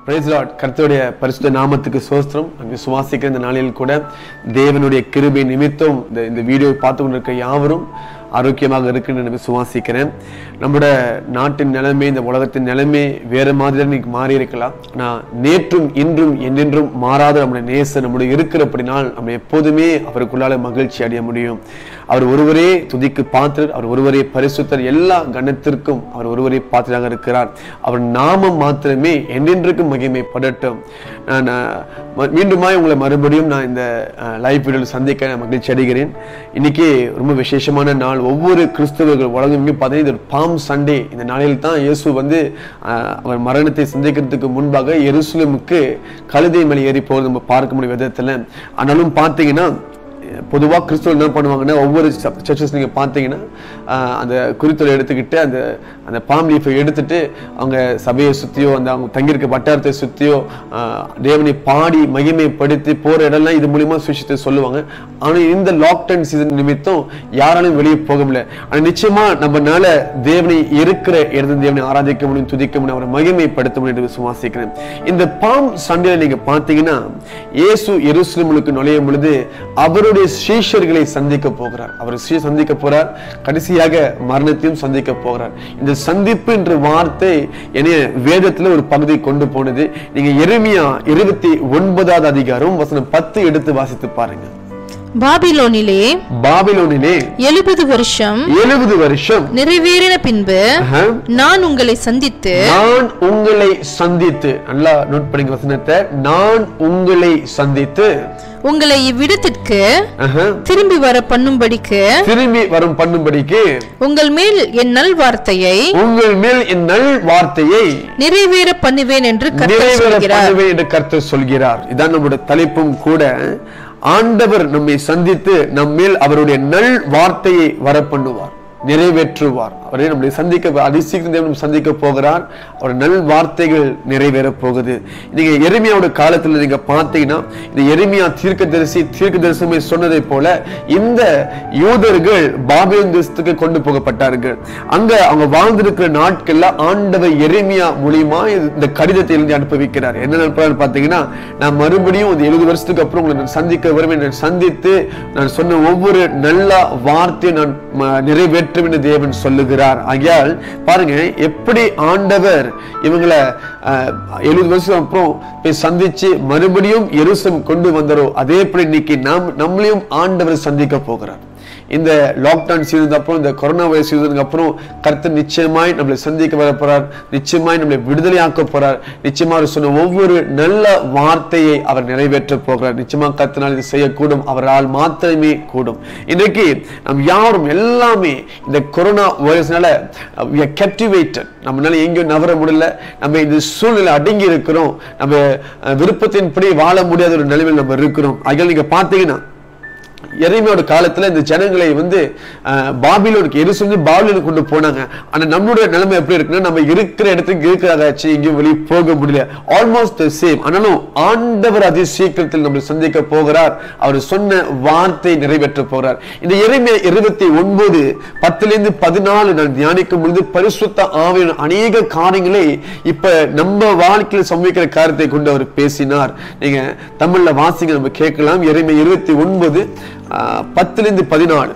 Price Lord கர்த்தருடைய பரிசுத்த நாமத்துக்கு சோஸ்திரம் நான் விசுவாசிக்கிற இந்த நாளில் கூட தேவனுடைய கிருபை நிமித்தம் இந்த இந்த வீடியோவை பார்த்து கொண்டிருக்க யாவரும் ஆரோக்கியமாக இருக்குன்னு நான் விசுவாசிக்கிறேன் நம்மளோட நாட்டின் நிலைமை இந்த உலகத்தின் நிலைமை வேற மாதிரி இன்னைக்கு மாறி இருக்கலாம் ஆனால் நேற்றும் இன்றும் என்றென்றும் மாறாத நம்முடைய நேச நம்முடைய இருக்கிறபடினால் நம்ம எப்போதுமே அவருக்குள்ளால மகிழ்ச்சி அடைய முடியும் அவர் ஒருவரே துதிக்கு பாத்திரர் அவர் ஒருவரே பரிசுத்தர் எல்லா கணத்திற்கும் அவர் ஒருவரே பாத்திராக இருக்கிறார் அவர் நாமம் மாத்திரமே என்றென்றுக்கும் மகிமைப்படட்டும் நான் அஹ், ம- மீண்டுமாய் உங்களை மறுபடியும் நான் இந்த லைவ் வீடியோவில் சந்திக்க நான் மகிழ்ச்சி அடைகிறேன் இன்னைக்கு ரொம்ப விசேஷமான நாள் ஒவ்வொரு கிறிஸ்தவர்கள் உலகம் பார்த்தீங்கன்னா இது ஒரு பாம் சண்டே இந்த நாளில் தான் இயேசு வந்து அஹ், அவர் மரணத்தை சந்திக்கிறதுக்கு முன்பாக எருசலேமுக்கு கழுதை மேலே ஏறி போகிறது நம்ம பார்க்க முடியும் விதத்தில் ஆனாலும் பார்த்தீங்கன்னா பொதுவாக கிறிஸ்துவ என்ன பண்ணுவாங்கன்னா ஒவ்வொரு சர்ச்சஸ் நீங்கள் பார்த்தீங்கன்னா ஆஹ், அந்த குறித்தொலை எடுத்துக்கிட்டு அந்த அந்த பாம் லீஃபை எடுத்துட்டு அவங்க சபையை சுற்றியோ அந்த அவங்க தங்கியிருக்க வட்டாரத்தை சுற்றியோ தேவனை பாடி மகிமைப்படுத்தி போகிற இடம்லாம் இது மூலியமா சுவிசத்தை சொல்லுவாங்க ஆனால் இந்த லாக்டவுன் சீசன் நிமித்தம் யாராலும் வெளியே போக முடியல ஆனால் நிச்சயமா நம்மனால தேவனை இருக்கிற இடத்துல தேவனை ஆராதிக்க முடியும் துதிக்க முடியும் அவரை மகிமைப்படுத்த முடியும் என்று விசுவாசிக்கிறேன் இந்த பாம் சண்டையில நீங்க பார்த்தீங்கன்னா இயேசு எருசலேமுக்கு நுழையும் பொழுது அவருடைய சீஷர்களை சந்திக்க போகிறார் அவர் சீ- சந்திக்க போறார் கடைசியாக மரணத்தையும் சந்திக்க போகிறார் இந்த சந்திப்பு என்ற வார்த்தை என்னைய வேதத்துல ஒரு பகுதி கொண்டு போனது நீங்க எருமியா இருபத்தி ஒன்பதாவது அதிகாரம் வசனம் பத்து எடுத்து வாசித்து பாருங்க பாபிலோனிலே பாபிலோனிலே எழுபது வருஷம் எழுபது வருஷம் நிறைவேறின பின்பு ஆஹா, நான் உங்களை சந்தித்து நான் உங்களை சந்தித்து நல்லா நோட் பண்ணுங்க வசனத்தை நான் உங்களை சந்தித்து உங்களை இவ்விடத்திற்கு ஆஹா, திரும்பி வர பண்ணும்படிக்கு திரும்பி வரும் பண்ணும்படிக்கு உங்கள் மேல் என் நல் வார்த்தையை உங்கள் மேல் என் நல் வார்த்தையை நிறைவேற பண்ணுவேன் என்று கர்த்தர் நிறைவேற சொல்கிறார் பண்ணுவேன் என்று கர்த்தர் சொல்கிறார் இதான் நம்முடைய தலைப்பும் கூட ஆண்டவர் நம்மை சந்தித்து நம்மேல் அவருடைய நல் வார்த்தையை வர பண்ணுவார் நிறைவேற்றுவார் அவரை நம்மளை சந்திக்க அதிசீக்கிரம் தேவன் நம்மை சந்திக்க போகிறார் அவர் நல் வார்த்தைகள் நிறைவேற போகுது நீங்க எருமையாவோட காலத்துல நீங்க பார்த்தீங்கன்னா இந்த எருமையா தீர்க்கதரிசி தீர்க்க தரிசனமே சொன்னதை போல இந்த யூதர்கள் பாபிலோன் தேசத்துக்கு கொண்டு போகப்பட்டார்கள் அங்க அவங்க வாழ்ந்திருக்கிற நாட்கள்ல ஆண்டவர் எரேமியா மூலியமா இந்த கடிதத்தை எழுதி அனுப்பி வைக்கிறார் என்ன அனுப்புறாரு பாத்தீங்கன்னா நான் மறுபடியும் இந்த எழுபது வருஷத்துக்கு அப்புறம் உங்களை நான் சந்திக்க வருவேன் நான் சந்தித்து நான் சொன்ன ஒவ்வொரு நல்ல வார்த்தையும் நான் ம- நிறைவேற்றும் என்று தேவன் சொல்லுகிறார் ஆகையால் பாருங்க எப்படி ஆண்டவர் இவங்களை எழுபது வருஷம் அப்புறம் போய் சந்திச்சு மறுபடியும் எருசம் கொண்டு வந்தாரோ அதே போல இன்னைக்கு நாம் நம்மளையும் ஆண்டவர் சந்திக்க போகிறார் இந்த லாக்டவுன் சீசனுக்கு அப்புறம் இந்த கொரோனா வைரஸ் சீசனுக்கு அப்புறம் கர்த்தர் நிச்சயமாய் நம்மளை சந்திக்க வர போறார் நிச்சயமாய் நம்மளை விடுதலையாக்க போறார் நிச்சயமா அவர் சொன்ன ஒவ்வொரு நல்ல வார்த்தையை அவர் நிறைவேற்ற போகிறார் நிச்சயமா கர்த்தனால் இது செய்யக்கூடும் அவரால் மாத்திரமே கூடும் இன்னைக்கு நம் யாரும் எல்லாமே இந்த கொரோனா வைரஸ்னால கெப்டிவேட்டட் நம்மளால எங்கேயும் நவர முடியல நம்ம இந்த சூழ்நிலை அடங்கி இருக்கிறோம் நம்ம அஹ், விருப்பத்தின்படி வாழ முடியாத ஒரு நிலைமையில் நம்ம இருக்கிறோம் ஆகையால் நீங்க பார்த்தீங்கன்னா எரேமியாவோட காலத்துல இந்த ஜனங்களை வந்து அஹ், பாபிலோனுக்கு எரிசு பாபிலோனுக்கு கொண்டு போனாங்க ஆனா நம்மளுடைய நிலைமை எப்படி இருக்குன்னா நம்ம இருக்கிற இடத்துக்கு இருக்கிறதாச்சு எங்கேயும் வெளியே போக முடியல ஆல்மோஸ்ட் சேம் ஆனாலும் ஆண்டவர் அதி சீக்கிரத்தில் நம்மளை சந்திக்க போகிறார் அவர் சொன்ன வார்த்தை நிறைவேற்ற போகிறார் இந்த எரேமியா இருபத்தி ஒன்பது பத்துல இருந்து பதினாலு நான் தியானிக்கும் பொழுது பரிசுத்த ஆவியின் அநேக காரியங்களை இப்ப நம்ம வாழ்க்கையில் சம்பவிக்கிற காரியத்தை கொண்டு அவர் பேசினார் நீங்க தமிழ்ல வாசிங்க நம்ம கேட்கலாம் எரேமியா இருபத்தி ஒன்பது பத்துல இருந்து பதினாலு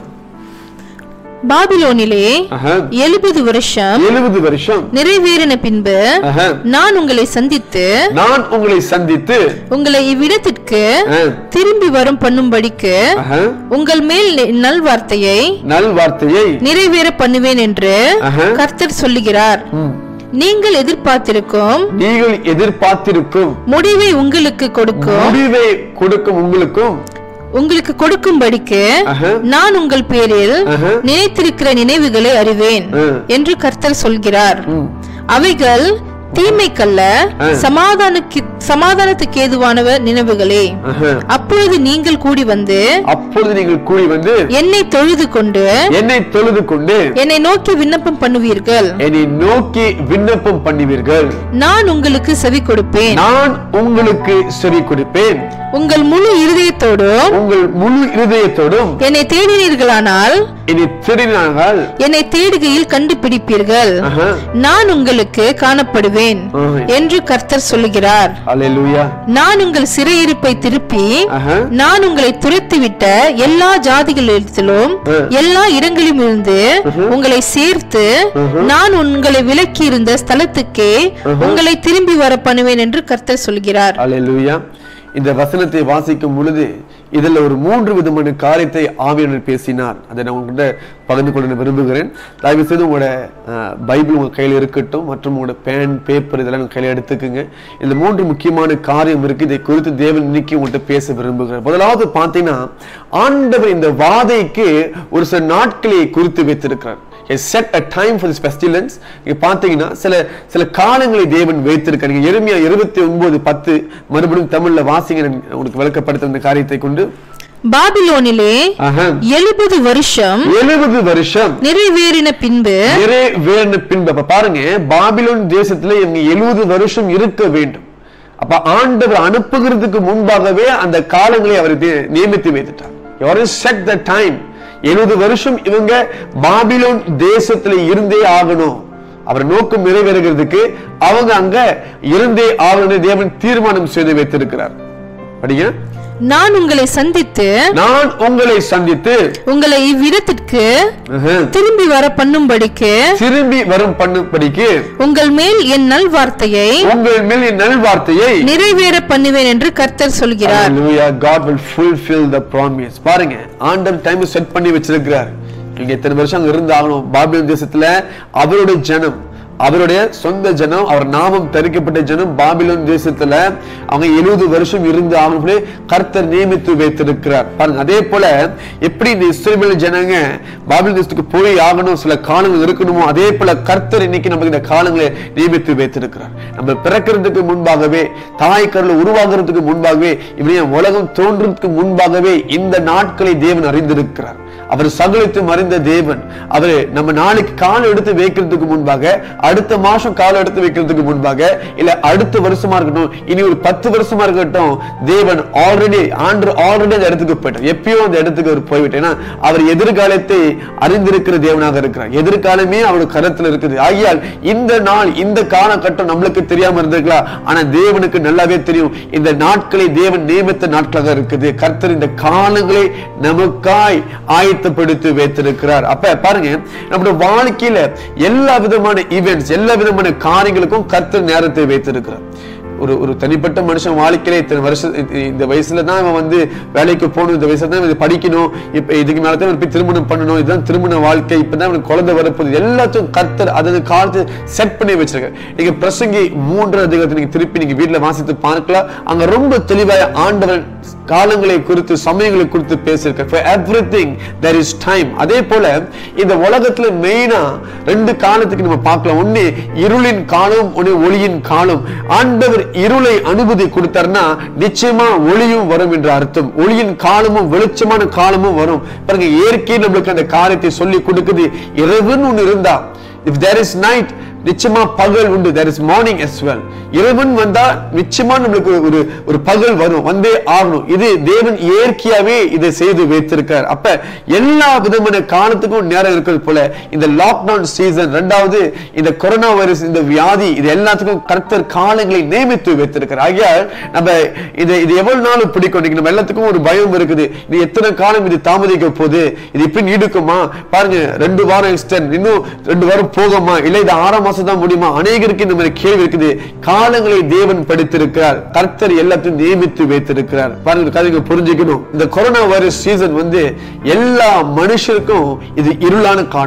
பாபிலோனிலே எழுபது வருஷம் எழுபது வருஷம் நிறைவேறின பின்பு ஆஹா. நான் உங்களை சந்தித்து நான் உங்களை சந்தித்து உங்களை இவ்விடத்திற்கு ஆ, திரும்பி வரும் பண்ணும்படிக்கு ஆஹா, உங்கள் மேல் நல் வார்த்தையை நல் வார்த்தையை நிறைவேற பண்ணுவேன் என்று ஆஹா. கர்த்தர் சொல்லுகிறார் ம், நீங்கள் எதிர்பார்த்திருக்கும் நீங்கள் எதிர்பார்த்திருக்கும் முடிவை உங்களுக்கு கொடுக்கும் முடிவை கொடுக்கும் உங்களுக்கும் உங்களுக்கு கொடுக்கும்படிக்கு ஆஹா, நான் உங்கள் பேரில் ஆஹா. நினைத்திருக்கிற நினைவுகளை அறிவேன் ஆ. என்று கர்த்தர் சொல்கிறார் ம், அவைகள் தீமைக்கல்ல ஆ. சமாதானக்கு சமாதானத்துக்கு ஏதுவானவர் நினைவுகளே ஆஹா. அப்பொழுது நீங்கள் கூடி வந்து அப்பொழுது நீங்கள் கூடி வந்து என்னை தொழுது கொண்டு என்னை தொழுது கொண்டு என்னை நோக்கி விண்ணப்பம் பண்ணுவீர்கள் என்னை நோக்கி விண்ணப்பம் பண்ணுவீர்கள் நான் உங்களுக்கு செவி கொடுப்பேன் நான் உங்களுக்கு செவி கொடுப்பேன் உங்கள் முழு இருதயத்தோடும் உங்கள் முழு இருதயத்தோடும் என்னை தேடினீர்களானால் என்னை திருநாங்கள் என்னை தேடுகையில் கண்டுபிடிப்பீர்கள் ஆஹா. நான் உங்களுக்கு காணப்படுவேன் ஆஹா. என்று கர்த்தர் சொல்லுகிறார் அல்லேலூயா நான் உங்கள் சிறையிருப்பை திருப்பி ஆஹா. நான் உங்களை துரத்திவிட்ட எல்லா ஜாதிகளிடத்திலும் ஆ. எல்லா இடங்களிலும் இருந்து உங்களை சேர்த்து நான் உங்களை விலக்கி இருந்த ஸ்தலத்துக்கே உங்களை திரும்பி வர பண்ணுவேன் என்று கர்த்தர் சொல்கிறார் அல்லேலூயா இந்த வசனத்தை வாசிக்கும் பொழுது இதுல ஒரு மூன்று விதமான காரியத்தை ஆவியாளர் பேசினார் அதை நான் உங்ககிட்ட பகிர்ந்து கொள்ள விரும்புகிறேன் தயவு செய்து உங்களோட அஹ், பைபிள் உங்க கையில் இருக்கட்டும் மற்றும் உங்களோட பேன் பேப்பர் இதெல்லாம் உங்க கையில் எடுத்துக்கோங்க இந்த மூன்று முக்கியமான காரியம் இருக்கு இதை குறித்து தேவன் இன்னைக்கு உங்கள்கிட்ட பேச விரும்புகிறேன் முதலாவது பார்த்தீங்கன்னா ஆண்டவர் இந்த வாதைக்கு ஒரு சில நாட்களை குறித்து வைத்திருக்கிறார் He set a time for this pestilence நீங்க பார்த்தீங்கன்னா சில சில காலங்களை தேவன் வைத்திருக்கார் நீங்க எருமையா இருபத்தி ஒன்பது பத்து மறுபடியும் தமிழ்ல வாசிங்க நான் உங்களுக்கு விளக்கப்படுத்த இந்த காரியத்தை கொண்டு பாபிலோனிலே ஆஹா. எழுபது வருஷம் எழுபது வருஷம் நிறைவேறின பின்பு நிறைவேறின பின்பு அப்ப பாருங்க பாபிலோன் தேசத்துல இவங்க எழுபது வருஷம் இருக்க வேண்டும் அப்ப ஆண்டவர் அனுப்புகிறதுக்கு முன்பாகவே அந்த காலங்களை அவர் தே- நியமித்து வைத்துட்டார் எவரும் செட் த டைம் எழுபது வருஷம் இவங்க பாபிலோன் தேசத்துல இருந்தே ஆகணும் அவர் நோக்கம் நிறைவேறுகிறதுக்கு அவங்க அங்க இருந்தே ஆகணும் தேவன் தீர்மானம் செய்து வைத்திருக்கிறார் படிங்க நான் உங்களை சந்தித்து நான் உங்களை சந்தித்து உங்களை இவ்விடத்திற்கு ஆஹா, திரும்பி வர பண்ணும்படிக்கு திரும்பி வரும் பண்ணும்படிக்கு உங்கள் மேல் என் நல்வார்த்தையை உங்கள் மேல் என் நல்வார்த்தையை நிறைவேற பண்ணுவேன் என்று கர்த்தர் சொல்கிறார் Hallelujah. God will fulfill the promise. பாருங்க ஆண்டவர் டைம் செட் பண்ணி வச்சிருக்கிறார் நீங்க எத்தனை வருஷம் அங்க இருந்து ஆகணும் பாபிலோன் தேசத்துல அவருடைய ஜனம் அவருடைய சொந்த ஜனம் அவர் நாமம் தரிக்கப்பட்ட ஜனம் பாபிலோன் தேசத்துல அவங்க எழுபது வருஷம் இருந்து ஆகணும் கர்த்தர் நியமித்து வைத்திருக்கிறார் பாருங்க அதே போல எப்படி இந்த இஸ்ரேல் ஜனங்க பாபிலோன் தேசத்துக்கு போய் ஆகணும் சில காலங்கள் இருக்கணுமோ அதே போல கர்த்தர் இன்னைக்கு நமக்கு இந்த காலங்களை நியமித்து வைத்திருக்கிறார் நம்ம பிறக்கிறதுக்கு முன்பாகவே தாய் கருல உருவாகிறதுக்கு முன்பாகவே இப்படியே உலகம் தோன்றதுக்கு முன்பாகவே இந்த நாட்களை தேவன் அறிந்திருக்கிறார் அவர் சகலித்து மறைந்த தேவன் அவர் நம்ம நாளைக்கு கால் எடுத்து வைக்கிறதுக்கு முன்பாக அடுத்த மாசம் கால் எடுத்து வைக்கிறதுக்கு முன்பாக இல்ல அடுத்த வருஷமா இருக்கட்டும் இனி ஒரு பத்து வருஷமா இருக்கட்டும் தேவன் ஆல்ரெடி ஆண்டு ஆல்ரெடி அந்த இடத்துக்கு போயிட்டார் எப்பயோ அந்த இடத்துக்கு அவர் போய்விட்டார் ஏன்னா அவர் எதிர்காலத்தை அறிந்திருக்கிற தேவனாக இருக்கிறார் எதிர்காலமே அவர் கருத்துல இருக்குது ஆகியால் இந்த நாள் இந்த காலகட்டம் நம்மளுக்கு தெரியாம இருந்திருக்கலாம் ஆனா தேவனுக்கு நல்லாவே தெரியும் இந்த நாட்களை தேவன் நியமித்த நாட்களாக இருக்குது கர்த்தர் இந்த காலங்களை நமக்காய் ஆயத்தப்படுத்தி வைத்திருக்கிறார் அப்ப பாருங்க நம்முடைய வாழ்க்கையில எல்லா விதமான ஈவெண்ட்ஸ் எல்லா விதமான காரியங்களுக்கும் கர்த்தர் நேரத்தை வைத்திருக்கிறார் ஒரு ஒரு தனிப்பட்ட மனுஷன் வாழ்க்கையில இத்தனை வருஷம் இ- இந்த வயசுல தான் இவன் வந்து வேலைக்கு போகணும் இந்த வயசுல தான் இவன் இதை படிக்கணும் இப்ப இதுக்கு மேல தான் இவன் போய் திருமணம் பண்ணணும் இதுதான் திருமண வாழ்க்கை இப்பதான் இவனுக்கு குழந்தை வரப்போகுது எல்லாத்தையும் கர்த்தர் அதன் காலத்தை செட் பண்ணி வச்சிருக்காரு நீங்க பிரசங்கி மூன்று அதிகாரத்தை நீங்க திருப்பி நீங்க வீட்டுல வாசித்து பார்க்கலாம் அங்க ரொம்ப தெளிவாக ஆண்டவன் காலங்களை குறித்து சமயங்களை குறித்து பேசியிருக்கார் for everything there is time அதே போல இந்த உலகத்துல மெயினா ரெண்டு காலத்துக்கு நம்ம பார்க்கலாம் ஒண்ணு இருளின் காலம் ஒண்ணு ஒளியின் காலம் ஆண்டவர் இருளை அனுமதி கொடுத்தாருன்னா நிச்சயமா ஒளியும் வரும் என்ற அர்த்தம் ஒளியின் காலமும் வெளிச்சமான காலமும் வரும் பாருங்க இயற்கை நம்மளுக்கு அந்த காரியத்தை சொல்லி கொடுக்குது இரவுன்னு ஒண்ணு இருந்தா if there is night நிச்சயமா பகல் உண்டு there is morning as well இரவன் வந்தா நிச்சயமா நம்மளுக்கு ஒரு ஒரு பகல் வரும் வந்தே ஆகணும் இது தேவன் இயற்கையாவே இதை செய்து வைத்திருக்கார் அப்ப எல்லா விதமான காலத்துக்கும் நேரம் இருக்கிறது போல இந்த லாக்டவுன் சீசன் ரெண்டாவது இந்த கொரோனா வைரஸ் இந்த வியாதி இது எல்லாத்துக்கும் கர்த்தர் காலங்களை நியமித்து வைத்திருக்கிறார் ஆகையால் நம்ம இது இது எவ்வளவு நாள் பிடிக்கும் இன்னைக்கு நம்ம எல்லாத்துக்கும் ஒரு பயம் இருக்குது இது எத்தனை காலம் இது தாமதிக்க போகுது இது இப்படி நீடிக்குமா பாருங்க ரெண்டு வாரம் எக்ஸ்டென்ட் இன்னும் ரெண்டு வாரம் போகுமா இல்ல இது ஆறாம் மாசம் தான் முடியுமா அநேகருக்கு இந்த மாதிரி கேள்வி இருக்குது காலங்களை தேவன் படித்திருக்கிறார் கர்த்தர் எல்லாத்தையும் நியமித்து வைத்திருக்கிறார் பாருங்க இந்த கதைங்க புரிஞ்சுக்கணும் இந்த கொரோனா வைரஸ் சீசன் வந்து எல்லா மனுஷருக்கும் இது இருளான காலம்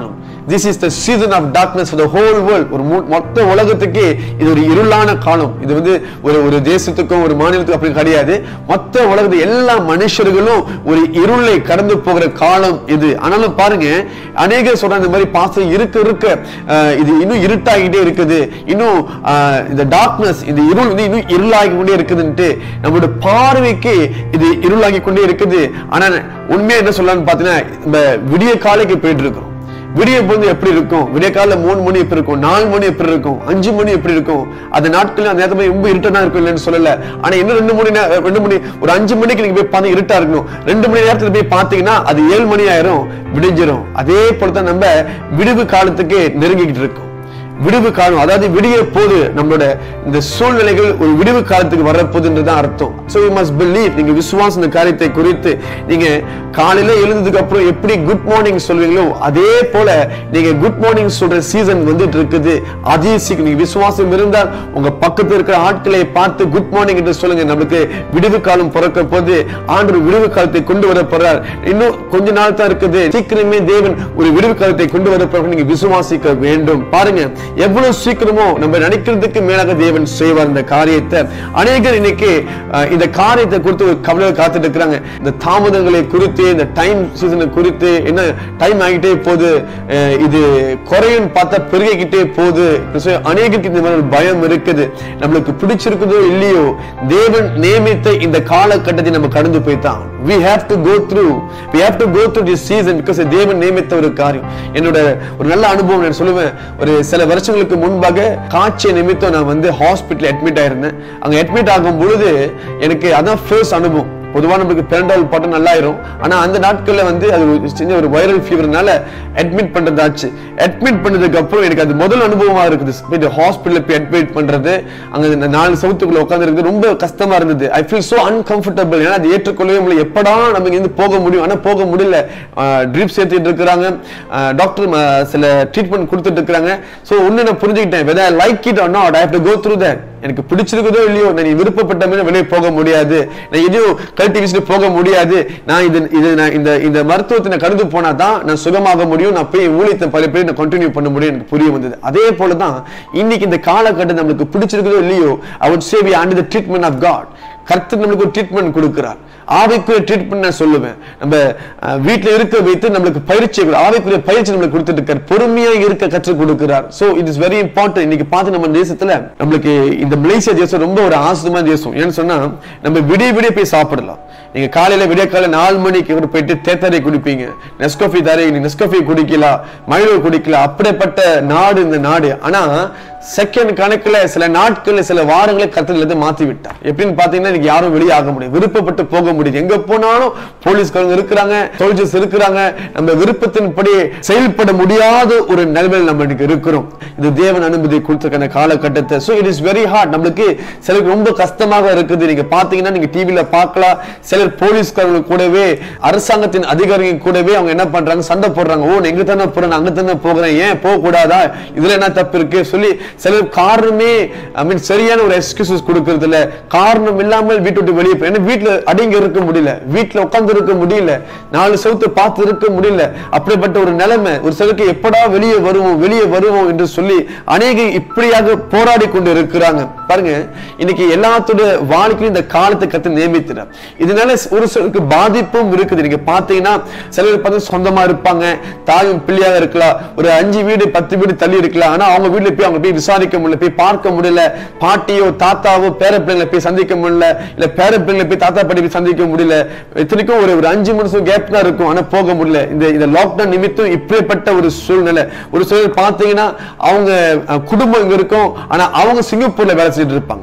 this is the season of darkness for the whole world ஒரு மு- மொத்த உலகத்துக்கு இது ஒரு இருளான காலம் இது வந்து ஒரு ஒரு தேசத்துக்கும் ஒரு மாநிலத்துக்கும் அப்படி கிடையாது மொத்த உலகத்து எல்லா மனுஷர்களும் ஒரு இருளை கடந்து போகிற காலம் இது ஆனாலும் பாருங்க அநேகர் சொல்றாங்க இந்த மாதிரி பாசம் இருக்க இருக்க அஹ், இது இன்னும் இருட்டாகிட்டே இருக்குது இன்னும் அஹ், இந்த டார்க்னஸ் இந்த இருள் வந்து இன்னும் இருளாகி கொண்டே இருக்குதுன்ட்டு நம்மளோட பார்வைக்கு இது இருளாகி கொண்டே இருக்குது ஆனா உண்மையா என்ன சொல்லலாம்னு பாத்தீங்கன்னா இந்த விடிய காலைக்கு போயிட்டு இருக்கிறோம் விடிய பொழுது எப்படி இருக்கும் விடிய காலைல மூணு மணி எப்படி இருக்கும் நாலு மணி எப்படி இருக்கும் அஞ்சு மணி எப்படி இருக்கும் அந்த நாட்கள் அந்த நேரத்துல ரொம்ப இருட்டா இருக்கும் இல்லைன்னு சொல்லல ஆனா இன்னும் ரெண்டு மணி நே- ரெண்டு மணி ஒரு அஞ்சு மணிக்கு நீங்க போய் பார்த்தா இருட்டா இருக்கணும் ரெண்டு மணி நேரத்துல போய் பாத்தீங்கன்னா அது ஏழு மணி ஆயிரும் விடிஞ்சிரும் அதே போல தான் நம்ம விடுவு காலத்துக்கு நெருங்கிக்கிட்டு இருக்கோம் விடுவு காலம் அதாவது விடிய போது நம்மளோட இந்த சூழ்நிலைகள் ஒரு விடுவு காலத்துக்கு வரப்போகுதுன்றது தான் அர்த்தம் சோ யூ மஸ்ட் பிலீவ் நீங்க விசுவாசம் இந்த காரியத்தை குறித்து நீங்க காலையில எழுந்ததுக்கு அப்புறம் எப்படி குட் மார்னிங் சொல்வீங்களோ அதே போல நீங்க குட் மார்னிங் சொல்ற சீசன் வந்துட்டு இருக்குது அதே சீக்கிரம் நீங்க விசுவாசம் இருந்தால் உங்க பக்கத்துல இருக்கிற ஆட்களை பார்த்து குட் மார்னிங் என்று சொல்லுங்க நம்மளுக்கு விடுவு காலம் பிறக்க போது ஆண்டு விடுவு காலத்தை கொண்டு வர போறார் இன்னும் கொஞ்ச நாள் தான் இருக்குது சீக்கிரமே தேவன் ஒரு விடுவு காலத்தை கொண்டு வர போறார் நீங்க விசுவாசிக்க வேண்டும் பாருங்க எவ்வளவு சீக்கிரமோ நம்ம நினைக்கிறதுக்கு மேலாக தேவன் செய்வார் இந்த காரியத்தை அநேகர் இன்னைக்கு அஹ், இந்த காரியத்தை குறித்து ஒரு கவலை காத்துட்டு இருக்கிறாங்க இந்த தாமதங்களை குறித்து இந்த டைம் சீசனை குறித்து என்ன டைம் ஆகிட்டே போகுது அஹ், இது குறையும் பார்த்தா பெருகிக்கிட்டே போகுது சொல்லி அநேகருக்கு இந்த மாதிரி ஒரு பயம் இருக்குது நம்மளுக்கு பிடிச்சிருக்குதோ இல்லையோ தேவன் நியமித்த இந்த காலகட்டத்தை நம்ம கடந்து போய்தான் we have to go through we have to go through this season because தேவன் நியமித்த ஒரு காரியம் என்னோட ஒரு நல்ல அனுபவம் நான் சொல்லுவேன் ஒரு சில வருஷங்களுக்கு முன்பாக காய்ச்சல் நிமித்தம் நான் வந்து ஹாஸ்பிட்டல் அட்மிட் ஆயிருந்தேன் அங்க அட்மிட் ஆகும் பொழுது எனக்கு அதான் ஃபர்ஸ்ட் அனுபவம் பொதுவா நம்மளுக்கு பெரண்டால் போட்டா நல்லாயிரும் ஆனா அந்த நாட்கள்ல வந்து அது ஒரு சின்ன ஒரு வைரல் ஃபீவர்னால அட்மிட் பண்றதாச்சு அட்மிட் பண்ணதுக்கு அப்புறம் எனக்கு அது முதல் அனுபவமா இருக்குது போயிட்டு ஹாஸ்பிட்டல்ல போய் அட்மிட் பண்றது அங்க இந்த நாலு சவுத்துக்குள்ள உட்கார்ந்து இருக்குது ரொம்ப கஷ்டமா இருந்தது ஐ ஃபீல் சோ அன்கம்ஃபர்டபுள் ஏன்னா அது ஏற்றுக்கொள்ளவே முடியல எப்படா நம்ம இங்க இருந்து போக முடியும் ஆனா போக முடியல ட்ரிப்ஸ் ஏத்திட்டு இருக்கிறாங்க டாக்டர் சில ட்ரீட்மெண்ட் கொடுத்துட்டு இருக்காங்க சோ ஒண்ணு நான் புரிஞ்சுக்கிட்டேன் whether I like it or not I have to go through that எனக்கு பிடிச்சிருக்குதோ இல்லையோ நான் விருப்பப்பட்ட மாதிரி வெளியே போக முடியாது நான் எதையும் கழட்டி வீசிட்டு போக முடியாது நான் இது இது நான் இந்த இந்த மருத்துவத்தை நான் கடந்து போனா தான் நான் சுகமாக முடியும் நான் போய் ஊழியத்தை பல பேர் நான் கண்டினியூ பண்ண முடியும் எனக்கு புரிய வந்தது அதே போல தான் இன்னைக்கு இந்த காலகட்டம் நம்மளுக்கு பிடிச்சிருக்குதோ இல்லையோ I would say we are under the treatment of God கர்த்தர் நம்மளுக்கு ஒரு ட்ரீட்மெண்ட் கொடுக்கிறார் ஆவிக்குரிய ட்ரீட்மெண்ட் நான் சொல்லுவேன் நம்ம அஹ், வீட்ல இருக்க வைத்து நம்மளுக்கு பயிற்சி கொடு- ஆவிக்குரிய பயிற்சி நம்மளுக்கு கொடுத்துட்டு இருக்கார் பொறுமையா இருக்க கற்றுக் கொடுக்கிறார் so it is very important இன்னைக்கு பார்த்து நம்ம தேசத்துல நம்மளுக்கு இந்த மலேசியா தேசம் ரொம்ப ஒரு ஆசிரமான தேசம் ஏன்னு சொன்னா நம்ம விடிய விடிய போய் சாப்பிடலாம் நீங்க காலையில விடிய காலை நாலு மணிக்கு கூட போயிட்டு தேத்தரை குடிப்பீங்க நெஸ்கோஃபி தரை நெஸ்கோஃபி குடிக்கலாம் மயிலோ குடிக்கலாம் அப்படிப்பட்ட நாடு இந்த நாடு ஆனா செகண்ட் கணக்குல சில நாட்கள்ல சில வாரங்களை கருத்துல இருந்து மாத்தி விட்டார் எப்படின்னு பாத்தீங்கன்னா இன்னைக்கு யாரும் வெளியே ஆக முடியும் விருப்பப்பட்டு போக முடியுது எங்க போனாலும் போலீஸ்காரங்க இருக்கிறாங்க சோல்ஜர்ஸ் இருக்கிறாங்க நம்ம விருப்பத்தின்படி செயல்பட முடியாத ஒரு நிலைமையில் நம்ம இன்னைக்கு இருக்கிறோம் இது தேவன் அனுமதி கொடுத்திருக்கிற காலகட்டத்தை so it is very hard நம்மளுக்கு சிலருக்கு ரொம்ப கஷ்டமாக இருக்குது நீங்க பாத்தீங்கன்னா நீங்க டிவில பார்க்கலாம் சிலர் போலீஸ்காரங்க கூடவே அரசாங்கத்தின் அதிகாரிகள் கூடவே அவங்க என்ன பண்றாங்க சண்டை போடுறாங்க ஓ நான் எங்க தானே போறேன் நான் அங்க தானே போகிறேன் ஏன் போக கூடாதா இதுல என்ன தப்பு இருக்கு சொல்லி சிலர் காரணமே ஐ மீன் சரியான ஒரு எக்ஸ்கியூசஸ் கொடுக்கறது இல்ல காரணம் இல்லாமல் வீட்டு விட்டு வெளியே போய் ஏன்னா வீட்டுல அடங்கி இருக்க முடியல வீட்டுல உட்கார்ந்து இருக்க முடியல நாலு செவுத்து பார்த்து இருக்க முடியல அப்படிப்பட்ட ஒரு நிலைமை ஒரு சிலருக்கு எப்படா வெளியே வருவோம் வெளியே வருவோம் என்று சொல்லி அநேக இப்படியாக போராடி கொண்டு இருக்கிறாங்க பாருங்க இன்னைக்கு எல்லாத்தோட வாழ்க்கையும் இந்த காலத்தை கத்து நியமித்தினார் இதனால ஒரு சிலருக்கு பாதிப்பும் இருக்குது நீங்க பாத்தீங்கன்னா சிலர் பார்த்து சொந்தமா இருப்பாங்க தாயும் பிள்ளையாக இருக்கலாம் ஒரு அஞ்சு வீடு பத்து வீடு தள்ளி இருக்கலாம் ஆனா அவங்க வீட்டுல போய் அவங்க போய் விசாரிக்க முடியல போய் பார்க்க முடியல பாட்டியோ தாத்தாவோ பேர பிள்ளைங்களை போய் சந்திக்க முடியல இல்ல பேர பிள்ளைங்களை போய் தாத்தா பாட்டி போய் சந்திக்க முடியல இத்தனைக்கும் ஒரு ஒரு அஞ்சு நிமிஷம் கேப் தான் இருக்கும் ஆனா போக முடியல இந்த இந்த லாக்டவுன் நிமித்தம் இப்படிப்பட்ட ஒரு சூழ்நிலை ஒரு சிலர் பாத்தீங்கன்னா அவங்க அஹ், குடும்பம் இங்க இருக்கும் ஆனா அவங்க சிங்கப்பூர்ல வேலை செஞ்சுட்டு இருப்பாங்க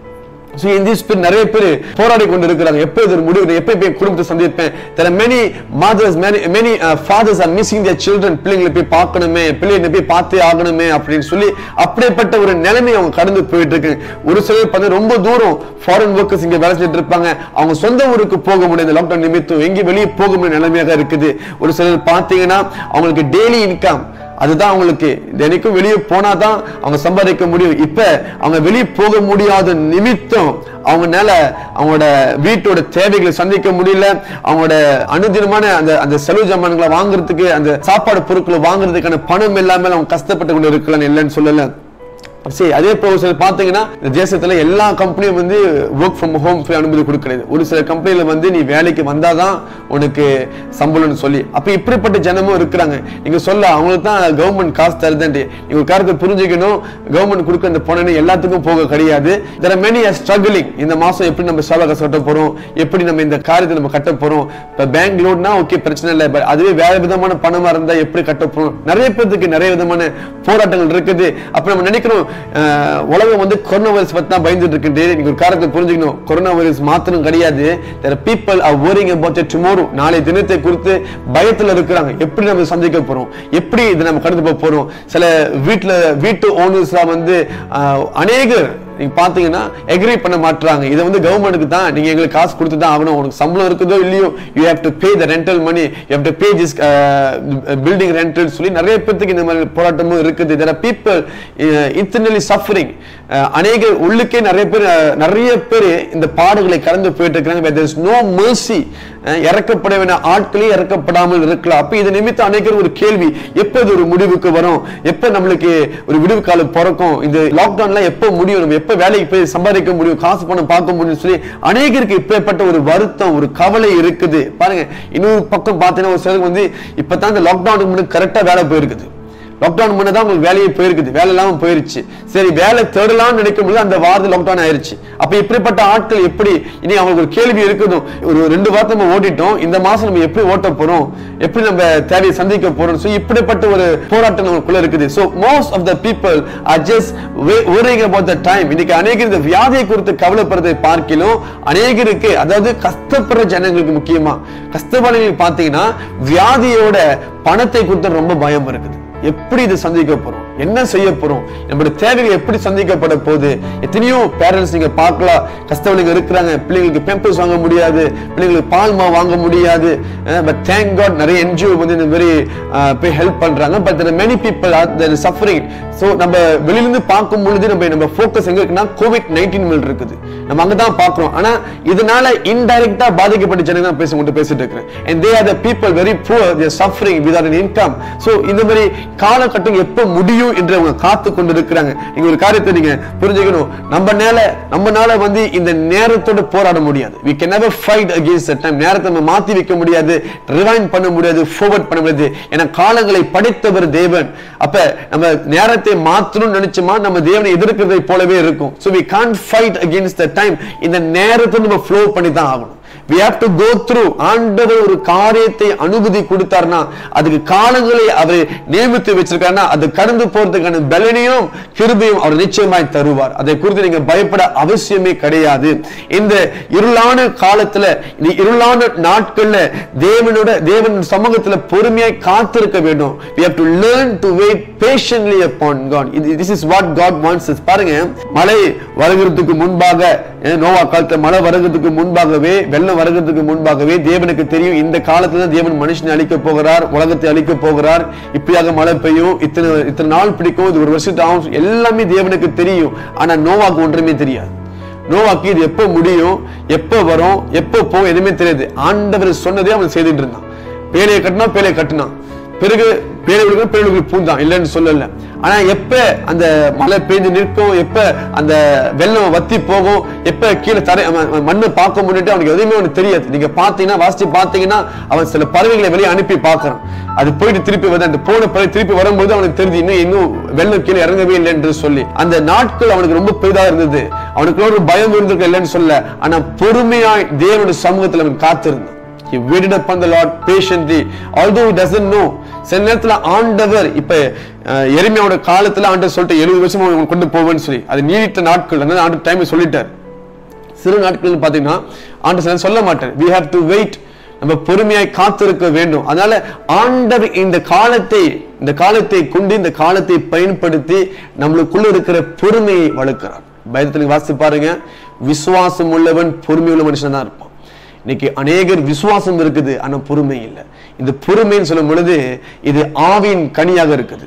So in this period, நிறைய பேர் போராடி கொண்டு இருக்கிறாங்க எப்போ இது ஒரு முடிவு எப்போ போய் குடும்பத்தை சந்திப்பேன் there are many mothers many many uh, fathers are missing their children பிள்ளைங்களை போய் பார்க்கணுமே பிள்ளைங்களை போய் பார்த்தே ஆகணுமே அப்படின்னு சொல்லி அப்படிப்பட்ட ஒரு நிலைமை அவங்க கடந்து போயிட்டு இருக்கு ஒரு சிலர் பார்த்தா ரொம்ப தூரம் ஃபாரின் ஒர்க்கர்ஸ் இங்க வேலை செஞ்சுட்டு இருப்பாங்க அவங்க சொந்த ஊருக்கு போக முடியாது லாக்டவுன் நிமித்தம் எங்கேயும் வெளியே போக முடிய நிலைமையாக இருக்குது ஒரு சிலர் பார்த்தீங்கன்னா அவங்களுக்கு டெய்லி இன்கம் அதுதான் அவங்களுக்கு தினைக்கும் வெளியே போனாதான் அவங்க சம்பாதிக்க முடியும் இப்ப அவங்க வெளியே போக முடியாத நிமித்தம் அவங்கனால அவங்களோட வீட்டோட தேவைகளை சந்திக்க முடியல அவங்களோட அனுதினமான அந்த அந்த செலவு ஜாமான்களை வாங்குறதுக்கு அந்த சாப்பாடு பொருட்களை வாங்குறதுக்கான பணம் இல்லாமல் அவங்க கஷ்டப்பட்டு கொண்டு இருக்கலாம் இல்லைன்னு சொல்லல சரி அதே ப்ரொஃபசர் பாத்தீங்கன்னா இந்த தேசத்துல எல்லா கம்பெனியும் வந்து ஒர்க் ஃப்ரம் ஹோம் அனுமதி கொடுக்கிறது ஒரு சில கம்பெனில வந்து நீ வேலைக்கு வந்தாதான் உனக்கு சம்பளம்னு சொல்லி அப்ப இப்படிப்பட்ட ஜனமும் இருக்கிறாங்க நீங்க சொல்ல அவங்களுக்கு தான் கவர்மெண்ட் காசு தருதுன்ட்டு நீங்க ஒரு காரத்தை புரிஞ்சுக்கணும் கவர்மெண்ட் கொடுக்க அந்த பணம் எல்லாத்துக்கும் போக கிடையாது there are many are struggling இந்த மாசம் எப்படி நம்ம சேவை காசு கட்ட போறோம் எப்படி நம்ம இந்த காரியத்தை நம்ம கட்ட போறோம் இப்ப பேங்க் லோன்னா ஓகே பிரச்சனை இல்லை but அதுவே வேற விதமான பணமா இருந்தா எப்படி கட்ட போறோம் நிறைய பேருக்கு நிறைய விதமான போராட்டங்கள் இருக்குது அப்ப நம்ம நினைக்கிறோம் அஹ், உலகம் வந்து கொரோனா வைரஸ் பத்தி தான் பயந்துட்டு இருக்குது நீங்க ஒரு காரணத்தை புரிஞ்சுக்கணும் கொரோனா வைரஸ் மாத்திரம் கிடையாது there are people are worrying about it tomorrow நாளை தினத்தை குறித்து பயத்துல இருக்கிறாங்க எப்படி நம்ம சந்திக்க போறோம் எப்படி இதை நம்ம கடந்து போக போறோம் சில வீட்டுல வீட்டு ஓனர்ஸ்லாம் வந்து அஹ், அநேகர் நீங்க பாத்தீங்கன்னா எக்ரி பண்ண மாட்டாங்க இதை வந்து கவர்மெண்ட்டுக்கு தான் நீங்க எங்களுக்கு காசு கொடுத்து தான் ஆகணும் உனக்கு சம்பளம் இருக்குதோ இல்லையோ you have to pay the rental money you have to pay this building rental சொல்லி நிறைய பேருக்கு இந்த மாதிரி போராட்டமும் இருக்குது there are people internally suffering அநேக உள்ளுக்கே நிறைய பேர் அஹ், நிறைய பேர் இந்த பாடுகளை கடந்து போயிட்டு இருக்காங்க there is no mercy அஹ், இறக்கப்பட வேண்டிய ஆட்களே இறக்கப்படாமல் இருக்கலாம் அப்ப இது நிமித்தம் அநேகர் ஒரு கேள்வி எப்ப இது ஒரு முடிவுக்கு வரும் எப்ப நம்மளுக்கு ஒரு விடுவு காலம் பிறக்கும் இந்த லாக்டவுன்ல எப்ப முடியும் நம்ம எப்ப வேலைக்கு போய் சம்பாதிக்க முடியும் காசு பணம் பார்க்க முடியும் சொல்லி அநேகருக்கு இப்பேற்பட்ட ஒரு வருத்தம் ஒரு கவலை இருக்குது பாருங்க இன்னொரு பக்கம் பார்த்தீங்கன்னா ஒரு சிலருக்கு வந்து இப்பதான் இந்த லாக்டவுனுக்கு முன்னாடி கரெக்டா வேலை போயிருக்குது லாக்டவுன் முன்னதான் உங்களுக்கு வேலையே போயிருக்குது வேலை இல்லாம போயிருச்சு சரி வேலை தேடலாம்னு நினைக்கும் போது அந்த வாரத்தில் லாக்டவுன் ஆயிருச்சு அப்ப இப்படிப்பட்ட ஆட்கள் எப்படி இனி அவங்களுக்கு ஒரு கேள்வி இருக்குதும் ஒரு ரெண்டு வாரத்தை நம்ம ஓட்டிட்டோம் இந்த மாசம் நம்ம எப்படி ஓட்ட போறோம் எப்படி நம்ம தேவையை சந்திக்க போறோம் so இப்படிப்பட்ட ஒரு போராட்டம் நமக்குள்ள இருக்குது so most of the people are just wa- worrying about the time இன்னைக்கு அநேகர் இந்த வியாதியை குறித்து கவலைப்படுறதை பார்க்கிலும் அநேகருக்கு அதாவது கஷ்டப்படுற ஜனங்களுக்கு முக்கியமா கஷ்டப்படுறவங்களுக்கு பார்த்தீங்கன்னா வியாதியோட பணத்தை குறித்து ரொம்ப பயம் இருக்குது எப்படி இதை சந்திக்க போறோம் என்ன செய்ய போறோம் நம்மளுடைய தேவைகள் எப்படி சந்திக்கப்பட போகுது எத்தனையோ பேரண்ட்ஸ் நீங்க பார்க்கலாம் கஷ்டவங்க இருக்கிறாங்க பிள்ளைங்களுக்கு பெம்பர்ஸ் வாங்க முடியாது பிள்ளைங்களுக்கு பால்மா வாங்க முடியாது பட் தேங்க் காட் நிறைய என்ஜிஓ வந்து இந்த மாதிரி அஹ், போய் ஹெல்ப் பண்றாங்க but many people are suffering so நம்ம வெளியிலிருந்து பார்க்கும் பொழுது நம்ம நம்ம ஃபோக்கஸ் எங்க இருக்குன்னா கோவிட் நைன்டீன் மேல் இருக்குது நம்ம அங்கதான் பார்க்கிறோம் ஆனா இதனால இன்டைரக்டா பாதிக்கப்பட்ட ஜனங்க தான் பேச கொண்டு பேசிட்டு இருக்கிறேன் and they are the people very poor they are suffering without an income so இந்த மாதிரி காலகட்டம் எப்ப முடியும் என்று அவங்க காத்து கொண்டு இருக்கிறாங்க நீங்க ஒரு காரியத்தை நீங்க புரிஞ்சுக்கணும் நம்மனால நம்மனால வந்து இந்த நேரத்தோட போராட முடியாது we can never fight against the time நேரத்தை நம்ம மாத்தி வைக்க முடியாது ரிவைண்ட் பண்ண முடியாது forward பண்ண முடியாது ஏன்னா காலங்களை படைத்தவர் தேவன் அப்ப நம்ம நேரத்தை மாத்தணும்னு நினைச்சோமா நம்ம தேவனை எதிர்க்கிறதை போலவே இருக்கும் so we can't fight against the time இந்த நேரத்தை நம்ம flow பண்ணி தான் ஆகணும் we have to go through ஆண்டவர் ஒரு காரியத்தை அனுமதி கொடுத்தார்னா அதுக்கு காலங்களை அவர் நியமித்து வச்சிருக்காருன்னா அது கடந்து போறதுக்கான பலனையும் கிருபையும் அவர் நிச்சயமாய் தருவார் அதை குறித்து நீங்க பயப்பட அவசியமே கிடையாது இந்த இருளான காலத்துல இந்த இருளான நாட்கள்ல தேவனோட தேவன் சமூகத்துல பொறுமையாய் காத்திருக்க வேண்டும் we have to learn to wait patiently upon God இது- this is what God wants us பாருங்க மழை வருகிறதுக்கு முன்பாக ஏன் நோவா காலத்துல மழை வருகிறதுக்கு முன்பாகவே வெள்ளம் வருகிறதுக்கு முன்பாகவே தேவனுக்கு தெரியும் இந்த காலத்துல தான் தேவன் மனுஷனை அழிக்க போகிறார் உலகத்தை அழிக்க போகிறார் இப்படியாக மழை பெய்யும் இத்தனை இத்தனை நாள் பிடிக்கும் இது ஒரு வருஷத்து ஆகும் எல்லாமே தேவனுக்கு தெரியும் ஆனா நோவாக்கு ஒன்றுமே தெரியாது நோவாக்கு இது எப்போ முடியும் எப்போ வரும் எப்போ போகும் எதுவுமே தெரியாது ஆண்டவர் சொன்னதே அவன் செய்துட்டு இருந்தான் பேலையை கட்டினா பேலையை கட்டினான் பிறகு பேலை விடுக்க பேலை விடுக்க பூந்தான் இல்லைன்னு சொல்லல ஆனா எப்ப அந்த மழை பெய்து நிற்கும் எப்ப அந்த வெள்ளம் வத்தி போகும் எப்ப கீழே தரை அவன் அவன் மண்ணை பார்க்க முன்னிட்டு அவனுக்கு எதுவுமே அவனுக்கு தெரியாது நீங்க பாத்தீங்கன்னா வாசிச்சு பாத்தீங்கன்னா அவன் சில பறவைகளை வெளியே அனுப்பி பார்க்கறான் அது போயிட்டு திருப்பி வந்து அந்த போன பறவை திருப்பி வரும்போது அவனுக்கு தெரிஞ்சு இன்னும் இன்னும் வெள்ளம் கீழே இறங்கவே இல்லை என்று சொல்லி அந்த நாட்கள் அவனுக்கு ரொம்ப பெரிதா இருந்தது அவனுக்கு ஒரு பயம் இருந்திருக்க இல்லைன்னு சொல்ல ஆனா பொறுமையாய் தேவனுடைய சமூகத்துல அவன் காத்திருந்தான் He waited upon the Lord patiently although he doesn't know சில நேரத்துல ஆண்டவர் இப்ப அஹ், எரேமியாவோட காலத்துல ஆண்டவர் சொல்லிட்டு எழுபது வருஷம் அவன் கொண்டு போவேன்னு சொல்லி அது நீடித்த நாட்கள் அதனால ஆண்டு டைம் சொல்லிட்டார் சிறு நாட்கள் பாத்தீங்கன்னா ஆண்டு சில சொல்ல மாட்டார் we have to wait நம்ம பொறுமையாய் காத்திருக்க வேண்டும் அதனால ஆண்டவர் இந்த காலத்தை இந்த காலத்தை கொண்டு இந்த காலத்தை பயன்படுத்தி நம்மளுக்குள்ள இருக்கிற பொறுமையை வளர்க்கிறார் பயத்தில் வாசித்து பாருங்க விசுவாசம் உள்ளவன் பொறுமை உள்ள மனுஷன் தான் இருப்பான் இன்னைக்கு அநேகர் விசுவாசம் இருக்குது ஆனா பொறுமை இல்லை இந்த பொறுமைன்னு சொல்லும் பொழுது இது ஆவியின் கனியாக இருக்குது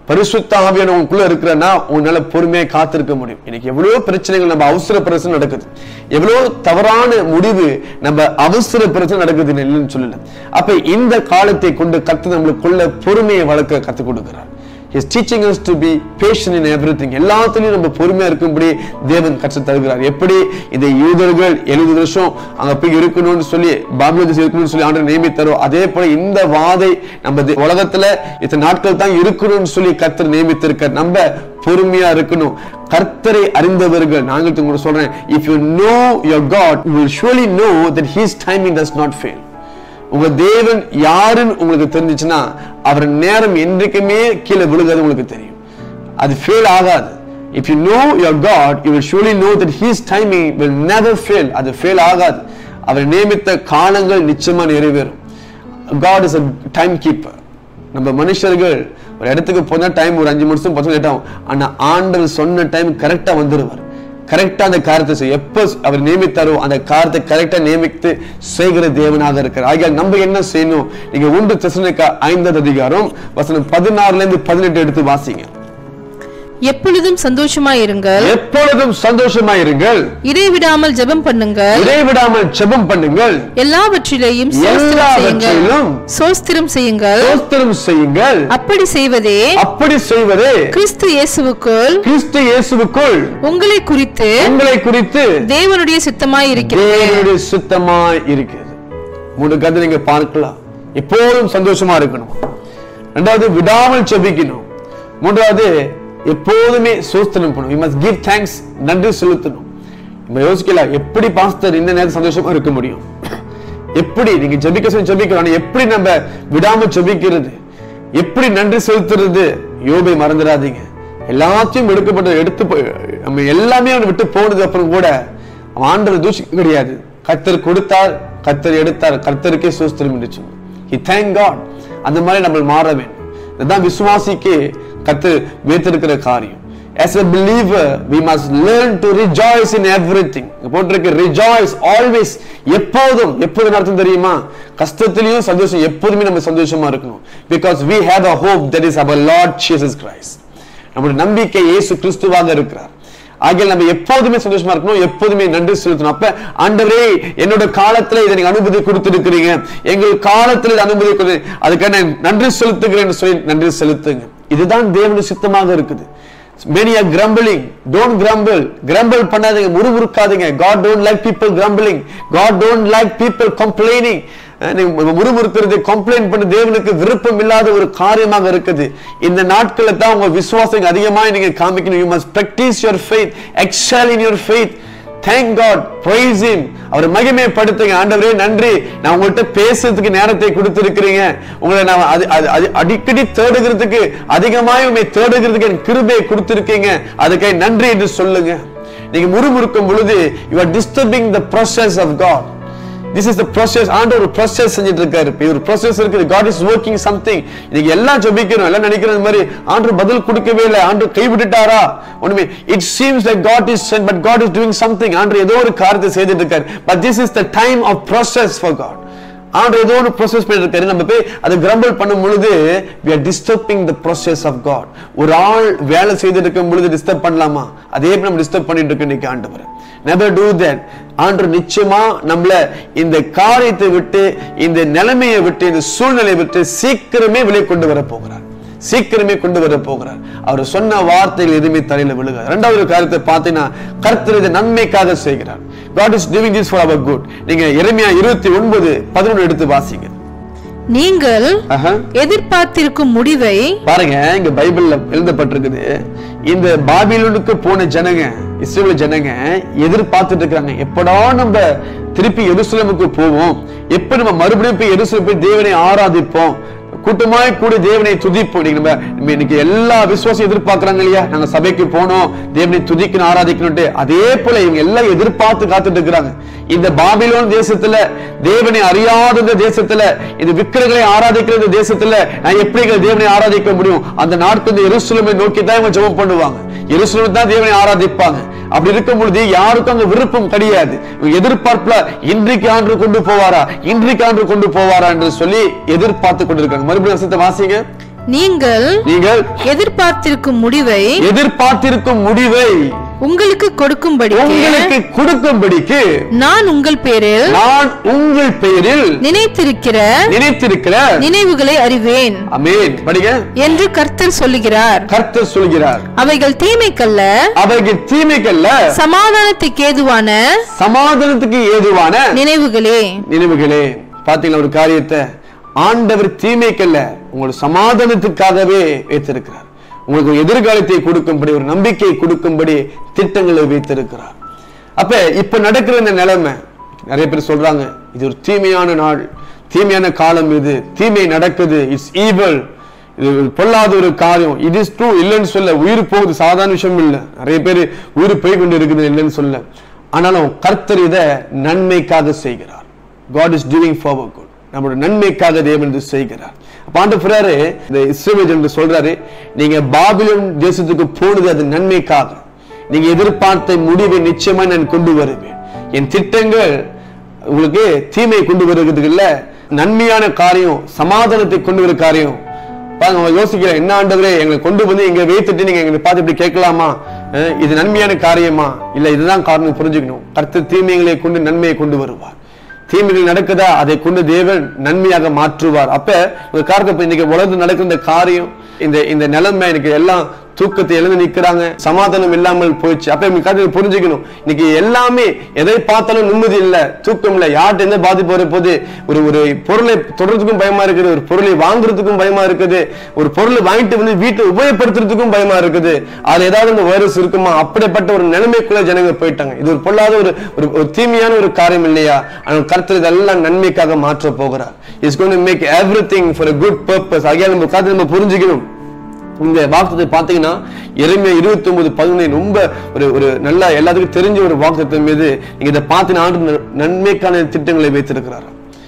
பரிசுத்த ஆவியான உங்களுக்குள்ள இருக்கிறன்னா உன்னால பொறுமையா காத்திருக்க முடியும் இன்னைக்கு எவ்வளவு பிரச்சனைகள் நம்ம அவசர பிரச்சனை நடக்குது எவ்வளவு தவறான முடிவு நம்ம அவசர பிரச்சனை நடக்குது இல்லைன்னு சொல்லல அப்ப இந்த காலத்தை கொண்டு கத்து நம்மளுக்குள்ள பொறுமையை வளர்க்க கத்து கொடுக்கிறார் is teaching us to be patient in everything எல்லாத்துலயும் நம்ம பொறுமையா இருக்கும்படி தேவன் கற்றுத் தருகிறார் எப்படி இந்த யூதர்கள் எழுபது வருஷம் அங்க போய் இருக்கணும்னு சொல்லி பாபிலோன் இருக்கணும்னு சொல்லி ஆண்டு நியமித்தாரோ அதே போல இந்த வாதை நம்ம தே- உலகத்துல இத்தனை நாட்கள் தான் இருக்கணும்னு சொல்லி கர்த்தர் நியமித்திருக்க நம்ம பொறுமையா இருக்கணும் கர்த்தரை அறிந்தவர்கள் நாங்கள் உங்களுக்கு சொல்றேன் if you know your God you will surely know that his timing does not fail உங்க தேவன் யாருன்னு உங்களுக்கு தெரிஞ்சுச்சுன்னா அவர் நேரம் என்றைக்குமே கீழே விழுகிறது உங்களுக்கு தெரியும் அது ஃபெயில் ஆகாது if you know your God you will surely know that his timing will never fail அது ஃபெயில் ஆகாது அவர் நியமித்த காலங்கள் நிச்சயமா நிறைவேறும் God is a time keeper நம்ம மனுஷர்கள் ஒரு இடத்துக்கு போனா டைம் ஒரு அஞ்சு நிமிஷம் பத்து லேட் ஆகும் ஆனா ஆண்டவர் சொன்ன டைம் கரெக்டா வந்துருவார் கரெக்டா அந்த காரியத்தை செய்ய எப்ப அவர் நியமித்தாரோ அந்த காரியத்தை கரெக்டா நியமித்து செய்கிற தேவனாக இருக்கிறார் ஆகியால் நம்ம என்ன செய்யணும் நீங்க ஒன்று தெசலோனிக்கா ஐந்தாவது அதிகாரம் வசனம் பதினாறுல இருந்து பதினெட்டு எடுத்து வாசிங்க எப்பொழுதும் சந்தோஷமாயிருங்கள் எப்பொழுதும் சந்தோஷமா இருங்கள் இடைவிடாமல் ஜெபம் பண்ணுங்கள் இடைவிடாமல் ஜெபம் பண்ணுங்கள் எல்லாவற்றிலேயும் சோஸ்திரம் செய்யுங்கள் எல்லாவற்றிலும் சோஸ்திரம் செய்யுங்கள் ஸ்தோத்திரம் செய்யுங்கள் அப்படி செய்வதே அப்படி செய்வதே கிறிஸ்து இயேசுவுக்குள் கிறிஸ்து இயேசுவுக்குள் உங்களை குறித்து உங்களை குறித்து தேவனுடைய சித்தமாய் இருக்கிறது தேவனுடைய சுத்தமாய் இருக்கிறது மூணு கதை நீங்க பார்க்கலாம் எப்போதும் சந்தோஷமா இருக்கணும் ரெண்டாவது விடாமல் செபிக்கணும் மூன்றாவது எப்போதுமே சோஸ்தனம் பண்ணணும் must give thanks நன்றி செலுத்தணும் நம்ம யோசிக்கலாம் எப்படி பாஸ்டர் இந்த நேரம் சந்தோஷமா இருக்க முடியும் எப்படி நீங்க ஜெபிக்க சொல்லி ஜெபிக்கலாம் ஆனா எப்படி நம்ம விடாம ஜெபிக்கிறது எப்படி நன்றி செலுத்துறது யோபை மறந்துடாதீங்க எல்லாத்தையும் எடுக்கப்பட்ட எடுத்து போய் நம்ம எல்லாமே அவனை விட்டு போனதுக்கு அப்புறம் கூட அவன் ஆண்டவர் தூஷிக்க கிடையாது கர்த்தர் கொடுத்தார் கர்த்தர் எடுத்தார் கர்த்தருக்கே சோஸ்திரம் என்று சொன்னார் he thank God அந்த மாதிரி நம்ம மாற வேண்டும் இதுதான் விசுவாசிக்கு கத்து வைத்திருக்கிற காரியம் as a believer we must learn to rejoice in everything இங்க போட்டிருக்கு rejoice always எப்போதும் எப்போதும் அர்த்தம் தெரியுமா கஷ்டத்திலையும் சந்தோஷம் எப்போதுமே நம்ம சந்தோஷமா இருக்கணும் because we have a hope that is our Lord Jesus Christ நம்முடைய நம்பிக்கை இயேசு கிறிஸ்துவாக இருக்கிறார் ஆகிய நம்ம எப்போதுமே சந்தோஷமா இருக்கணும் எப்போதுமே நன்றி செலுத்தணும் அப்ப ஆண்டவரே என்னோட காலத்துல இதை நீங்க அனுமதி கொடுத்திருக்கிறீங்க எங்கள் காலத்துல இதை அனுமதி கொடு அதுக்காக நான் நன்றி செலுத்துகிறேன்னு சொல்லி நன்றி செலுத்துங்க இதுதான் தேவனுடைய சித்தமாக இருக்குது many are grumbling don't grumble grumble பண்ணாதீங்க முறுமுறுக்காதீங்க god don't like people grumbling god don't like people complaining அஹ் நீங்க முறுமுறுக்கிறது கம்ப்ளைண்ட் பண்ணி தேவனுக்கு விருப்பம் இல்லாத ஒரு காரியமாக இருக்குது இந்த நாட்களில் தான் உங்க விசுவாசம் அதிகமா நீங்க காமிக்கணும் you must practice your faith excel in your faith thank god praise him அவர் மகிமைப்படுத்துங்க ஆண்டவரே நன்றி நான் உங்கள்கிட்ட பேசுறதுக்கு நேரத்தை கொடுத்திருக்கிறீங்க உங்களை நான் அது- அது- அது அடிக்கடி தேடுகிறதுக்கு அதிகமாய் உண்மை தேடுகிறதுக்கு என் கிருபையை கொடுத்திருக்கீங்க அதுக்காக நன்றி என்று சொல்லுங்க நீங்க முறுமுறுக்கும் பொழுது you are disturbing the process of god this is the process ஆண்டவர் ஒரு process செஞ்சுட்டு இருக்காரு இப்ப ஒரு process இருக்குது god is working something இன்னைக்கு எல்லாம் ஜெபிக்கிறோம் எல்லாம் நினைக்கிறோம் இந்த மாதிரி ஆண்டவர் பதில் கொடுக்கவே இல்லை ஆண்டவர் கைவிட்டுட்டாரா ஒண்ணுமே it seems like god is sent but god is doing something ஆண்டவர் ஏதோ ஒரு காரியத்தை செய்துட்டு இருக்காரு but this is the time of process for god ஆண்டவர் ஏதோ ஒரு ப்ரோசஸ் பண்ணிட்டு இருக்காரு நம்ம போய் அதை கிரம்பிள் பண்ணும் பொழுது we are disturbing the process of god ஒரு ஆள் வேலை செய்துட்டு இருக்கும் பொழுது டிஸ்டர்ப் பண்ணலாமா அதே போல நம்ம டிஸ்டர்ப் பண்ணிட்டு இருக்கோம் இன்னைக்கு ஆண்டவர் never do that ஆண்டவர் நிச்சயமா நம்மள இந்த காரியத்தை விட்டு இந்த நிலைமையை விட்டு இந்த சூழ்நிலையை விட்டு சீக்கிரமே விலை கொண்டு வர போகிறார் சீக்கிரமே கொண்டு வர போகிறார் அவர் சொன்ன வார்த்தைகள் எதுவுமே தலையில விழுகாது இரண்டாவது காரியத்தை பார்த்தீங்கன்னா கர்த்தர் இதை நன்மைக்காக செய்கிறார் God is doing this for our good நீங்க எரேமியா இருபத்தி ஒன்பது பதினொன்று எடுத்து வாசிங்க நீங்கள் ஆஹா. எதிர்பார்த்திருக்கும் முடிவை பாருங்க இங்க பைபிள்ல எழுதப்பட்டிருக்குது இந்த பாபிலோனுக்கு போன ஜனங்க இஸ்ரேல் ஜனங்க எதிர்பார்த்துட்டு இருக்காங்க எப்படா நம்ம திருப்பி எருசலேமுக்கு போவோம் எப்ப நம்ம மறுபடியும் போய் எருசலேம் போய் தேவனை ஆராதிப்போம் கூட்டமாய் கூடி தேவனை துதிப்போம் இன்னைக்கு நம்ம நம்ம இன்னைக்கு எல்லா விசுவாசம் எதிர்பார்க்கறாங்க இல்லையா நாங்க சபைக்கு போனோம் தேவனை துதிக்கணும் ஆராதிக்கணும்ட்டு அதே போல இவங்க எல்லாம் எதிர்பார்த்து காத்துட்டு இருக்கிறாங்க இந்த பாபிலோன் தேசத்துல தேவனை அறியாத இந்த தேசத்துல இந்த விக்கிரங்களை ஆராதிக்கிற இந்த தேசத்துல நான் எப்படி எங்க தேவனை ஆராதிக்க முடியும் அந்த நாட்கள் இந்த எருசலேமை நோக்கி தான் இவங்க ஜெபம் பண்ணுவாங்க எருசலேம் தான் தேவனை ஆராதிப்பாங்க அப்படி இருக்கும் பொழுது யாருக்கும் அங்க விருப்பம் கிடையாது இவங்க எதிர்பார்ப்புல இன்றைக்கு ஆண்டு கொண்டு போவாரா இன்றைக்கு ஆண்டு கொண்டு போவாரா என்று சொல்லி எதிர்பார்த்து கொண்டிருக்காங்க மறுபடியும் வசனத்தை வாசிங்க நீங்கள் நீங்கள் எதிர்பார்த்திருக்கும் முடிவை எதிர்பார்த்திருக்கும் முடிவை உங்களுக்கு கொடுக்கும்படிக்கு உங்களுக்கு கொடுக்கும்படிக்கு நான் உங்கள் பேரில் நான் உங்கள் பெயரில் நினைத்திருக்கிற நினைத்திருக்கிற நினைவுகளை அறிவேன் அமேன் படிங்க என்று கர்த்தர் சொல்லுகிறார் கர்த்தர் சொல்கிறார் அவைகள் தீமைக்கல்ல அவைகள் தீமைகள்ல சமாதானத்துக்கு ஏதுவான சமாதானத்துக்கு ஏதுவான நினைவுகளே நினைவுகளே பாத்தீங்களா ஒரு காரியத்தை ஆண்டவர் தீமைக்கல்ல உங்களோட சமாதானத்துக்காகவே வைத்திருக்கிறார் உங்களுக்கு ஒரு எதிர்காலத்தை கொடுக்கும்படி ஒரு நம்பிக்கையை கொடுக்கும்படி திட்டங்களை வைத்திருக்கிறார் அப்ப இப்ப நடக்கிற இந்த நிலைமை நிறைய பேர் சொல்றாங்க இது ஒரு தீமையான நாள் தீமையான காலம் இது தீமை நடக்குது இட்ஸ் ஈவல் இது ஒரு பொல்லாத ஒரு காரியம் இது இஸ் ட்ரூ இல்லைன்னு சொல்ல உயிர் போகுது சாதாரண விஷயம் இல்லை நிறைய பேர் உயிர் போய் கொண்டு இருக்குது இல்லைன்னு சொல்ல ஆனாலும் கர்த்தர் இதை நன்மைக்காக செய்கிறார் God is doing for good நம்மளோட நன்மைக்காக தேவன் இது செய்கிறார் அப்ப ஆண்டவராரு இந்த இஸ்ரவேல் என்று சொல்றாரு நீங்க பாபிலோன் தேசத்துக்கு போனது அது நன்மைக்காக நீங்க எதிர்பார்த்த முடிவை நிச்சயமா நான் கொண்டு வருவேன் என் திட்டங்கள் உங்களுக்கு தீமை கொண்டு வருகிறதுக்கு இல்ல நன்மையான காரியம் சமாதானத்தை கொண்டு வர காரியம் பாருங்க அவங்க யோசிக்கிறேன் என்ன ஆண்டவரே எங்களை கொண்டு வந்து இங்க வைத்துட்டு நீங்க எங்களை பார்த்து இப்படி கேட்கலாமா அஹ் இது நன்மையான காரியமா இல்ல இதுதான் காரணம் புரிஞ்சுக்கணும் கர்த்தர் தீமைகளை கொண்டு நன்மையை கொண்டு வருவார் தீமைகள் நடக்குதா அதை கொண்டு தேவன் நன்மையாக மாற்றுவார் அப்ப ஒரு காரணத்தை இன்னைக்கு உலகத்தில் நடக்கிற இந்த காரியம் இந்த இந்த நிலைமை எனக்கு எல்லாம் தூக்கத்தை எழுந்து நிக்கிறாங்க சமாதானம் இல்லாமல் போயிடுச்சு அப்ப இந்த காரியத்தை புரிஞ்சுக்கணும் இன்னைக்கு எல்லாமே எதை பார்த்தாலும் நிம்மதி இல்ல தூக்கம் இல்ல யார்கிட்ட எந்த பாதிப்பு வர போது ஒரு ஒரு பொருளை தொடர்றதுக்கும் பயமா இருக்குது ஒரு பொருளை வாங்குறதுக்கும் பயமா இருக்குது ஒரு பொருளை வாங்கிட்டு வந்து வீட்டை உபயோகப்படுத்துறதுக்கும் பயமா இருக்குது அதுல ஏதாவது இந்த வைரஸ் இருக்குமா அப்படிப்பட்ட ஒரு நிலைமைக்குள்ள ஜனங்க போயிட்டாங்க இது ஒரு பொல்லாத ஒரு ஒரு ஒரு தீமையான ஒரு காரியம் இல்லையா ஆனால் கர்த்தர் இதெல்லாம் நன்மைக்காக மாற்ற போகிறார் is going to make everything for a good purpose ஆகியால் நம்ம காத்து நம்ம புரிஞ்சுக்கணும் இந்த வாக்குத்தத்தை பார்த்தீங்கன்னா எருமையா இருபத்தி ஒன்பது பதினொன்று ரொம்ப ஒரு ஒரு நல்ல எல்லாத்துக்கும் தெரிஞ்ச ஒரு வாக்குத்தத்தின் மீது நீங்க இதை பார்த்தீங்கன்னா ஆண்டு ந- நன்மைக்கான திட்டங்களை வைத்திருக்கிறார்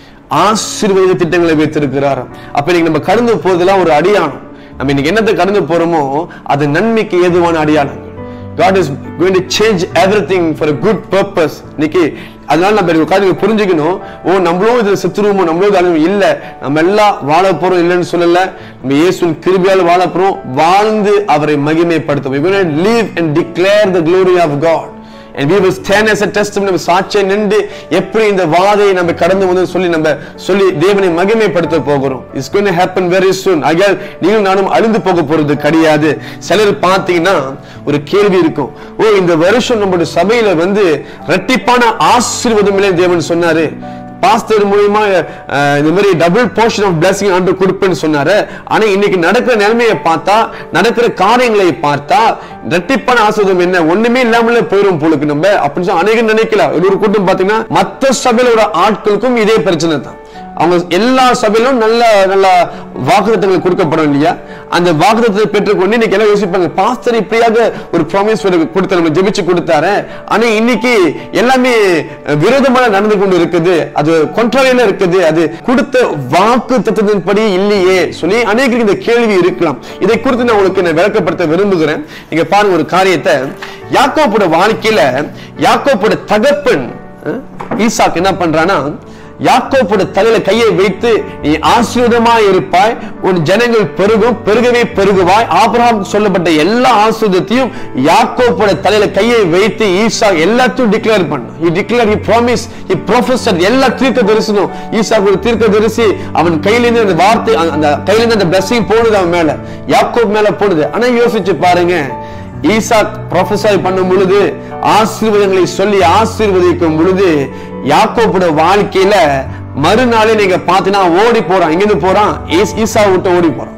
ஆசீர்வாத திட்டங்களை வைத்திருக்கிறார் அப்ப நீங்க நம்ம கடந்து போறதெல்லாம் ஒரு அடியானம் நம்ம இன்னைக்கு என்னத்தை கடந்து போறோமோ அது நன்மைக்கு ஏதுவான அடியானங்கள் God is going to change everything for a good purpose இன்னைக்கு அதனால நம்ம ஒரு காரியத்தை புரிஞ்சுக்கணும் ஓ நம்மளும் இதுல செத்துருவோமோ நம்மளும் இது அழிவு இல்ல நம்ம எல்லாம் வாழ போறோம் இல்லைன்னு சொல்லல நம்ம இயேசுவின் கிருபையால் வாழ போறோம் வாழ்ந்து அவரை மகிமைப்படுத்தும் we're going to live and declare the glory of God and we will stand as a testimony நம்ம சாட்சியை நின்று எப்படி இந்த வாதையை நம்ம கடந்து வந்து சொல்லி நம்ம சொல்லி தேவனை மகிமைப்படுத்த போகிறோம் it's going to happen very soon ஆகையால் நீங்களும் நானும் அழிந்து போக போறது கிடையாது சிலர் பார்த்தீங்கன்னா ஒரு கேள்வி இருக்கும் ஓ இந்த வருஷம் நம்மளுடைய சபையில வந்து ரெட்டிப்பான ஆசீர்வாதம் இல்லை தேவன் சொன்னாரு பாஸ்டர் மூலியமா அஹ், இந்த மாதிரி டபுள் போர்ஷன் ஆஃப் blessing ஆண்டு கொடுப்பேன்னு சொன்னாரு ஆனா இன்னைக்கு நடக்கிற நிலைமையை பார்த்தா நடக்கிற காரியங்களை பார்த்தா ரெட்டிப்பான ஆசிரியம் என்ன ஒண்ணுமே இல்லாமலே போயிரும் போலுக்கு நம்ம அப்படின்னு சொல்லி அநேகம் நினைக்கல ஒரு ஒரு கூட்டம் பாத்தீங்கன்னா மத்த சபையில உள்ள ஆட்களுக்கும் இதே பிரச்சனை தான் அவங்க எல்லா சபையிலும் நல்ல நல்ல வாக்குத்தங்கள் கொடுக்கப்படும் இல்லையா அந்த வாக்குத்தத்தை பெற்றுக்கொண்டு இன்னைக்கு எல்லாம் யோசிப்பாங்க பாஸ்டர் இப்படியாக ஒரு ப்ராமிஸ் கொடுத்த நம்ம ஜெபிச்சு கொடுத்தாரு ஆனா இன்னைக்கு எல்லாமே விரோதமாக நடந்து கொண்டு இருக்குது அது கொன்றாரியில இருக்குது அது கொடுத்த வாக்கு தத்துவத்தின்படி இல்லையே சொல்லி அநேகருக்கு இந்த கேள்வி இருக்கலாம் இதை குறித்து நான் உங்களுக்கு நான் விளக்கப்படுத்த விரும்புகிறேன் நீங்க பாருங்க ஒரு காரியத்தை யாக்கோப்போட வாழ்க்கையில யாக்கோப்போட தகப்பன் அஹ், ஈசாக்கு என்ன பண்றானா யாக்கோப்போட தலையில கையை வைத்து நீ ஆசீர்வாதமா இருப்பாய் உன் ஜனங்கள் பெருகும் பெருகவே பெருகுவாய் ஆபிரகாம் சொல்லப்பட்ட எல்லா ஆசீர்வாதத்தையும் யாக்கோப்போட தலையில கையை வைத்து ஈசா எல்லாத்தையும் டிக்ளேர் பண்ணான் he declared he promised he prophesied எல்லா தீர்க்க தரிசனம் ஈசா ஒரு தீர்க்க தரிசி அவன் கையிலிருந்து அந்த வார்த்தை அந்த- அந்த கையிலிருந்து அந்த blessing போனது அவன் மேல யாக்கோப் மேல போனது ஆனா யோசிச்சு பாருங்க ஈசாக் ப்ரொஃபஸர் பண்ணும் பொழுது ஆசீர்வாதங்களை சொல்லி ஆசீர்வதிக்கும் பொழுது யாக்கோபோட வாழ்க்கையில மறுநாளே நீங்க பாத்தீங்கன்னா ஓடி போறான் எங்கிருந்து போறான் ஈஸ்- ஈசா விட்டு ஓடி போறான்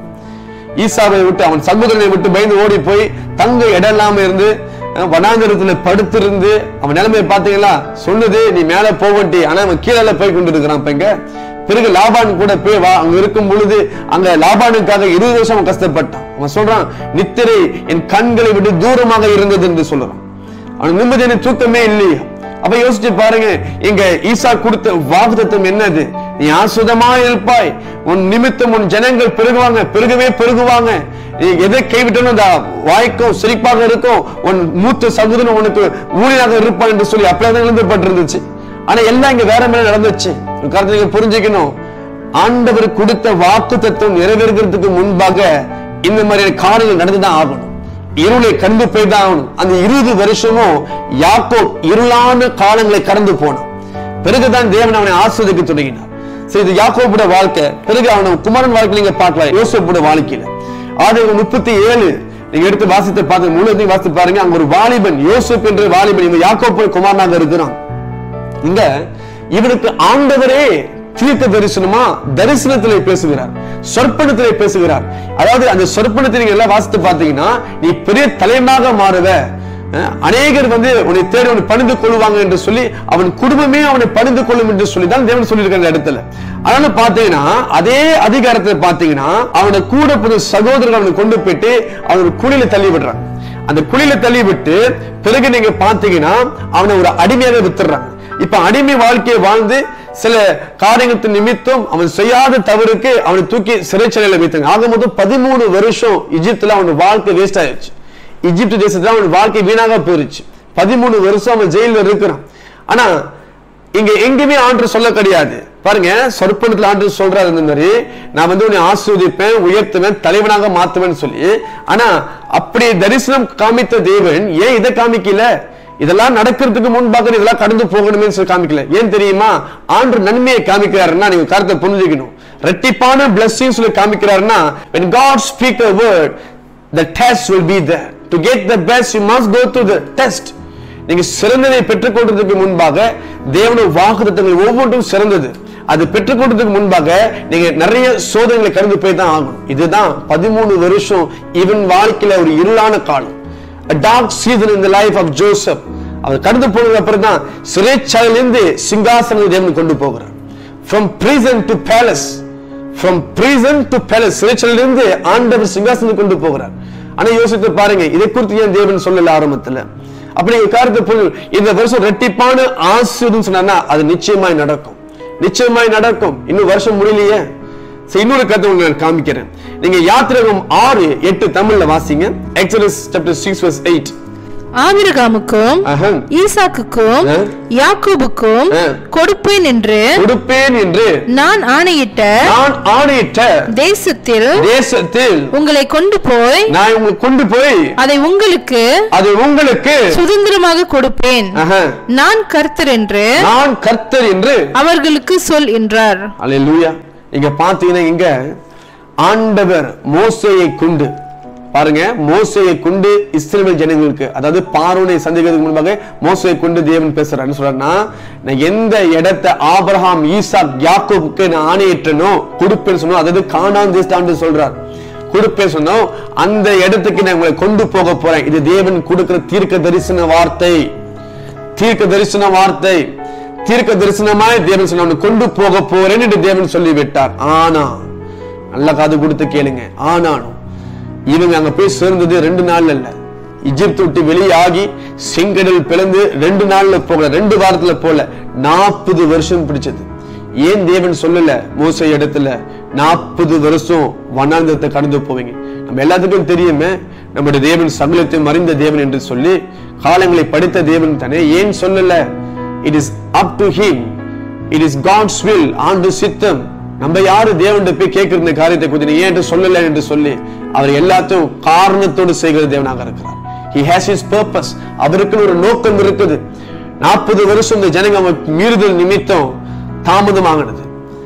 ஈசாவை விட்டு அவன் சகோதரனை விட்டு பயந்து ஓடி போய் தங்க இடம் இல்லாம இருந்து அஹ், வனாந்தரத்துல படுத்திருந்து அவன் நிலைமையை பாத்தீங்களா சொன்னது நீ மேல போவட்டி ஆனா அவன் கீழே போய் கொண்டு இருக்கிறான் இப்ப இங்க பிறகு லாபான் கூட போய் வா அங்க இருக்கும் பொழுது அங்க லாபானுக்காக இருபது வருஷம் அவன் கஷ்டப்பட்டான் அவன் சொல்றான் நித்திரை என் கண்களை விட்டு தூரமாக இருந்தது என்று சொல்றான் அவன் நிம்மதியான தூக்கமே இல்லையா அப்ப யோசிச்சு பாருங்க இங்க ஈசா கொடுத்த வாக்குத்தத்தம் என்னது நீ ஆசுதமா இருப்பாய் உன் நிமித்தம் உன் ஜனங்கள் பெருகுவாங்க பெருகவே பெருகுவாங்க நீ எதை கைவிட்டனும் அந்த வாய்க்கும் சிரிப்பாக இருக்கும் உன் மூத்த சகோதரன் உனக்கு ஊழியாக இருப்பான் என்று சொல்லி அப்படியே எழுதப்பட்டிருந்துச்சு ஆனா எல்லாம் இங்க வேற மேல நடந்துச்சு ஒரு கருத்தை நீங்க புரிஞ்சுக்கணும் ஆண்டவர் கொடுத்த வாக்கு தத்துவம் நிறைவேறுகிறதுக்கு முன்பாக இந்த மாதிரியான காரியங்கள் நடந்துதான் ஆகணும் இருளை கடந்து போய் தான் ஆகணும் அந்த இருபது வருஷமும் யாக்கோ இருளான காலங்களை கடந்து போனான் பிறகுதான் தேவன் அவனை ஆஸ்வதிக்க தொடங்கினார் சரி இது யாக்கோபுட வாழ்க்கை பிறகு அவன குமாரன் வாழ்க்கை நீங்க பார்க்கலாம் யோசப்புட வாழ்க்கையில ஆதி முப்பத்தி ஏழு நீங்க எடுத்து வாசித்து பார்த்து முழுவதையும் வாசித்து பாருங்க அங்க ஒரு வாலிபன் யோசப் என்ற வாலிபன் இவன் யாக்கோப்பு குமாரனாக இருக்கிறான் இங்க இவனுக்கு ஆண்டவரே தீர்க்க தரிசனமா தரிசனத்திலே பேசுகிறார் சொற்பனத்திலே பேசுகிறார் அதாவது அந்த சொற்பனத்தை நீங்க எல்லாம் வாசித்து பார்த்தீங்கன்னா நீ பெரிய தலைவனாக மாறுவ அஹ், அநேகர் வந்து உன்னை தேடி உன்னை பணிந்து கொள்வாங்க என்று சொல்லி அவன் குடும்பமே அவனை பணிந்து கொள்ளும் என்று சொல்லி தான் தேவன் சொல்லியிருக்காங்க இந்த இடத்துல அதனால பாத்தீங்கன்னா அதே அதிகாரத்தை பாத்தீங்கன்னா அவனை கூட பிறந்த சகோதரர்கள் அவனை கொண்டு போயிட்டு அவன் குழியில தள்ளி விடுறாங்க அந்த குழியில தள்ளி விட்டு பிறகு நீங்க பாத்தீங்கன்னா அவனை ஒரு அடிமையாக வித்துறாங்க இப்ப அடிமை வாழ்க்கையை வாழ்ந்து சில காரியத்தின் நிமித்தம் அவன் செய்யாத தவறுக்கு அவனை தூக்கி சிறைச்சாலையில வைத்தாங்க ஆக மொத்தம் பதிமூணு வருஷம் எகிப்துல அவன் வாழ்க்கை வேஸ்ட் ஆயிடுச்சு எகிப்து தேசத்துல அவன் வாழ்க்கை வீணாக போயிருச்சு பதிமூணு வருஷம் அவன் ஜெயில இருக்கிறான் ஆனா இங்க எங்கேயுமே ஆண்டு சொல்ல கிடையாது பாருங்க சொற்பனத்துல ஆண்டு சொல்றாரு இந்த மாதிரி நான் வந்து உன்னை ஆஸ்வதிப்பேன் உயர்த்துவேன் தலைவனாக மாத்துவேன்னு சொல்லி ஆனா அப்படி தரிசனம் காமித்த தேவன் ஏன் இதை காமிக்கல இதெல்லாம் நடக்கிறதுக்கு முன்பாக நீ இதெல்லாம் கடந்து போகணுமே சொல்லி காமிக்கல ஏன் தெரியுமா ஆண்டு நன்மையை காமிக்கிறாருன்னா நீங்க கருத்தை புரிஞ்சுக்கணும் ரெட்டிப்பான blessings சொல்லி காமிக்கிறாருன்னா when God speak a word the test will be there to get the best you must go through the test நீங்க சிறந்ததை பெற்றுக்கொள்றதுக்கு முன்பாக தேவனுடைய வாக்குத்தத்தங்கள் ஒவ்வொன்றும் சிறந்தது அது பெற்றுக்கொள்றதுக்கு முன்பாக நீங்க நிறைய சோதனைகளை கடந்து போய் தான் ஆகணும் இதுதான் பதிமூணு வருஷம் இவன் வாழ்க்கையில ஒரு இருளான காலம் a dark season in the life of Joseph அவர் கடந்து போனதுக்கு அப்புறம் தான் சிறைச்சாலையிலிருந்து சிங்காசனம் தேவன் கொண்டு போகிறார் from prison to palace from prison to palace சிறைச்சாலையிலிருந்து ஆண்டவர் சிங்காசனம் கொண்டு போகிறார் ஆனா யோசித்து பாருங்க இதை குறித்து ஏன் தேவன் சொல்லல ஆரம்பத்துல அப்படி காரியத்தை புரிஞ்சு இந்த வருஷம் ரெட்டிப்பான ஆசீர்வாதம் சொன்னா அது நிச்சயமாய் நடக்கும் நிச்சயமாய் நடக்கும் இன்னும் வருஷம் முடியலையே சரி, இன்னொரு கதை உங்களுக்கு நான் காமிக்கிறேன் நீங்க யாத்திரகம் ஆறு எட்டு தமிழ்ல வாசிங்க Exodus chapter six verse eight ஆபிரகாமுக்கும் ஈசாக்குக்கும் ஆ. யாக்கோபுக்கும் ஆ. கொடுப்பேன் என்று கொடுப்பேன் என்று நான் ஆணையிட்ட நான் ஆணையிட்ட தேசத்தில் தேசத்தில் உங்களை கொண்டு போய் நான் உங்களுக்கு கொண்டு போய் அதை உங்களுக்கு அது உங்களுக்கு சுதந்திரமாக கொடுப்பேன் ஆஹா, நான் கர்த்தர் என்று நான் கர்த்தர் என்று அவர்களுக்கு சொல் என்றார் அல்லேலூயா இங்க பாத்தீங்கன்னா இங்க ஆண்டவர் மோசேயை கொண்டு பாருங்க மோசேயை கொண்டு இஸ்ரேல் ஜனங்களுக்கு அதாவது பார்வனை சந்திக்கிறதுக்கு முன்பாக மோசையை கொண்டு தேவன் பேசுறாருன்னு சொல்றாருன்னா நான் எந்த இடத்தை ஆபிரகாம் ஈசாக் யாக்கோபுக்கு நான் ஆணையிட்டனோ கொடுப்பேன்னு சொன்னோம் அதாவது காணான் தேசத்தாண்டு சொல்றார் கொடுப்பேன் சொன்னோம் அந்த இடத்துக்கு நான் உங்களை கொண்டு போக போறேன் இது தேவன் கொடுக்கிற தீர்க்க தரிசன வார்த்தை தீர்க்க தரிசன வார்த்தை தீர்க்க தரிசனமாய் தேவன் சொன்ன "உன்னை கொண்டு போக போறேன் என்று தேவன் சொல்லிவிட்டார் ஆனா நல்ல காது கொடுத்து கேளுங்க ஆனாலும் இவங்க அங்க போய் சேர்ந்தது ரெண்டு நாள்ல இல்ல எகிப்து விட்டு வெளியாகி செங்கடல் பிளந்து ரெண்டு நாள்ல போகல ரெண்டு வாரத்துல போல நாற்பது வருஷம் பிடிச்சது ஏன் தேவன் சொல்லல மோசை இடத்துல நாற்பது வருஷம் வனாந்தத்தை கடந்து போவீங்க நம்ம எல்லாத்துக்கும் தெரியுமே நம்முடைய தேவன் சகலத்தையும் அறிந்த தேவன் என்று சொல்லி காலங்களை படித்த தேவன் தானே ஏன் சொல்லல it is up to him it is God's will ஆண்டு சித்தம் நம்ம யாரு தேவன் போய் கேட்கிற இந்த காரியத்தை குறித்து நீ ஏன் என்று சொல்லல என்று சொல்லி அவர் எல்லாத்தையும் காரணத்தோடு செய்கிற தேவனாக இருக்கிறார் he has his purpose அவருக்குன்னு ஒரு நோக்கம் இருக்குது நாற்பது வருஷம் இந்த ஜனங்க அவன் மீறுதல் நிமித்தம் தாமதமாகினது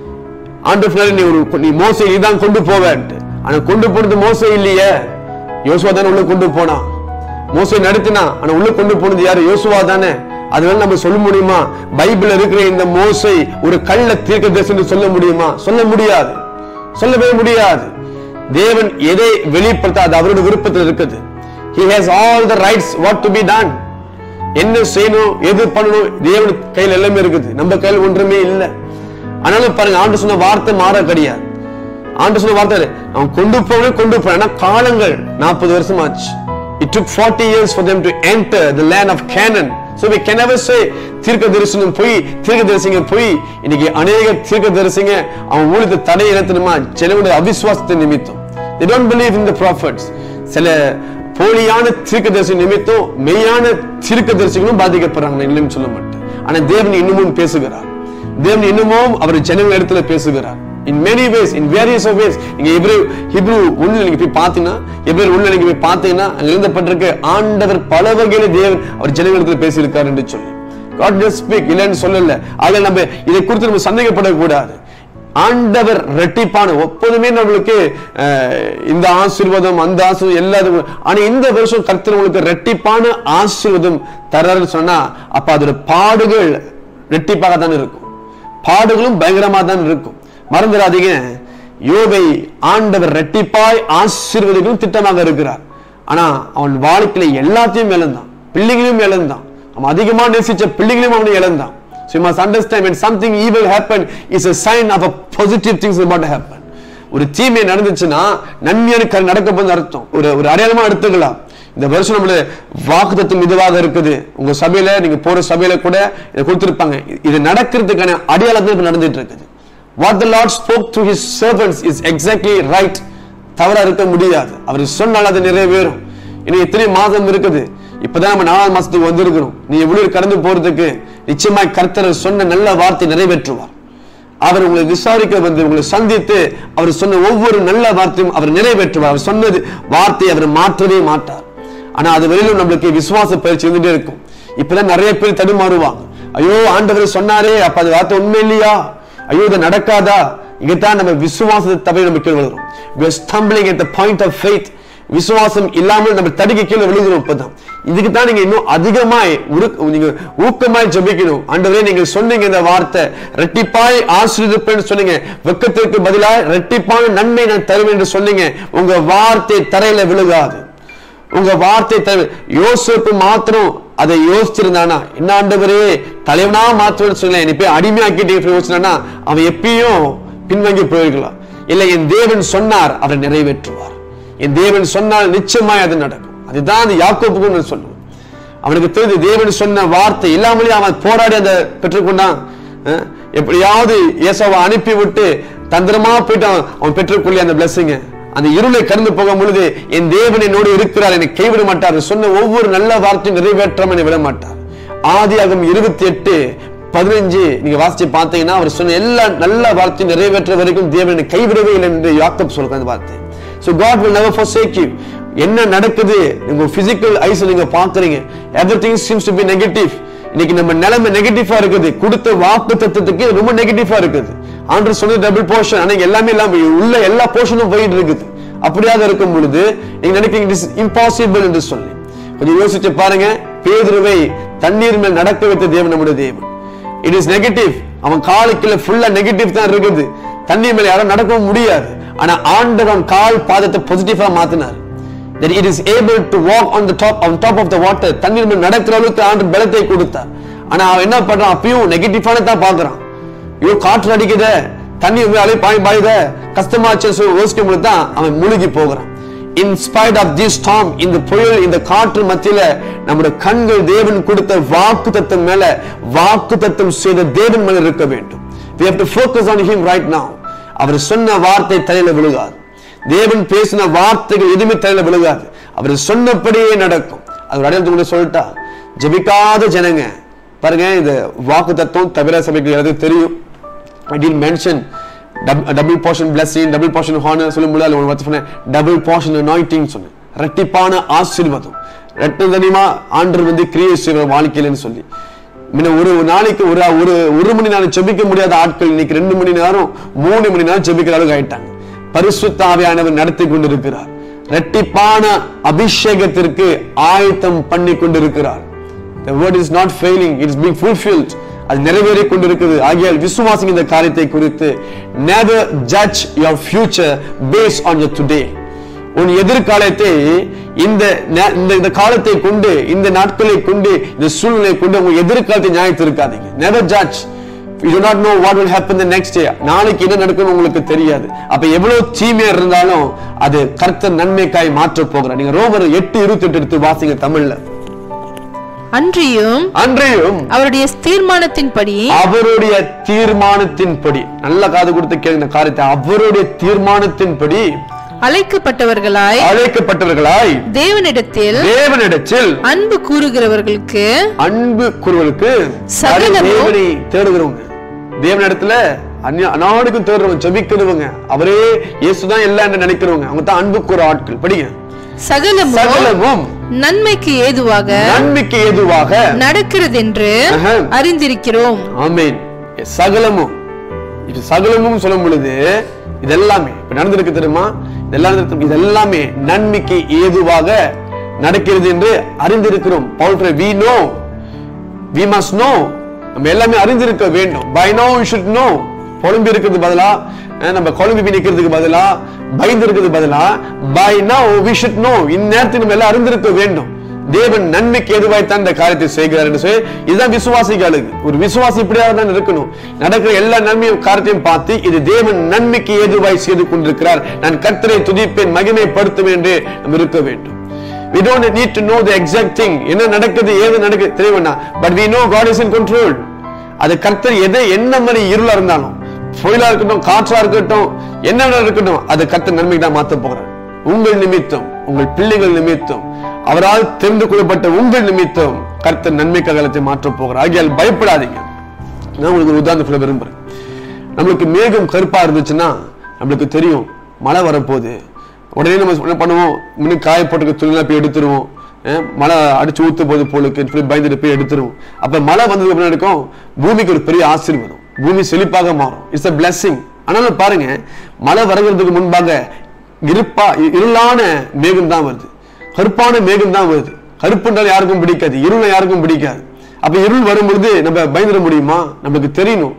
ஆண்டு நீ ஒரு நீ மோசை நீதான் கொண்டு போவேன்ட்டு ஆனா கொண்டு போனது மோசை இல்லையே யோசுவா தானே உள்ள கொண்டு போனான் மோசை நடத்தினா ஆனா உள்ள கொண்டு போனது யாரு யோசுவா தானே அதனால நம்ம சொல்ல முடியுமா பைபிள்ல இருக்கிற இந்த மோசை ஒரு கள்ள தீர்க்க சொல்ல முடியுமா சொல்ல முடியாது சொல்லவே முடியாது தேவன் எதை வெளிப்படுத்த அது அவருடைய விருப்பத்தில் இருக்குது he has all the rights what to be done என்ன செய்யணும் எது பண்ணணும் தேவன் கையில் எல்லாமே இருக்குது நம்ம கையில் ஒன்றுமே இல்லை ஆனாலும் பாருங்க ஆண்டு சொன்ன வார்த்தை மாற கிடையாது ஆண்டு சொன்ன வார்த்தை அவன் கொண்டு போகணும் கொண்டு போன ஆனா காலங்கள் நாற்பது வருஷம் ஆச்சு it took 40 years for them to enter the land of Canaan so we can never say தீர்க்க தரிசனம் போய் தீர்க்க தரிசிங்க போய் இன்னைக்கு அநேக தீர்க்க தரிசிங்க அவன் ஊழியத்தை தடை இனத்தினுமா ஜனங்களுடைய அவிசுவாசத்தை நிமித்தம் they don't believe in the prophets சில போலியான தீர்க்கதரிசி நிமித்தம் மெய்யான தீர்க்கதரிசிகளும் பாதிக்கப்படுறாங்க நான் இல்லைன்னு சொல்ல மாட்டேன் ஆனா தேவன் இன்னமும் பேசுகிறார் தேவன் இன்னமும் அவர் ஜனங்கள் இடத்துல பேசுகிறார் in many ways in various of ways நீங்க எப்ரே ஹிப்ரு உள்ள நீங்க போய் பார்த்தீங்கன்னா எப்ரே உள்ள நீங்க போய் பார்த்தீங்கன்னா அங்க எழுதப்பட்டிருக்கு ஆண்டவர் பல வகையில தேவன் அவர் ஜனங்களுக்கு பேசியிருக்கார் என்று சொல்லி God just speak இல்லைன்னு சொல்லல ஆக நம்ம இதை குறித்து நம்ம சந்தேகப்படக்கூடாது ஆண்டவர் ரெட்டிப்பான எப்போதுமே நம்மளுக்கு அஹ், இந்த ஆசீர்வாதம் அந்த ஆசீர்வாதம் எல்லாரும் ஆனா இந்த வருஷம் கர்த்தர் உங்களுக்கு ரெட்டிப்பான ஆசீர்வாதம் தர்றாருன்னு சொன்னா அப்ப அதோட பாடுகள் ரெட்டிப்பாக தான் இருக்கும் பாடுகளும் பயங்கரமா தான் இருக்கும் மறந்துடாதீங்க யோபை ஆண்டவர் ரெட்டிப்பாய் ஆசீர்வதிகளும் திட்டமாக இருக்கிறார் ஆனா அவன் வாழ்க்கையில எல்லாத்தையும் இழந்தான் பிள்ளைகளையும் இழந்தான் அவன் அதிகமா நேசிச்ச பிள்ளைகளையும் அவனை இழந்தான் So you must understand when something evil happened is a sign of a positive things is about to happen. ஒரு தீமை நடந்துச்சுன்னா நன்மையான கரு நடக்க போகுது அர்த்தம் ஒரு ஒரு அடையாளமா எடுத்துக்கலாம் இந்த வருஷம் நம்மள வாக்குத்தத்தம் இதுவாக இருக்குது உங்க சபையில நீங்க போற சபையில கூட இதை கொடுத்திருப்பாங்க இது நடக்கிறதுக்கான அடையாளம் தான் இப்ப நடந்துட்டு இருக்குது what the lord spoke to his servants is exactly right தவறா இருக்க முடியாது அவர் சொன்னால் அது நிறைவேறும் இன்னும் எத்தனை மாதம் இருக்குது இப்பதான் நம்ம நாலாவது மாசத்துக்கு வந்திருக்கிறோம் நீ எவ்வளவு கடந்து போறதுக்கு நிச்சயமாய் கர்த்தர் சொன்ன நல்ல வார்த்தை நிறைவேற்றுவார் அவர் உங்களை விசாரிக்க வந்து உங்களை சந்தித்து அவர் சொன்ன ஒவ்வொரு நல்ல வார்த்தையும் அவர் நிறைவேற்றுவார் அவர் சொன்னது வார்த்தையை அவர் மாற்றவே மாட்டார் ஆனா அது வெளியிலும் நம்மளுக்கு விசுவாச பயிற்சி இருந்துட்டே இருக்கும் இப்பதான் நிறைய பேர் தடுமாறுவாங்க ஐயோ ஆண்டவர் சொன்னாரே அப்ப அது வார்த்தை உண்மை இல்லையா ஐயோ இது நடக்காதா இங்கதான் நம்ம விசுவாசத்தை தவிர நம்ம கீழ் விழுகிறோம் we are stumbling at the point of faith விசுவாசம் இல்லாமல் நம்ம தடுக்க கீழே விழுகிறோம் இப்பதான் இதுக்கு தான் நீங்க இன்னும் அதிகமாய் உரு- நீங்க ஊக்கமாய் ஜெபிக்கணும் ஆண்டவரே நீங்க சொன்னீங்க இந்த வார்த்தை ரெட்டிப்பாய் ஆசீர்வதிப்பேன்னு சொன்னீங்க வெக்கத்திற்கு பதிலாக ரெட்டிப்பான நன்மை நான் தருவேன் என்று சொன்னீங்க உங்க வார்த்தை தரையில விழுகாது உங்க வார்த்தை தவிர யோசிப்பு மாத்திரம் அதை யோசிச்சிருந்தானா என்ன ஆண்டவரே தலைவனா மாத்திரம் சொல்லல என்னை போய் அடிமையாக்கிட்டு யோசிச்சானா அவன் எப்பயும் பின்வாங்கி போயிருக்கலாம் இல்ல என் தேவன் சொன்னார் அவரை நிறைவேற்றுவார் என் தேவன் சொன்னால் நிச்சயமாய் அது நடக்கும் அதுதான் அந்த யாக்கோப்புக்கும் நான் சொல்லுவேன் அவனுக்கு தெரிஞ்சு தேவன் சொன்ன வார்த்தை இல்லாமலே அவன் போராடி அந்த பெற்றுக்கொண்டான் அஹ், எப்படியாவது இயேசுவை அனுப்பி விட்டு தந்திரமா போயிட்டு அவன் அவன் பெற்றுக்கொள்ளி அந்த blessing அந்த இருளை கடந்து போகும் பொழுது என் தேவன் என்னோடு இருக்கிறார் என்னை கைவிட மாட்டார் சொன்ன ஒவ்வொரு நல்ல வார்த்தையும் நிறைவேற்றாம என்னை விட மாட்டார் ஆதியாகம் இருபத்தி எட்டு பதினஞ்சு நீங்க வாசிச்சு பார்த்தீங்கன்னா அவர் சொன்ன எல்லா நல்ல வார்த்தையும் நிறைவேற்ற வரைக்கும் தேவன் என்னை கைவிடவே இல்லை என்று யாக்கப் சொல்ற அந்த வார்த்தை so god will never forsake you என்ன நடக்குது உங்க பிசிக்கல் ஐஸ் நீங்க பாக்குறீங்க everything seems to be negative இன்னைக்கு நம்ம நிலைமை நெகட்டிவா இருக்குது கொடுத்த வாக்கு தத்துவத்துக்கு ரொம்ப நெகட்டிவா இருக்குது ஆண்டு சொன்னது டபுள் போர்ஷன் ஆனா இங்க எல்லாமே இல்லாம உள்ள எல்லா போர்ஷனும் போயிட்டு இருக்குது அப்படியாக இருக்கும் பொழுது நீங்க நினைக்கிறீங்க இட் இஸ் இம்பாசிபிள் என்று சொல்லி கொஞ்சம் யோசிச்சு பாருங்க பேதுருவை தண்ணீர் மேல் நடக்க வைத்த தேவன் நம்முடைய தேவன் இட் இஸ் நெகட்டிவ் அவன் காலுக்குள்ள ஃபுல்லா நெகட்டிவ் தான் இருக்குது தண்ணீர் மேல யாரும் நடக்கவும் முடியாது ஆனா ஆண்டவர் அவன் கால் பாதத்தை பாசிட்டிவா மாத்தினார் that it is able to walk on the top on top of the water தண்ணீர் மேல் நடக்கிற அளவுக்கு ஆண்டு பலத்தை கொடுத்தார் ஆனா அவன் என்ன பண்றான் அப்பயும் நெகட்டிவான தான் பாக்குறான் ஐயோ காற்று அடிக்குதே தண்ணி வந்து அலை பாய் பாயுத கஷ்டமாச்சு சொல்லி யோசிக்கும் பொழுது தான் அவன் முழுகி போகிறான் இன் ஸ்பைட் ஆஃப் தி ஸ்டாம் இந்த புயல் இந்த காற்று மத்தியில நம்முடைய கண்கள் தேவன் கொடுத்த வாக்கு தத்துவம் மேல வாக்கு தத்துவம் செய்த தேவன் மேல இருக்க வேண்டும் we have to focus on him right now அவர் சொன்ன வார்த்தை தலையில விழுகாது தேவன் பேசின வார்த்தைகள் எதுவுமே தலையில விழுகாது அவர் சொன்னபடியே நடக்கும் அது ஒரு அடையாளத்தை கூட சொல்லிட்டா ஜெபிக்காத ஜனங்க பாருங்க இந்த வாக்கு தத்துவம் தவிர சபைக்கு எனக்கு தெரியும் I didn't mention double portion blessing double portion honour சொல்லும்போது அதில் ஒரு வார்த்தை சொன்னேன் டபுள் போர்ஷன் அனாயிட்டிங் சொன்னேன் ரெட்டிப்பான ஆசீர்வாதம் ரெட்டு தனிமா ஆண்டர் வந்து கிரியை செய்கிற வாழ்க்கையிலன்னு சொல்லி முன்ன ஒரு ஒரு நாளைக்கு ஒரு ஒரு ஒரு மணி நேரம் ஜெபிக்க முடியாத ஆட்கள் இன்னைக்கு ரெண்டு மணி நேரம் மூணு மணி நேரம் ஜெபிக்கிற அளவுக்கு ஆயிட்டாங்க பரிசுத்த ஆவியானவர் நடத்தி கொண்டிருக்கிறார் ரெட்டிப்பான அபிஷேகத்திற்கு ஆயத்தம் பண்ணி கொண்டிருக்கிறார் the word is not failing it is being fulfilled அது நிறைவேறி கொண்டிருக்கிறது ஆகியால் விசுவாசிங்க இந்த காரியத்தை குறித்து never judge your future based on your today உன் எதிர்காலத்தை இந்த நே- இந்த இந்த காலத்தை கொண்டு இந்த நாட்களை கொண்டு இந்த சூழ்நிலை கொண்டு உங்க எதிர்காலத்தை நியாயத்து இருக்காதீங்க never judge you do not know what will happen the next day நாளைக்கு என்ன நடக்கும்னு உங்களுக்கு தெரியாது அப்ப எவ்வளவு தீமையா இருந்தாலும் அது கர்த்தர் நன்மைக்காய் மாற்ற போகிறார் நீங்க ரோமர் எட்டு இருபத்தி எட்டு எடுத்து வாசிங்க தமிழ்ல அன்றியும் அன்றையும் அவருடைய தீர்மானத்தின்படி அவருடைய தீர்மானத்தின்படி நல்ல காது கொடுத்து கேளுங்க இந்த காரியத்தை அவருடைய தீர்மானத்தின்படி அழைக்கப்பட்டவர்களாய் அழைக்கப்பட்டவர்களாய் தேவனிடத்தில் தேவனிடத்தில் அன்பு கூறுகிறவர்களுக்கு அன்பு குருவலுக்கு சகலமும் தேவனை தேடுகிறவங்க தேவனிடத்துல அந்நிய நாடுக்கும் தேடுறவங்க ஜெபிக்கிறவங்க அவரே இயேசுதான் எல்லாம் என்று நினைக்கிறவங்க அவங்க தான் அன்புக்குற ஆட்கள் படிங்க சகலமும் சகலமும் நன்மைக்கு ஏதுவாக நன்மைக்கு ஏதுவாக நடக்கிறதென்று ஆஹா. அறிந்திருக்கிறோம் ஆமென் சகலமும் இது சகலமும் சொல்லும் பொழுது இதெல்லாமே இப்ப நடந்திருக்கு தெரியுமா இதெல்லாம் நடந்திருக்கு. இதெல்லாமே நன்மைக்கு ஏதுவாக நடக்கிறது என்று அறிந்திருக்கிறோம் பவுல் we know we must know நம்ம எல்லாமே அறிந்திருக்க வேண்டும் by now you should know புலம்பி இருக்கிறது பதிலா அஹ், நம்ம குழம்பி நிக்கிறதுக்கு பதிலா பயந்து இருக்கிறது பதிலா by now we should know இந்நேரத்தில் நம்ம எல்லாம் அறிந்திருக்க வேண்டும் தேவன் நன்மைக்கு எதுவாய் தான் இந்த காரியத்தை செய்கிறார் என்று சொல்லி இதுதான் விசுவாசிகளுக்கு ஒரு விசுவாசி இப்படியாக தான் இருக்கணும் நடக்கிற எல்லா நன்மையும் காரியத்தையும் பார்த்து இது தேவன் நன்மைக்கு ஏதுவாய் செய்து கொண்டிருக்கிறார் நான் கர்த்தரை துதிப்பேன் மகிமைப்படுத்துவேன் என்று நம்ம இருக்க வேண்டும் we don't need to know the exact thing என்ன நடக்குது ஏது நடக்குது தெரிய வேண்டாம் but we know god is in control அது கர்த்தர் எதை என்ன மாதிரி இருளா இருந்தாலும் புயலா இருக்கட்டும் காற்றா இருக்கட்டும் என்ன வேணா இருக்கட்டும் அது கர்த்தர் நன்மைக்கு தான் மாத்த போகிறார் உங்கள் நிமித்தம் உங்கள் பிள்ளைகள் நிமித்தம் அவரால் தெரிந்து கொள்ளப்பட்ட உங்கள் நிமித்தம் கர்த்தர் நன்மை ககலத்தை மாற்றப் போகிறார் ஆகியால் பயப்படாதீங்க நான் உங்களுக்கு ஒரு உதாரணம் சொல்ல விரும்புறேன் நம்மளுக்கு மேகம் கருப்பா இருந்துச்சுன்னா நம்மளுக்கு தெரியும் மழை வரப்போகுது உடனே நம்ம என்ன பண்ணுவோம் முன்னும் காய போட்டுக்க துணிலாம் போய் எடுத்துருவோம் அஹ் மழை அடிச்சு ஊத்து போது போலுக்கு சொல்லி பயந்துட்டு போய் எடுத்துருவோம் அப்ப மழை வந்ததுக்கு அப்புறம் இருக்கும் பூமிக்கு ஒரு பெரிய ஆசீர்வாதம் பூமி செழிப்பாக மாறும் இட்ஸ் a blessing ஆனாலும் பாருங்க மழை வரங்கிறதுக்கு முன்பாக இருப்பா இ- இருளான மேகம் தான் வருது கருப்பான மேகம் தான் வருது கருப்புன்றால் யாருக்கும் பிடிக்காது இருளை யாருக்கும் பிடிக்காது அப்ப இருள் வரும் பொழுது நம்ம பயந்துட முடியுமா நமக்கு தெரியணும்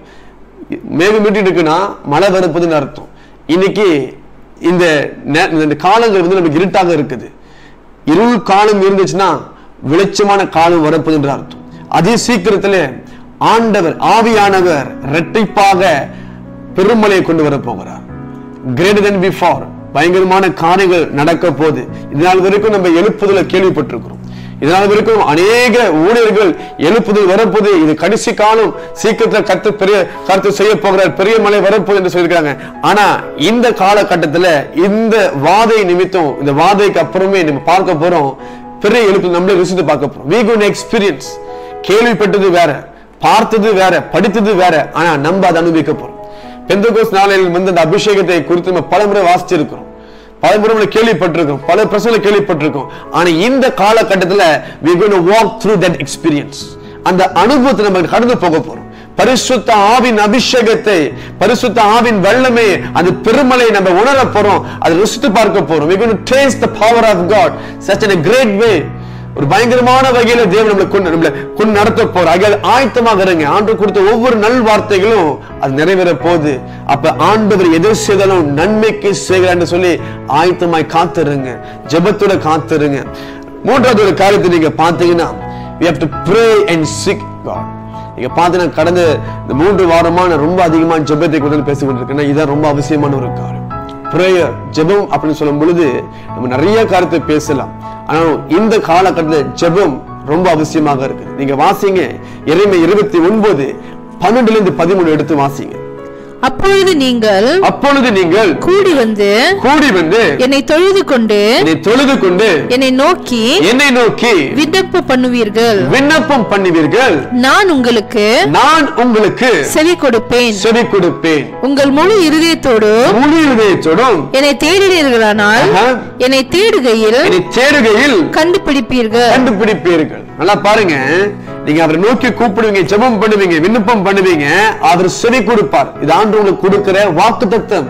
மேகம் மீட்டிட்டு இருக்குன்னா மழை வரப்போதுன்னு அர்த்தம் இன்னைக்கு இந்த நே- இந்த காலங்கள் வந்து நமக்கு இருட்டாக இருக்குது இருள் காலம் இருந்துச்சுன்னா வெளிச்சமான காலம் வரப்போதுன்ற அர்த்தம் அதே சீக்கிரத்துல ஆண்டவர் ஆவியானவர் இரட்டிப்பாக பெருமலையை கொண்டு வர போகிறார் கிரேட்டர் than பிஃபார் பயங்கரமான காரியங்கள் நடக்க போகுது இதனால் வரைக்கும் நம்ம எழுப்புதல கேள்விப்பட்டிருக்கிறோம் இதனால் வரைக்கும் அநேக ஊழியர்கள் எழுப்புதல் வரப்போது இது கடைசி காலம் சீக்கிரத்துல கத்து பெரிய கருத்து செய்ய போகிறார் பெரிய மலை வரப்போகுது என்று சொல்லியிருக்காங்க ஆனா இந்த காலகட்டத்துல இந்த வாதை நிமித்தம் இந்த வாதைக்கு அப்புறமே நம்ம பார்க்க போறோம் பெரிய எழுப்பு நம்மளே ருசித்து பார்க்க போறோம் we going to experience கேள்விப்பட்டது வேற பார்த்தது வேற படித்தது வேற ஆனா நம்ம அதை அனுபவிக்க போறோம் பெந்தகோஸ் நாளையில் வந்து அந்த அபிஷேகத்தை குறித்து நம்ம பலமுறை வாசிச்சிருக்கிறோம் பல முறை நம்ம கேள்விப்பட்டிருக்கோம் பல பிரச்சனை கேள்விப்பட்டிருக்கோம் ஆனா இந்த காலகட்டத்துல we going to walk through that experience அந்த அனுபவத்தை நம்ம கடந்து போக போறோம் பரிசுத்த ஆவின் அபிஷேகத்தை பரிசுத்த ஆவின் வல்லமை அந்த பெருமலை நம்ம உணர போறோம் அதை ருசித்து பார்க்க போறோம் we going to taste the power of god such in a great way ஒரு பயங்கரமான வகையில தேவன் நம்மளை கொண்டு நம்மளை கொண்டு நடத்த போற ஆகையால் ஆயத்தமாக இருங்க ஆண்டு கொடுத்த ஒவ்வொரு நல் வார்த்தைகளும் அது நிறைவேற போகுது அப்ப ஆண்டவர் எது செய்தாலும் நன்மைக்கு செய்கிறான்னு சொல்லி ஆயத்தமாய் காத்துருங்க ஜெபத்தோட காத்துருங்க மூன்றாவது ஒரு காரியத்தை நீங்க பார்த்தீங்கன்னா we have to pray and seek God நீங்க பார்த்தீங்கன்னா கடந்த இந்த மூன்று வாரமா நான் ரொம்ப அதிகமா ஜெபத்தை குறித்து பேசி கொண்டிருக்கேன் இதான் ரொம்ப அவசியமான ஒரு காரியம் பிரேயர் ஜெபம் அப்படின்னு சொல்லும் பொழுது நம்ம நிறைய காரியத்தை பேசலாம் ஆனால் இந்த காலகட்டத்தில் ஜெபம் ரொம்ப அவசியமாக இருக்குது நீங்க வாசிங்க இறைமை இருபத்தி ஒன்பது பன்னெண்டுல இருந்து பதிமூணு எடுத்து வாசிங்க அப்பொழுது நீங்கள் அப்பொழுது நீங்கள் கூடி வந்து கூடி வந்து என்னை தொழுது கொண்டு என்னை தொழுது கொண்டு என்னை நோக்கி என்னை நோக்கி விண்ணப்ப பண்ணுவீர்கள் விண்ணப்பம் பண்ணுவீர்கள் நான் உங்களுக்கு நான் உங்களுக்கு செவி கொடுப்பேன் செவி கொடுப்பேன் உங்கள் முழு இருதயத்தோடு முழு இதயத்தோடும் என்னை தேடினீர்களானால் ஆஹா, என்னை தேடுகையில் என்னை தேடுகையில் கண்டுபிடிப்பீர்கள் கண்டுபிடிப்பீர்கள் நல்லா பாருங்க நீங்க அவரை நோக்கி கூப்பிடுவீங்க ஜெபம் பண்ணுவீங்க விண்ணப்பம் பண்ணுவீங்க அவர் செவி கொடுப்பார் இது ஆண்டு உங்களுக்கு கொடுக்கிற வாக்கு தத்தம்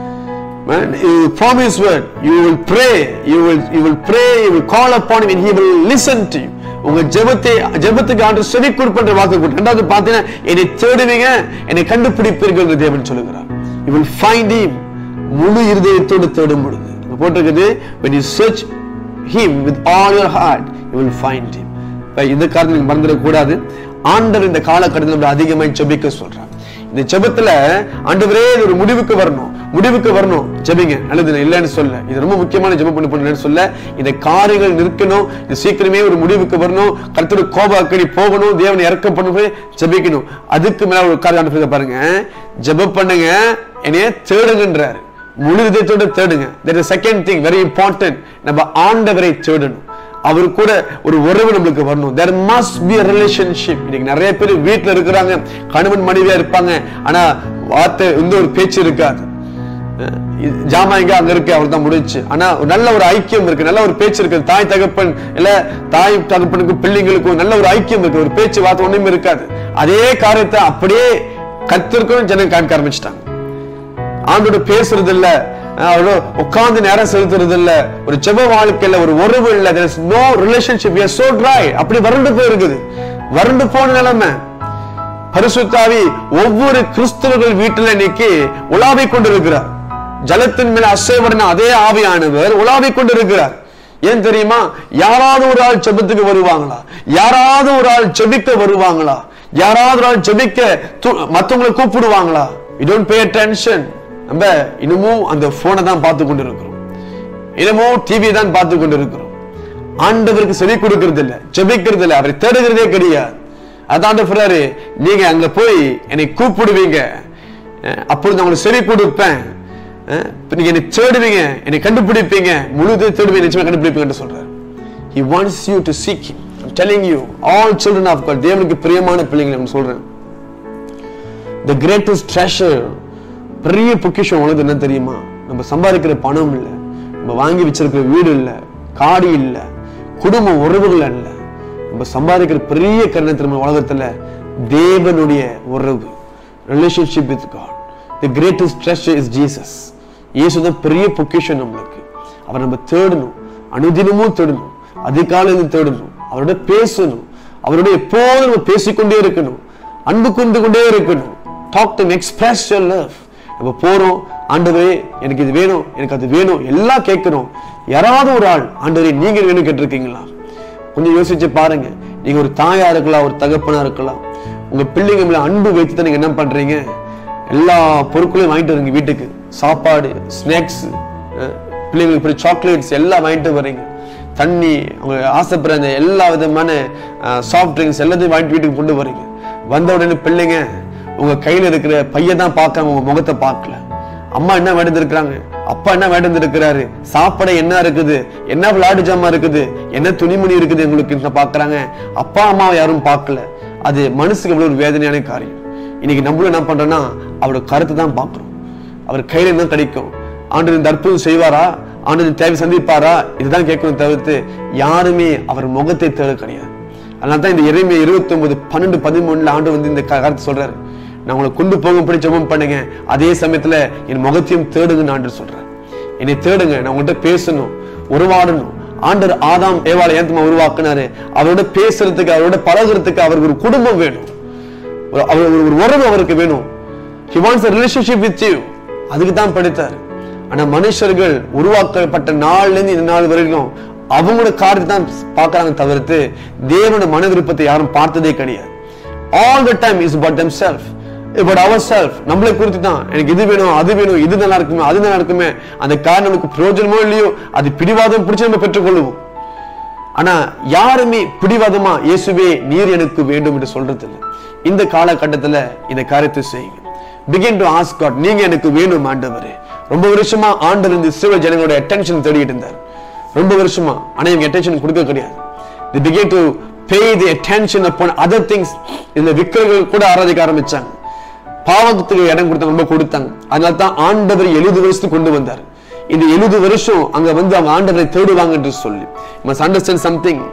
promise word you will pray you will you will pray you will call upon him and he will listen to you உங்க ஜெபத்தை ஜெபத்துக்கு ஆண்டு செவி கொடுப்பன்ற வாக்கு கொடுத்து ரெண்டாவது பார்த்தீங்கன்னா என்னை தேடுவீங்க என்னை கண்டுபிடிப்பீர்கள் என்று தேவன் சொல்லுகிறார் you will find him முழு இருதயத்தோடு தேடும் பொழுது அங்க போட்டிருக்குது when you search him with all your heart you will find him இப்ப இந்த காரணம் நீங்க மறந்துடக்கூடாது ஆண்டவர் இந்த காலகட்டத்தில் நம்மளை அதிகமாய் ஜெபிக்க சொல்றார் இந்த ஜெபத்துல ஆண்டவரே இது ஒரு முடிவுக்கு வரணும் முடிவுக்கு வரணும் ஜெபிங்க நல்லது இல்லைன்னு சொல்ல இது ரொம்ப முக்கியமான ஜெபம் பண்ணி பண்ணலன்னு சொல்ல இந்த காரியங்கள் நிற்கணும் இது சீக்கிரமே ஒரு முடிவுக்கு வரணும் கருத்தோட கோப அக்கடி போகணும் தேவனை இறக்க பண்ணு ஜெபிக்கணும் அதுக்கு மேல ஒரு காரியம் ஆண்டவர் பாருங்க ஜெபம் பண்ணுங்க என்னைய தேடுங்கன்றாரு முழு இதயத்தோட தேடுங்க that is second thing very important நம்ம ஆண்டவரை தேடணும் அவர் கூட ஒரு உறவு நம்மளுக்கு வரணும் there must be a relationship இன்னைக்கு நிறைய பேர் வீட்ல இருக்கிறாங்க கணவன் மனைவியா இருப்பாங்க ஆனா வார்த்தை இந்த ஒரு பேச்சு இருக்காது அஹ் இது ஜாமா எங்க அங்க இருக்கு அவர் தான் முடிச்சு ஆனா ஒரு நல்ல ஒரு ஐக்கியம் இருக்கு நல்ல ஒரு பேச்சு இருக்கு தாய் தகப்பன் இல்ல தாய் தகப்பனுக்கும் பிள்ளைங்களுக்கும் நல்ல ஒரு ஐக்கியம் இருக்கு ஒரு பேச்சு வார்த்தை ஒண்ணுமே இருக்காது அதே காரியத்தை அப்படியே கத்திருக்கும் ஜனங்க காமிக்க ஆரம்பிச்சிட்டாங்க ஆண்டோட பேசுறது இல்ல அவரோட உட்கார்ந்து நேரம் செலுத்துறது இல்ல ஒரு ஜெப வாழ்க்கையில ஒரு உறவு இல்ல there is no relationship we are so dry அப்படி வறண்டு போயிருக்குது வறண்டு போன நிலைமை பரிசுத்தாவி ஒவ்வொரு கிறிஸ்தவர்கள் வீட்டுல இன்னைக்கு உலாவிக் கொண்டிருக்கிறார் ஜலத்தின் மேல அசைவடின அதே ஆவியானவர் உலாவிக் கொண்டிருக்கிறார் ஏன் தெரியுமா யாராவது ஒரு ஆள் ஜெபத்துக்கு வருவாங்களா யாராவது ஒரு ஆள் ஜெபிக்க வருவாங்களா யாராவது ஒரு ஆள் ஜெபிக்க து- மத்தவங்களை கூப்பிடுவாங்களா you don't pay attention நம்ம இன்னமும் அந்த போனை தான் பார்த்து கொண்டிருக்கிறோம் இன்னமும் டிவி தான் பார்த்து கொண்டிருக்கிறோம் ஆண்டவருக்கு செவி கொடுக்கிறது இல்ல ஜெபிக்கிறது இல்ல அவரை தேடுகிறதே கிடையாது அதான் சொல்றாரு நீங்க அங்க போய் என்னை கூப்பிடுவீங்க அஹ் அப்பொழுது நான் உங்களுக்கு செவி கொடுப்பேன் அஹ் இப்ப நீங்க என்னை தேடுவீங்க என்னை கண்டுபிடிப்பீங்க முழுதை தேடுவீங்க நிச்சயமா கண்டுபிடிப்பீங்கன்னு சொல்றாரு he wants you to seek him i'm telling you all children of god தேவனுக்கு பிரியமான பிள்ளைங்களை நான் சொல்றேன் the greatest treasure பெரிய பொக்கிஷம் உனக்கு என்ன தெரியுமா நம்ம சம்பாதிக்கிற பணம் இல்ல நம்ம வாங்கி வச்சிருக்கிற வீடு இல்ல காடி இல்ல குடும்ப உறவுகள் இல்ல நம்ம சம்பாதிக்கிற பெரிய கருணை திரும்ப உலகத்துல தேவனுடைய உறவு relationship with God the greatest treasure is Jesus இயேசு தான் பெரிய பொக்கிஷம் நம்மளுக்கு அவர் நம்ம தேடணும் அனுதினமும் தேடணும் அதிகாலையில் தேடணும் அவரோட பேசணும் அவரோட எப்போதும் நம்ம பேசிக்கொண்டே இருக்கணும் அன்பு கொண்டு கொண்டே இருக்கணும் talk to express your love நம்ம போறோம் ஆண்டவரே எனக்கு இது வேணும் எனக்கு அது வேணும் எல்லாம் கேட்கிறோம் யாராவது ஒரு ஆள் ஆண்டவரே நீங்க வேணும் கேட்டிருக்கீங்களா கொஞ்சம் யோசிச்சு பாருங்க நீங்க ஒரு தாயா இருக்கலாம் ஒரு தகப்பனா இருக்கலாம் உங்க பிள்ளைங்க மேல அன்பு வைத்து தான் நீங்க என்ன பண்றீங்க எல்லா பொருட்களையும் வாங்கிட்டு வரீங்க வீட்டுக்கு சாப்பாடு ஸ்நாக்ஸ் பிள்ளைங்களுக்கு பிடிச்ச சாக்லேட்ஸ் எல்லாம் வாங்கிட்டு வர்றீங்க தண்ணி அவங்க ஆசைப்படுற அந்த எல்லா விதமான சாஃப்ட் ட்ரிங்க்ஸ் எல்லாத்தையும் வாங்கிட்டு வீட்டுக்கு கொண்டு வர்றீங்க வந்த உடனே பிள்ளைங்க உங்க கையில இருக்கிற பையன் தான் பார்க்காம உங்க முகத்தை பார்க்கல அம்மா என்ன வேண்டு இருக்கிறாங்க அப்பா என்ன வேண்டு இருக்கிறாரு சாப்பாடு என்ன இருக்குது என்ன விளையாட்டு ஜாமா இருக்குது என்ன துணிமணி இருக்குது எங்களுக்கு பாக்குறாங்க அப்பா அம்மாவை யாரும் பார்க்கல அது மனசுக்கு எவ்வளவு ஒரு வேதனையான காரியம் இன்னைக்கு நம்மளும் என்ன பண்றோம்னா அவரோட கருத்தை தான் பார்க்கிறோம் அவர் கையில என்ன கிடைக்கும் ஆண்டு இந்த அற்புதம் செய்வாரா ஆண்டு இந்த தேவை சந்திப்பாரா இதுதான் கேட்கணும் தவிர்த்து யாருமே அவர் முகத்தை தேட கிடையாது அதனால தான் இந்த இறைமை இருபத்தி ஒன்பது பன்னெண்டு பதிமூணுல ஆண்டு வந்து இந்த க- கருத்து சொல்றாரு நான் உங்களை கொண்டு போகும்படி ஜெபம் பண்ணுங்க அதே சமயத்துல என் முகத்தையும் தேடுங்கன்னு ஆண்டு சொல்றேன் என்னை தேடுங்க நான் உங்கள்கிட்ட பேசணும் உருவாடணும் ஆண்டர் ஆதாம் ஏவாளை ஏத்தமா உருவாக்குனாரு அவரோட பேசுறதுக்கு அவரோட பழகுறதுக்கு அவருக்கு ஒரு குடும்பம் வேணும் ஒரு- அவர் ஒரு ஒரு உறவு அவருக்கு வேணும் he wants a relationship with you அதுக்கு தான் படித்தார் ஆனா மனுஷர்கள் உருவாக்கப்பட்ட நாள்ல இருந்து இந்த நாள் வரைக்கும் அவங்களோட காரியத்தை தான் பார்க்கறாங்க தவிர்த்து தேவனோட மன விருப்பத்தை யாரும் பார்த்ததே கிடையாது all the time is about themselves about ourselves நம்மளை குறித்து தான் எனக்கு இது வேணும் அது வேணும் இது நல்லா இருக்குமே அது நல்லா இருக்குமே அந்த காரியம் நமக்கு பிரயோஜனமோ இல்லையோ அது பிடிவாதம் பிடிச்சு நம்ம பெற்றுக்கொள்வோம் ஆனா யாருமே பிடிவாதமா இயேசுவே நீர் எனக்கு வேண்டும் என்று சொல்றது இல்லை இந்த காலகட்டத்துல இந்த காரியத்தை செய்யுங்க பிகின் டு ஆஸ்க் காட் நீங்க எனக்கு வேணும் ஆண்டவரே ரொம்ப வருஷமா ஆண்டவர் இந்த சிவ ஜனங்களோட அட்டென்ஷன் தேடிட்டு இருந்தார் ரொம்ப வருஷமா ஆனா இவங்க அட்டென்ஷன் கொடுக்க கிடையாது they begin to pay the attention upon other things இந்த விக்கிரங்கள் கூட ஆராதிக்க ஆரம்பிச்சாங்க பாவத்துக்கு இடம் கொடுத்தாங்க ரொம்ப கொடுத்தாங்க அதனால தான் ஆண்டவர் எழுபது வருஷத்துக்கு கொண்டு வந்தார் இந்த எழுபது வருஷம் அங்க வந்து அவங்க ஆண்டவரை தேடுவாங்க என்று சொல்லி மஸ்ட் அண்டர்ஸ்டாண்ட் சம்திங்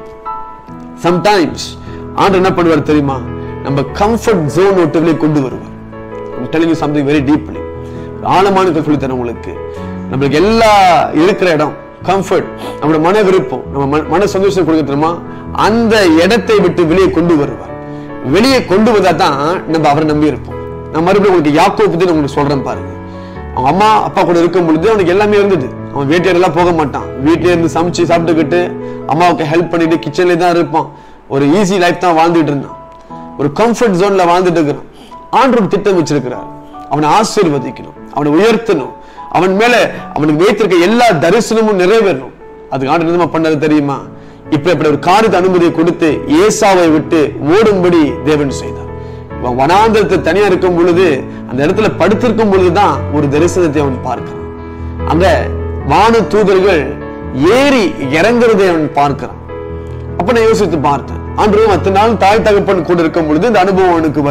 சம்டைம்ஸ் ஆண்டவர் என்ன பண்ணுவார் தெரியுமா நம்ம கம்ஃபர்ட் ஜோன் விட்டு வெளியே கொண்டு வருவார் டெலிங் சம்திங் வெரி டீப்லி ஆழமான சொல்லி தரேன் உங்களுக்கு நம்மளுக்கு எல்லா இருக்கிற இடம் கம்ஃபர்ட் நம்மளோட மன விருப்பம் நம்ம மன- மன சந்தோஷம் கொடுக்க தெரியுமா அந்த இடத்தை விட்டு வெளியே கொண்டு வருவார் வெளியே கொண்டு வந்தா தான் நம்ம அவரை நம்பி இருப்போம் நான் மறுபடியும் உங்களுக்கு யாக்கோ பத்தி நான் உங்களுக்கு சொல்றேன் பாருங்க அவங்க அம்மா அப்பா கூட இருக்கும் பொழுது அவனுக்கு எல்லாமே இருந்தது அவன் வேட்டையாடு எல்லாம் போக மாட்டான் வீட்டிலே இருந்து சமைச்சு சாப்பிட்டுக்கிட்டு அம்மாவுக்கு ஹெல்ப் பண்ணிட்டு கிச்சன்ல தான் இருப்பான் ஒரு ஈஸி லைஃப் தான் வாழ்ந்துட்டு இருந்தான் ஒரு கம்ஃபர்ட் ஜோன்ல வாழ்ந்துட்டு இருக்கிறான் ஆண்டவர் திட்டம் வச்சிருக்கிறார் அவனை ஆசீர்வதிக்கணும் அவனை உயர்த்தணும் அவன் மேல அவனுக்கு வைத்திருக்க எல்லா தரிசனமும் நிறைவேறணும் அதுக்கு ஆண்டு என்னமா பண்ணது தெரியுமா இப்ப இப்படி ஒரு காரியத்தை அனுமதியை கொடுத்து ஏசாவை விட்டு ஓடும்படி தேவன் செய்தார் இவன் வனாந்தரத்தை தனியா இருக்கும் பொழுது அந்த இடத்துல படுத்திருக்கும் பொழுதுதான் ஒரு தரிசனத்தை அவன் பார்க்கிறான் அங்க வான தூதர்கள் ஏறி இறங்குறதை அவன் பார்க்கிறான் அப்ப நான் யோசித்து பார்த்தேன் ஆண்டு அத்தனை நாள் தாய் தகப்பன் கூட இருக்கும் பொழுது இந்த அனுபவம் அவனுக்கு வரல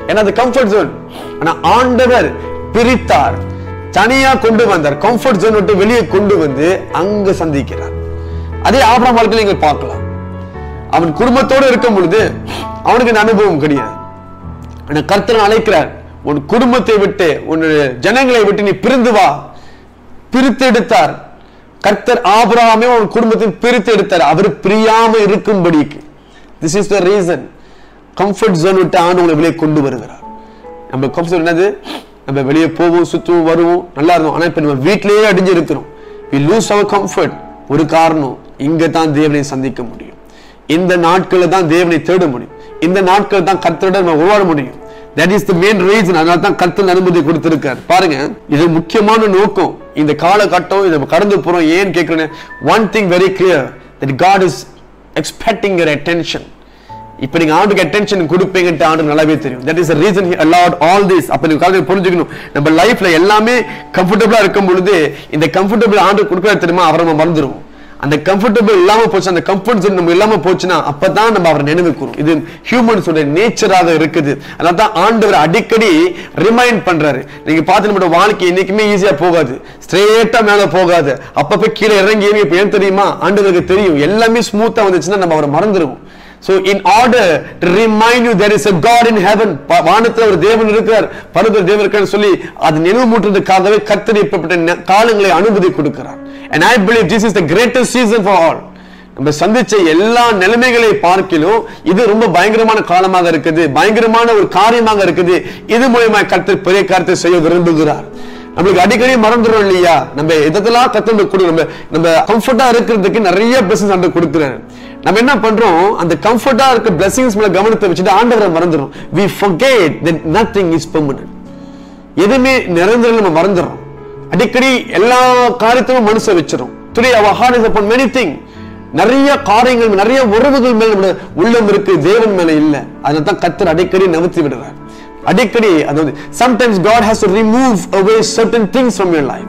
ஏன்னா அது கம்ஃபர்ட் ஜோன் ஆனா ஆண்டவர் பிரித்தார் தனியா கொண்டு வந்தார் கம்ஃபர்ட் ஜோன் விட்டு வெளியே கொண்டு வந்து அங்க சந்திக்கிறார் அதே ஆபிரகாம் வாழ்க்கையில நீங்க பார்க்கலாம் அவன் குடும்பத்தோடு இருக்கும் பொழுது அவனுக்கு இந்த அனுபவம் கிடையாது ஆனா கர்த்தர் அழைக்கிறார் உன் குடும்பத்தை விட்டு உன் ஜனங்களை விட்டு நீ பிரிந்து வா பிரித்து எடுத்தார் கர்த்தர் ஆபிரகாமே உன் குடும்பத்தை பிரித்து எடுத்தார் அவர் பிரியாம இருக்கும்படிக்கு this is the reason comfort zone விட்டு ஆண்டு உங்களை வெளியே கொண்டு வருகிறார் நம்ம கம்ஃபர்ட் என்னது நம்ம வெளியே போவோம் சுத்துவோம் வருவோம் நல்லா இருந்தோம் ஆனா இப்ப நம்ம வீட்டிலேயே அடிஞ்சு இருக்கிறோம் we lose our comfort ஒரு காரணம் இங்க தான் தேவனை சந்திக்க முடியும் இந்த நாட்களில் தான் தேவனை தேட முடியும் இந்த நாட்கள் தான் கர்த்தருடன் நம்ம உருவாட முடியும் that is the main reason அதனால தான் கர்த்தர் அனுமதி கொடுத்திருக்கார் பாருங்க இது முக்கியமான நோக்கம் இந்த காலகட்டம் இதை கடந்து போறோம் ஏன் கேட்கிறேன் one thing very clear that God is expecting your attention இப்ப நீங்க ஆண்டுக்கு அட்டென்ஷன் கொடுப்பீங்கன்ட்டு ஆண்டு நல்லாவே தெரியும் that is reason allowed all this அப்ப நீங்க காலையில் புரிஞ்சுக்கணும் நம்ம லைஃப்ல எல்லாமே கம்ஃபர்டபுளா இருக்கும் பொழுது இந்த கம்ஃபர்டபுள் ஆண்டு கொடுக்கறது தெரியுமா அவரை நம்ம மறந்துடுவோம் அந்த கம்ஃபர்டபுள் இல்லாம போச்சு அந்த கம்ஃபர்ட் ஜோன் நம்ம இல்லாம போச்சுன்னா அப்பதான் நம்ம அவரை நினைவு கூறும் இது ஹியூமன்ஸோட நேச்சராக இருக்குது அதனால தான் ஆண்டவர் அடிக்கடி ரிமைண்ட் பண்றாரு நீங்க பார்த்து நம்மளோட வாழ்க்கை என்னைக்குமே ஈஸியா போகாது ஸ்ட்ரெயிட்டா மேல போகாது அப்பப்ப கீழே இறங்கி இப்ப ஏன் தெரியுமா ஆண்டவருக்கு தெரியும் எல்லாமே ஸ்மூத்தா வந்துச்சுன்னா நம்ம அவரை மறந்துடுவோம் So in order to remind you there is a God in heaven ப- வானத்துல ஒரு தேவன் இருக்கிறார் பரத தேவன் இருக்கார் சொல்லி அது நினைவூட்டுறதுக்காகவே கர்த்தர் இப்படிப்பட்ட நெ- காலங்களை அனுமதி கொடுக்கிறார் and I believe this is the greatest season for all நம்ம சந்திச்ச எல்லா நிலைமைகளை பார்க்கிலும் இது ரொம்ப பயங்கரமான காலமாக இருக்குது பயங்கரமான ஒரு காரியமாக இருக்குது இது மூலமா கர்த்தர் பெரிய காரியத்தை செய்ய விரும்புகிறார் நம்மளுக்கு அடிக்கடி மறந்துடும் இல்லையா நம்ம எதெல்லாம் கத்து கொடு நம்ம நம்ம கம்ஃபர்ட்டா இருக்கிறதுக்கு நிறைய பிசினஸ் ஆண்டு கொடுக்குறாரு நம்ம என்ன பண்றோம் அந்த கம்ஃபர்ட்டா இருக்க பிளஸிங்ஸ் மேல கவனத்தை வச்சுட்டு ஆண்டவரை மறந்துடும் we forget that nothing is permanent எதுவுமே நிரந்தரம் நம்ம மறந்துடுறோம் அடிக்கடி எல்லா காரியத்தையும் மனசை வச்சிரும் டுடே அவர் heart is upon many thing நிறைய காரியங்கள் நிறைய உறவுகள் மேல நம்மளோட உள்ளம் இருக்கு தேவன் மேல இல்ல அதனால தான் கத்தர் அடிக்கடி நவுத்தி விடுறார் அடிக்கடி அதாவது sometimes God has to remove away certain things from your life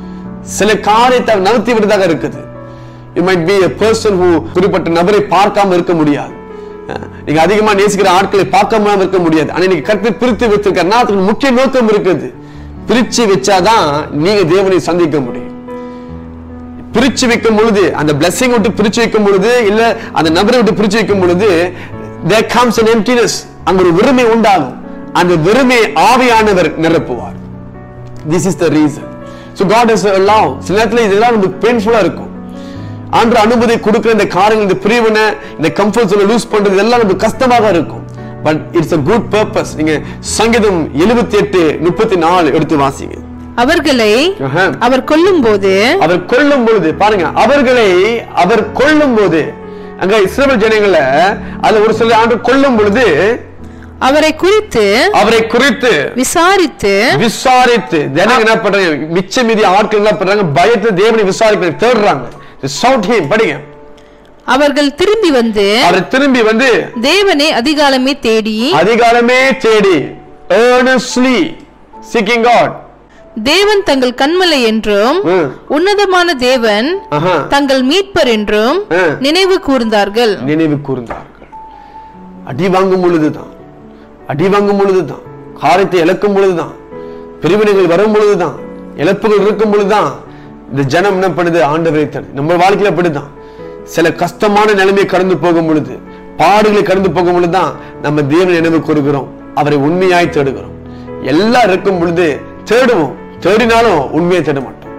சில காரியத்தை அவர் நகர்த்தி விடுறதாக இருக்குது you might be a person who குறிப்பிட்ட நபரை பார்க்காம இருக்க முடியாது அஹ் நீங்க அதிகமா நேசிக்கிற ஆட்களை பார்க்காம இருக்க முடியாது ஆனா நீங்க கருத்து பிரித்து வச்சிருக்காருன்னா அதுக்கு முக்கிய நோக்கம் இருக்குது பிரிச்சு வச்சாதான் நீங்க தேவனை சந்திக்க முடியும் பிரிச்சு வைக்கும் பொழுது அந்த blessing விட்டு பிரிச்சு வைக்கும் பொழுது இல்ல அந்த நபரை விட்டு பிரிச்சு வைக்கும் பொழுது there comes an emptiness அங்க ஒரு வெறுமை உண்டாகும் அந்த வெறுமை ஆவியானவர் நிரப்புவார் this is the reason so God is allow சில நேரத்தில் இதெல்லாம் நமக்கு பெயின்ஃபுல்லா இருக்கும் ஆண்டு அனுமதி கொடுக்கிற இந்த காரியங்கள் இந்த பிரிவினை இந்த கம்ஃபர்ட் ஜோனை லூஸ் பண்றது இதெல்லாம் நமக்கு கஷ்டமாக இருக்கும் but it's a good purpose நீங்க சங்கீதம் எழுபத்தி எட்டு முப்பத்தி நாலு எடுத்து வாசிங்க அவர்களை ஆஹா. அவர் கொல்லும்போது அவர் கொல்லும் பொழுது பாருங்க அவர்களை அவர் கொல்லும் போது அங்க இஸ்ரேல் ஜனங்களை அதுல ஒரு சில ஆண்டு கொல்லும் பொழுது அவரை குறித்து அவரை குறித்து விசாரித்து விசாரித்து தினம் என்ன பண்றாங்க மிச்ச மீதி ஆட்கள் என்ன பண்றாங்க பயத்துல தேவனை விசாரிக்க தேடுறாங்க சவுட் ஹிம் படிங்க அவர்கள் திரும்பி வந்து அவர் திரும்பி வந்து தேவனை அதிகாலமே தேடி அதிகாரமே தேடி earnestly seeking God தேவன் தங்கள் கண்மலை என்றும் ம். உன்னதமான தேவன் ஆஹா. தங்கள் மீட்பர் என்றும் ஆ. நினைவு கூர்ந்தார்கள் நினைவு கூர்ந்தார்கள் அடி வாங்கும் பொழுதுதான் அடி வாங்கும் பொழுதுதான் காரியத்தை இழக்கும் பொழுதுதான் பிரிவினைகள் வரும் பொழுதுதான் இழப்புகள் இருக்கும் பொழுதுதான் இந்த ஜனம் என்ன பண்ணுது ஆண்டவரை தேடு நம்ம வாழ்க்கையில அப்படிதான் சில கஷ்டமான நிலைமையை கடந்து போகும் பொழுது பாடுகளை கடந்து போகும் பொழுதுதான் நம்ம தேவனை நினைவு கூறுகிறோம் அவரை உண்மையாய் தேடுகிறோம் எல்லாம் இருக்கும் பொழுது தேடுவோம் தேடினாலும் உண்மையை தேட மாட்டோம்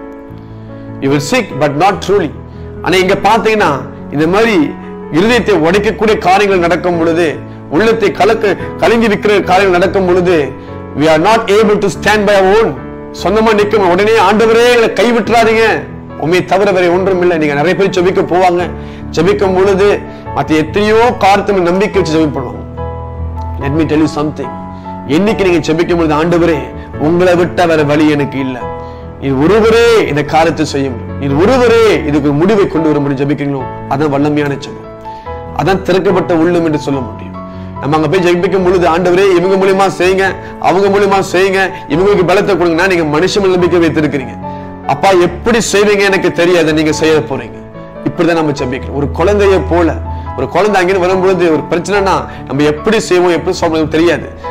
you will seek but not truly ஆனா இங்க பாத்தீங்கன்னா இந்த மாதிரி இருதயத்தை உடைக்கக்கூடிய காரியங்கள் நடக்கும் பொழுது உள்ளத்தை கலக்க கலங்கி விற்கிற காரியங்கள் நடக்கும் பொழுது we are not able to stand by our own சொந்தமா நிற்கும் உடனே ஆண்டவரே எங்களை கைவிட்டுறாதீங்க உண்மை தவிர வேற ஒன்றும் இல்லை நீங்க நிறைய பேர் ஜெபிக்க போவாங்க ஜெபிக்கும் பொழுது மத்த எத்தனையோ காரியத்தை நம்பிக்கை வச்சு ஜெபிப்படுவாங்க let me tell you something என்னைக்கு நீங்க ஜெபிக்கும் பொழுது ஆண்டவரே உங்களை விட்ட வேற வழி எனக்கு இல்ல நீ ஒருவரே இந்த காரியத்தை செய்ய முடியும் நீ ஒருவரே இதுக்கு முடிவை கொண்டு வர முடியும் ஜெபிக்கிறீங்களோ அதான் வல்லமையான ஜெபம் அதான் திறக்கப்பட்ட உள்ளம் என்று சொல்ல முடியும் நம்ம அங்க போய் ஜெபிக்கும் பொழுது ஆண்டவரே இவங்க மூலியமா செய்யுங்க அவங்க மூலியமா செய்யுங்க இவங்களுக்கு பலத்தை கொடுங்கன்னா நீங்க மனுஷ மேல் நம்பிக்கை வைத்திருக்கிறீங்க அப்பா எப்படி செய்வீங்க எனக்கு தெரியாது நீங்க செய்ய போறீங்க இப்படிதான் நம்ம ஜெபிக்கணும் ஒரு குழந்தைய போல ஒரு குழந்தை அங்கிருந்து வரும்பொழுது ஒரு பிரச்சனைனா நம்ம எப்படி செய்வோம் எப்படி சொல்றது தெரியாது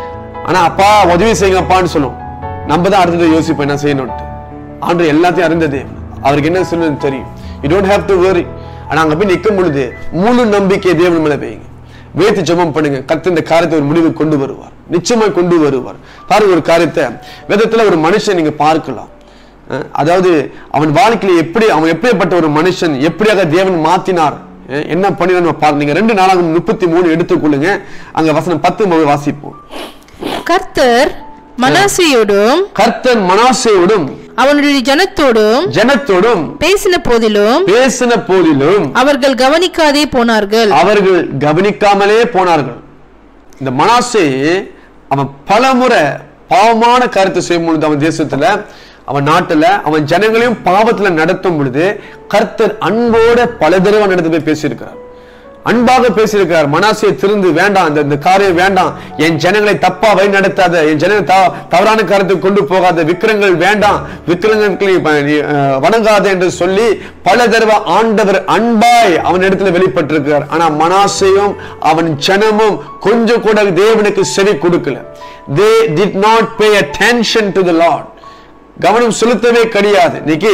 ஆனா அப்பா உதவி செய்யுங்கப்பான்னு சொல்லும் நம்ம தான் அடுத்தது யோசிப்போம் என்ன செய்யணும்ட்டு ஆண்டு எல்லாத்தையும் அறிந்த தேவன் அவருக்கு என்ன சொல்லணும்னு தெரியும் you don't have to worry ஆனா அங்க போய் நிற்கும் பொழுது முழு நம்பிக்கை தேவன் மேல வைங்க வேத்து ஜெபம் பண்ணுங்க கத்து இந்த காரியத்தை ஒரு முடிவு கொண்டு வருவார் நிச்சயமா கொண்டு வருவார் பாருங்க ஒரு காரியத்தை வேதத்துல ஒரு மனுஷன் நீங்க பார்க்கலாம் அஹ் அதாவது அவன் வாழ்க்கையில எப்படி அவன் எப்படிப்பட்ட ஒரு மனுஷன் எப்படியாக தேவன் மாத்தினார் அஹ் என்ன பண்ணினார் நம்ம பாருங்க நீங்க ரெண்டு நாளாக முப்பத்தி மூணு எடுத்துக்கொள்ளுங்க அங்க வசனம் பத்து முதல் வாசிப்போம் கர்த்தர் மனாசையோடும் கர்த்தன் மனாசேயோடும் அவனுடைய ஜனத்தோடும் ஜனத்தோடும் பேசின போதிலும் பேசின போதிலும் அவர்கள் கவனிக்காதே போனார்கள் அவர்கள் கவனிக்காமலே போனார்கள் இந்த மனாசே அவன் பலமுறை பாவமான கருத்து செய்யும் பொழுது அவன் தேசத்துல அவன் நாட்டுல அவன் ஜனங்களையும் பாவத்துல நடத்தும் பொழுது கர்த்தர் அன்போட பல தடவை நடந்து போய் பேசியிருக்கிறார் அன்பாக பேசியிருக்கிறார் மனாசே திருந்து வேண்டாம் இந்த இந்த காரியம் வேண்டாம் என் ஜனங்களை தப்பா வழி நடத்தாத என் ஜனங்களை த- தவறான காரியத்துக்கு கொண்டு போகாத விக்கிரங்கள் வேண்டாம் விக்கிரங்களை ப- நீ, அஹ், வணங்காத என்று சொல்லி பல தடவை ஆண்டவர் அன்பாய் அவன் இடத்துல வெளிப்பட்டிருக்கிறார் ஆனா மனாசையும் அவன் ஜனமும் கொஞ்சம் கூட தேவனுக்கு செவி கொடுக்கல they did not pay attention to the lord கவனம் செலுத்தவே கிடையாது இன்னைக்கு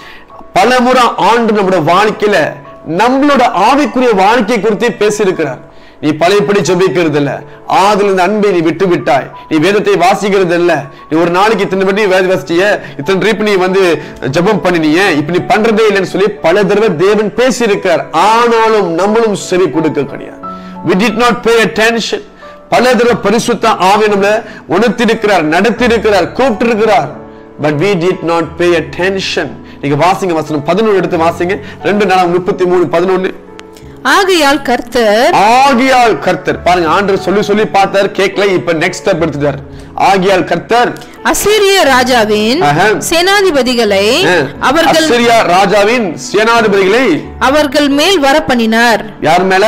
பலமுறை ஆண்டு நம்முடைய வாழ்க்கையில நம்மளோட ஆவிக்குரிய வாழ்க்கை குறித்து பேசியிருக்கிறார் நீ பழையபடி ஜெபிக்கிறது இல்ல ஆதில் இந்த அன்பை நீ விட்டு விட்டாய் நீ வேதத்தை வாசிக்கிறது இல்ல நீ ஒரு நாளைக்கு இத்தனை படி வேத வாசிச்சிய இத்தனை ட்ரிப் நீ வந்து ஜெபம் பண்ணினிய இப்ப நீ பண்றதே இல்லைன்னு சொல்லி பல தடவை தேவன் பேசியிருக்கிறார் ஆனாலும் நம்மளும் செவி கொடுக்க கிடையாது we did not pay attention பல தடவை பரிசுத்த ஆவி நம்மள உணர்த்திருக்கிறார் நடத்திருக்கிறார் கூப்பிட்டு இருக்கிறார் but we did not pay attention நீங்க வாசிங்க வசனம் பதினொன்று எடுத்து வாசிங்க ரெண்டு நாள் முப்பத்தி மூணு பதினொன்னு ஆகையால் கர்த்தர் ஆகியால் கர்த்தர் பாருங்க ஆண்டு சொல்லி சொல்லி பார்த்தார் கேட்கல இப்ப நெக்ஸ்ட் ஸ்டெப் எடுத்துட்டார் ஆகியால் கர்த்தர் அசீரிய ராஜாவின் ஆஹா. சேனாதிபதிகளை அஹ், அவர்கள் அஸ்ஸிரியா ராஜாவின் சேனாதிபதிகளை அவர்கள் மேல் வர பண்ணினார் யார் மேல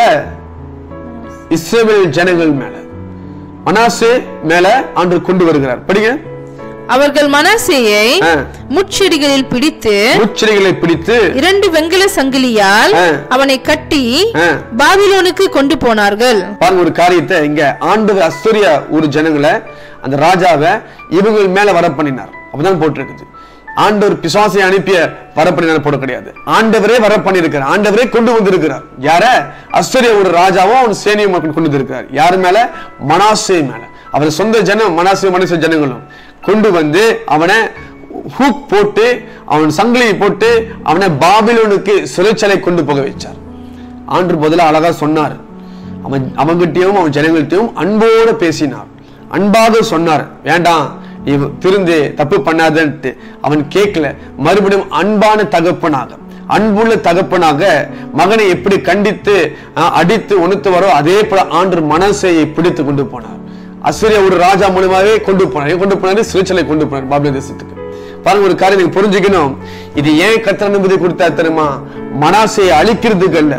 இஸ்ரவேல் ஜனங்கள் மேல மனாசே மேல ஆண்டு கொண்டு வருகிறார் படிங்க அவர்கள் மனாசேயை ஆ. முட்செடிகளில் பிடித்து முச்சிறைகளை பிடித்து இரண்டு வெங்கல சங்கிலியால் ஆ. அவனை கட்டி ஆ. பாபிலோனுக்கு கொண்டு போனார்கள் பாருங்க ஒரு காரியத்தை இங்க ஆண்டவர் அஸ்தூரியா ஒரு ஜனங்களை அந்த ராஜாவை இவங்க மேல வர பண்ணினார் அப்பதான் போட்டிருக்குது ஆண்டவர் பிசாசை அனுப்பிய வர பண்ணினார் போட கிடையாது ஆண்டவரே வர பண்ணியிருக்கிறார் ஆண்டவரே கொண்டு வந்திருக்கிறார் யார அஸ்தூரியா ஒரு ராஜாவும் அவன் சேனையும் கொண்டு வந்திருக்கிறார் யார் மேல மனாசே மேல அவர் சொந்த ஜனம் மனாசே மனுஷ ஜனங்களும் கொண்டு வந்து அவனை ஹூக் போட்டு அவன் சங்கிலியை போட்டு அவனை பாபிலோனுக்கு சிறைச்சாலை கொண்டு போக வச்சார் ஆண்டு முதல்ல அழகா சொன்னார் அவன் அவங்கிட்டயும் அவன் ஜனங்கள்கிட்டயும் அன்போடு பேசினார் அன்பாக சொன்னார் வேண்டாம் நீ திருந்து தப்பு பண்ணாதன்ட்டு அவன் கேட்கல மறுபடியும் அன்பான தகப்பனாக அன்புள்ள தகப்பனாக மகனை எப்படி கண்டித்து அஹ், அடித்து உணர்த்து வரோ அதே போல ஆண்டு மனசையை பிடித்து கொண்டு போனார் அசிரியா ஒரு ராஜா மூலமாவே கொண்டு போனார் ஏன் கொண்டு போனாரு சிறைச்சலை கொண்டு போனார் பாபிலோ தேசத்துக்கு பாருங்க ஒரு காரியம் நீங்க புரிஞ்சுக்கணும் இது ஏன் கத்திர அனுமதி கொடுத்தா தெரியுமா மனாசையை அழிக்கிறதுக்கு அல்ல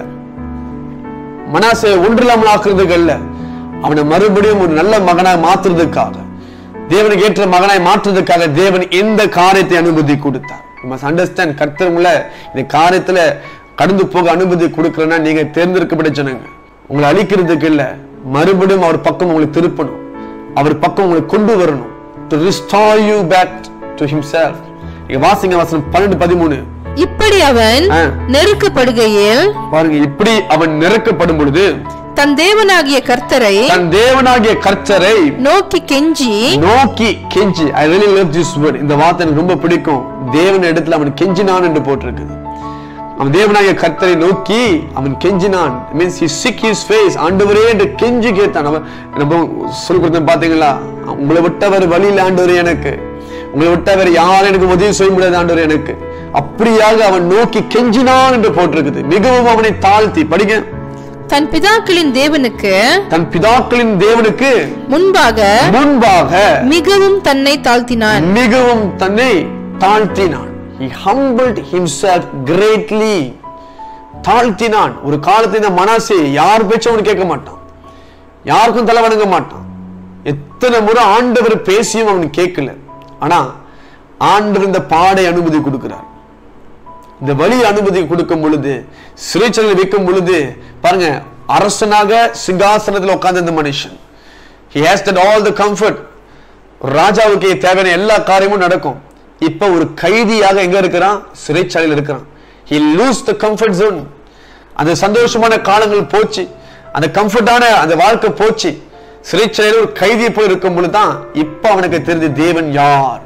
மனாசையை ஒன்றில்லாமல் ஆக்குறதுக்கு அல்ல அவனை மறுபடியும் ஒரு நல்ல மகனாய் மாற்றுறதுக்காக தேவனுக்கு ஏற்ற மகனாய் மாற்றுறதுக்காக தேவன் இந்த காரியத்தை அனுமதி கொடுத்தார் மஸ்ட் அண்டர்ஸ்டாண்ட் கர்த்தருல இந்த காரியத்துல கடந்து போக அனுமதி கொடுக்கலன்னா நீங்க தேர்ந்தெடுக்கப்பட்ட ஜனங்க உங்களை அழிக்கிறதுக்கு இல்ல மறுபடியும் அவர் பக்கம் உங்களை திருப்பணும் அவர் பக்கம் உங்களை கொண்டு வரணும் to restore you back to himself இங்க வாசிங்க வசனம் பன்னெண்டு பதிமூணு இப்படி அவன் ஆ. நெருக்கப்படுகையில் பாருங்க இப்படி அவன் நெருக்கப்படும் பொழுது தன் தேவனாகிய கர்த்தரை தன் தேவனாகிய கர்த்தரை நோக்கி கெஞ்சி நோக்கி கெஞ்சி ஐ really love this word இந்த வார்த்தை எனக்கு ரொம்ப பிடிக்கும் தேவன் இடத்துல அவன் கெஞ்சினான் என்று போட்டிருக்குது அவன் தேவனாகிய கர்த்தரை நோக்கி அவன் கெஞ்சினான் means he sick his face ஆண்டவரே என்று கெஞ்சி கேட்டான் அவன் நம்ம சொல்லி கொடுத்தேன் பாத்தீங்களா உங்களை விட்டவர் வழியில் ஆண்டவர் எனக்கு உங்களை விட்டவர் யாரும் எனக்கு உதவி செய்ய முடியாது ஆண்டவர் எனக்கு அப்படியாக அவன் நோக்கி கெஞ்சினான் என்று போட்டிருக்குது மிகவும் அவனை தாழ்த்தி படிங்க தன் பிதாக்களின் தேவனுக்கு தன் பிதாக்களின் தேவனுக்கு முன்பாக முன்பாக மிகவும் தன்னை தாழ்த்தினான் மிகவும் தன்னை தாழ்த்தினான் he humbled himself greatly தாழ்த்தினான் ஒரு காலத்துல இந்த மனசே யார் பேச்சும் அவன் கேட்க மாட்டான் யாருக்கும் தலை வணங்க மாட்டான் எத்தனை முறை ஆண்டவர் பேசியும் அவன் கேட்கல ஆனா ஆண்டவர் இந்த பாடை அனுமதி கொடுக்கிறார் இந்த வழி அனுமதி கொடுக்கும் பொழுது சிறைச்சலில் வைக்கும் பொழுது பாருங்க அரசனாக சிங்காசனத்தில் உட்கார்ந்த இந்த மனுஷன் he has that all the comfort ஒரு ராஜாவுக்கு தேவையான எல்லா காரியமும் நடக்கும் இப்ப ஒரு கைதியாக எங்க இருக்கிறான் சிறைச்சாலையில் இருக்கிறான் he lose the comfort zone அந்த சந்தோஷமான காலங்கள் போச்சு அந்த கம்ஃபர்டான அந்த வாழ்க்கை போச்சு சிறைச்சாலையில் ஒரு கைதியை போய் இருக்கும் பொழுது தான் இப்ப அவனுக்கு தெரிஞ்சு தேவன் யார்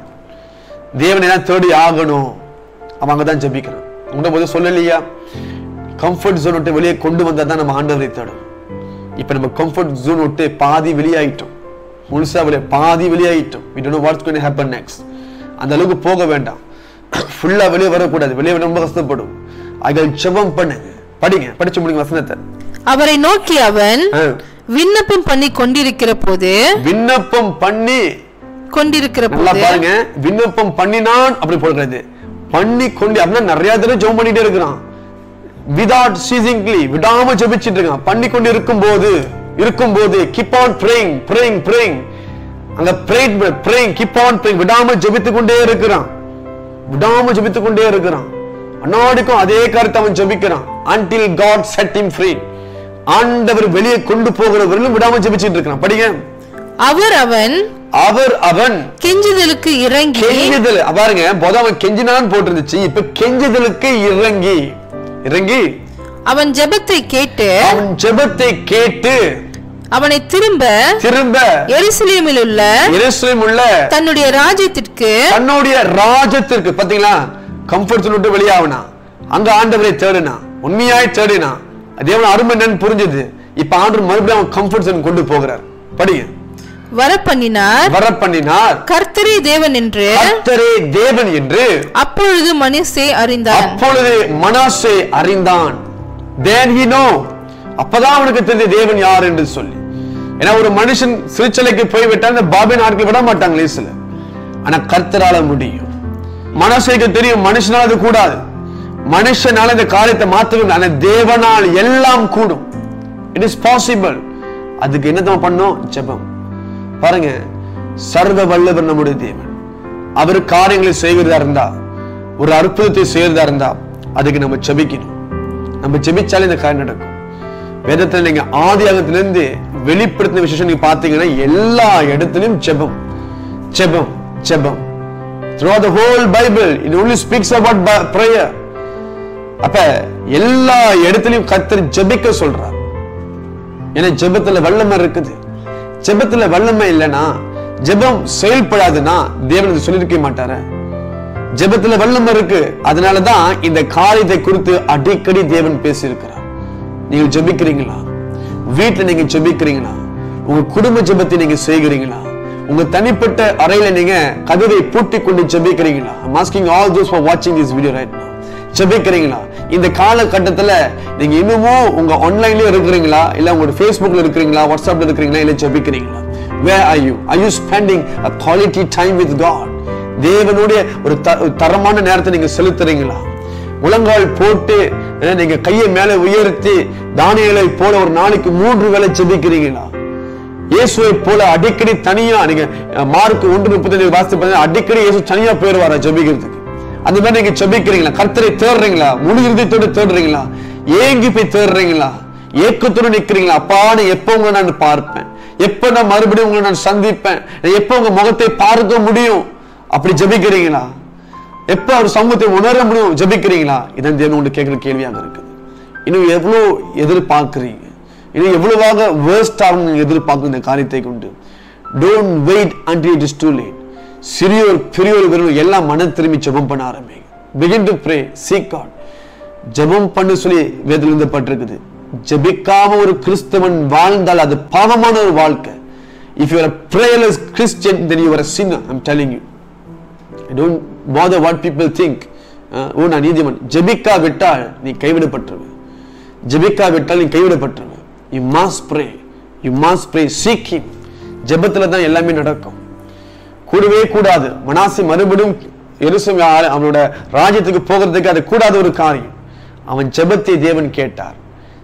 தேவனை தான் தேடி ஆகணும் அவன் அங்கதான் ஜெபிக்கிறான் உங்க போது சொல்லலையா கம்ஃபர்ட் ஜோன் விட்டு வெளியே கொண்டு வந்தா தான் நம்ம ஆண்டவரை தேடும் இப்ப நம்ம கம்ஃபர்ட் ஜோன் விட்டு பாதி வெளியாயிட்டோம் முழுசா வெளியே பாதி வெளியாயிட்டோம் we don't know what's going to happen next அந்த அளவுக்கு போக வேண்டாம் ஃபுல்லா வெளியே வரக்கூடாது வெளியே ரொம்ப கஷ்டப்படும் அகள் ஜெபம் பண்ணுங்க படிங்க படிச்சு முடிங்க வசனத்தை அவரை நோக்கி அவன் ஆ. விண்ணப்பம் பண்ணி கொண்டிருக்கிற போது விண்ணப்பம் பண்ணி கொண்டிருக்கிற நல்லா போது பாருங்க விண்ணப்பம் பண்ணினான் அப்படி போடுறது பண்ணி கொண்டு அப்படின்னா நிறைய தடவை ஜெபம் பண்ணிட்டே இருக்கிறான் விதவுட் சீசிங்லி விடாம ஜெபிச்சிட்டு இருக்கான் பண்ணி கொண்டு இருக்கும்போது இருக்கும்போது keep on praying praying praying அங்க prayed praying keep on praying விடாம ஜெபித்து கொண்டே இருக்கிறான் விடாம ஜெபித்து கொண்டே இருக்கிறான் அன்னாடிக்கும் அதே கருத்தை அவன் ஜெபிக்கிறான் until god set him free ஆண்டவர் வெளியே கொண்டு போகிற வரையிலும் விடாம ஜெபிச்சிட்டு இருக்கிறான் படிங்க அவர் அவன் அவர் அவன் கெஞ்சுதலுக்கு இறங்கி கெஞ்சுதல் பாருங்க போத அவன் கெஞ்சினான் போட்டிருந்துச்சு இப்ப கெஞ்சுதலுக்கு இறங்கி இறங்கி அவன் ஜெபத்தை கேட்டு அவன் ஜெபத்தை கேட்டு அவனை திரும்ப திரும்ப எருசலேமில் உள்ள எருசலேம் உள்ள தன்னுடைய ராஜ்யத்திற்கு தன்னுடைய ராஜத்திற்கு பாத்தீங்களா கம்ஃபர்ட் விட்டு வெளியாவனா அங்க ஆண்டவரை தேடினா உண்மையாய் தேடினா தேவன் அருமை என்னன்னு புரிஞ்சது இப்ப ஆண்டவர் மறுபடியும் அவன் கம்ஃபர்ட் ஜோன் கொண்டு போகிறார் படிங்க வர பண்ணினார் வர பண்ணினார் கர்த்தரே தேவன் என்று கர்த்தரே தேவன் என்று அப்பொழுது மனுஷே அறிந்தான் அப்பொழுது மனாசே அறிந்தான் then he know அப்பதான் அவனுக்கு தெரிஞ்ச தேவன் யார் என்று சொல்லி ஏன்னா ஒரு மனுஷன் சிறுச்சலைக்கு போய்விட்டா அந்த பாபின் ஆட்கள் விட மாட்டாங்க லேசில் ஆனா கர்த்தரால முடியும் மனசைக்கு தெரியும் மனுஷனால அது கூடாது மனுஷனால இந்த காரியத்தை மாத்தவும் ஆனா தேவனால் எல்லாம் கூடும் இட் இஸ் பாசிபிள் அதுக்கு என்ன நம்ம பண்ணோம் ஜெபம் பாருங்க சர்வ வல்லவர் நம்முடைய தேவன் அவர் காரியங்களை செய்கிறதா இருந்தா ஒரு அற்புதத்தை செய்யறதா இருந்தா அதுக்கு நம்ம ஜெபிக்கணும் நம்ம ஜெபிச்சாலே இந்த காரியம் நடக்கும் வேதத்துல நீங்க ஆதியாகத்திலிருந்து வெளிப்படுத்தின விசேஷம் நீங்க பாத்தீங்கன்னா எல்லா இடத்துலயும் ஜெபம் ஜெபம் ஜெபம் throughout the whole bible it only speaks about ba- prayer அப்ப எல்லா இடத்துலயும் கர்த்தர் ஜெபிக்க சொல்றார் ஏன்னா ஜெபத்துல வல்லமை இருக்குது ஜெபத்துல வல்லமை இல்லைன்னா ஜெபம் செயல்படாதுன்னா தேவன் இதை சொல்லியிருக்க மாட்டாரு ஜெபத்துல வல்லமை இருக்கு அதனாலதான் இந்த காரியத்தை குறித்து அடிக்கடி தேவன் பேசியிருக்கிறார் நீங்கள் ஜெபிக்கிறீங்களா வீட்டுல நீங்க ஜெபிக்கிறீங்களா உங்க குடும்ப ஜெபத்தை நீங்க செய்கிறீங்களா உங்க தனிப்பட்ட அறையில நீங்க கதவை பூட்டி கொண்டு ஜெபிக்கிறீங்களா I'm asking all those who are watching this video right now ஜெபிக்கிறீங்களா இந்த காலகட்டத்துல நீங்க இன்னமும் உங்க ஆன்லைன்லயே இருக்கிறீங்களா இல்ல உங்களோட Facebookல இருக்கிறீங்களா வாட்ஸ்அப்ல இருக்கிறீங்களா இல்ல ஜெபிக்கிறீங்களா where are you are you spending a quality time with god தேவனுடைய ஒரு த- ஒரு தரமான நேரத்தை நீங்க செலுத்துறீங்களா முழங்கால் போட்டு அஹ், நீங்க கையை மேல உயர்த்தி தானியலை போல ஒரு நாளைக்கு மூன்று வேளை ஜெபிக்கிறீங்களா இயேசுவை போல அடிக்கடி தனியா நீங்க அஹ், மார்க் ஒன்று முப்பத்தஞ்சு வாசித்து பார்த்தீங்கன்னா அடிக்கடி இயேசு தனியா போயிருவாரா ஜெபிக்கிறதுக்கு அந்த மாதிரி நீங்க ஜெபிக்கிறீங்களா கர்த்தரை தேடுறீங்களா முழு இருதயத்தோடு தேடுறீங்களா ஏங்கி போய் தேடுறீங்களா ஏக்கத்தோடு நிக்கிறீங்களா அப்பா நான் எப்போ உங்களை நான் பார்ப்பேன் எப்போ நான் மறுபடியும் உங்களை நான் சந்திப்பேன் நான் எப்போ உங்க முகத்தை பார்க்க முடியும் அப்படி ஜெபிக்கிறீங்களா எப்ப அவர் சமூகத்தை உணர முடியும் ஜெபிக்கிறீங்களா இதான் தேவன் உங்களை கேட்கிற கேள்வியாக இருக்குது இன்னும் எவ்வளவு எதிர்பார்க்கிறீங்க இன்னும் எவ்வளவாக வேர்ஸ்ட் ஆகும் நீங்க எதிர்பார்க்கும் இந்த காரியத்தை கொண்டு don't wait until it is too late சிறியோர் பெரியோர் வெறும் எல்லாம் மன திரும்பி ஜெபம் பண்ண ஆரம்பிங்க begin to pray seek God ஜெபம் பண்ண சொல்லி வேதத்தில் எழுதப்பட்டிருக்குது ஜெபிக்காம ஒரு கிறிஸ்தவன் வாழ்ந்தால் அது பாவமான ஒரு வாழ்க்கை if you are a prayerless Christian then you are a sinner I'm telling you I don't bother what people think அஹ், ஓ நான் நீதிமன் ஜெபிக்கா விட்டால் நீ கைவிடப்பட்டுருவ ஜெபிக்கா விட்டால் நீ கைவிடப்பட்டுருவ you must pray you must pray seek him ஜெபத்துல தான் எல்லாமே நடக்கும் கூடவே கூடாது மனாசி மறுபடியும் எருசலேம் ஆ- அவனோட ராஜ்யத்துக்கு போகிறதுக்கு அது கூடாத ஒரு காரியம் அவன் ஜெபத்தை தேவன் கேட்டார்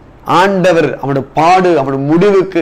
ஆண்டவர் அவனோட பாடு அவனோட முடிவுக்கு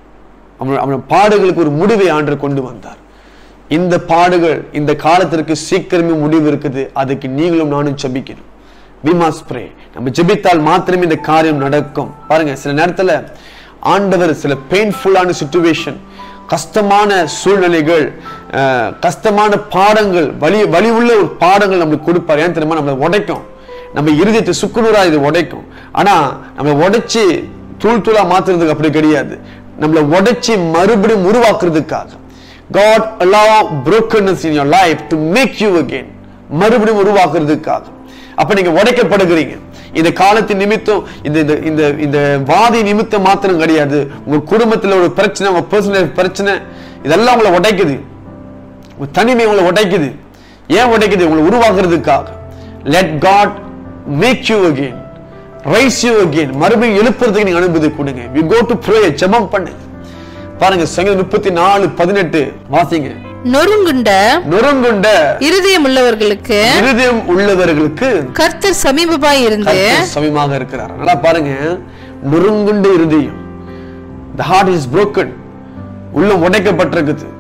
அவன் அவனோட பாடுகளுக்கு ஒரு முடிவை ஆண்டவர் கொண்டு வந்தார் இந்த பாடுகள் இந்த காலத்திற்கு சீக்கிரமே முடிவு இருக்குது அதுக்கு நீங்களும் நானும் ஜெபிக்கணும் we must pray நம்ம ஜெபித்தால் மாத்திரமே இந்த காரியம் நடக்கும் பாருங்க சில நேரத்துல ஆண்டவர் சில பெயின்ஃபுல்லான சுச்சுவேஷன் கஷ்டமான சூழ்நிலைகள் அஹ், கஷ்டமான பாடங்கள் வலி வலி உள்ள ஒரு பாடங்கள் நம்மளுக்கு கொடுப்பார் ஏன் தெரியுமா நம்மளை உடைக்கும் நம்ம இருதயத்தை சுக்குநூறா இது உடைக்கும் ஆனா நம்மளை உடைச்சு தூள் தூளா மாத்துறதுக்கு அப்படி கிடையாது நம்மளை உடைச்சு மறுபடியும் உருவாக்குறதுக்காக God allow brokenness in your life to make you again மறுபடியும் உருவாக்குறதுக்காக அப்ப நீங்க உடைக்கப்படுகிறீங்க இந்த காலத்தின் நிமித்தம் இந்த இந்த இந்த இந்த வாதி நிமித்தம் மாத்திரம் கிடையாது உங்க குடும்பத்துல ஒரு பிரச்சனை உங்க பர்சனல் பிரச்சனை இதெல்லாம் உங்களை உடைக்குது உங்க தனிமை உங்களை உடைக்குது ஏன் உடைக்குது உங்களை உருவாக்குறதுக்காக let God make you again rise you again மறுபடியும் எழுப்புறதுக்கு நீங்க அனுமதி கொடுங்க வி கோ டு ப்ரே ஜெபம் பண்ணுங்க பாருங்க சங்கீதம் முப்பத்தி நாலு பதினெட்டு வாசிங்க நொறுங்குண்ட நொறுங்குண்ட இருதயம் உள்ளவர்களுக்கு இருதயம் உள்ளவர்களுக்கு கர்த்தர் சமீபமாய் இருந்து கர்த்தர் சமயமாக இருக்கிறார் நல்லா பாருங்க நொறுங்குண்ட இருதயம் the heart is broken உள்ளம் உடைக்கப்பட்டிருக்குது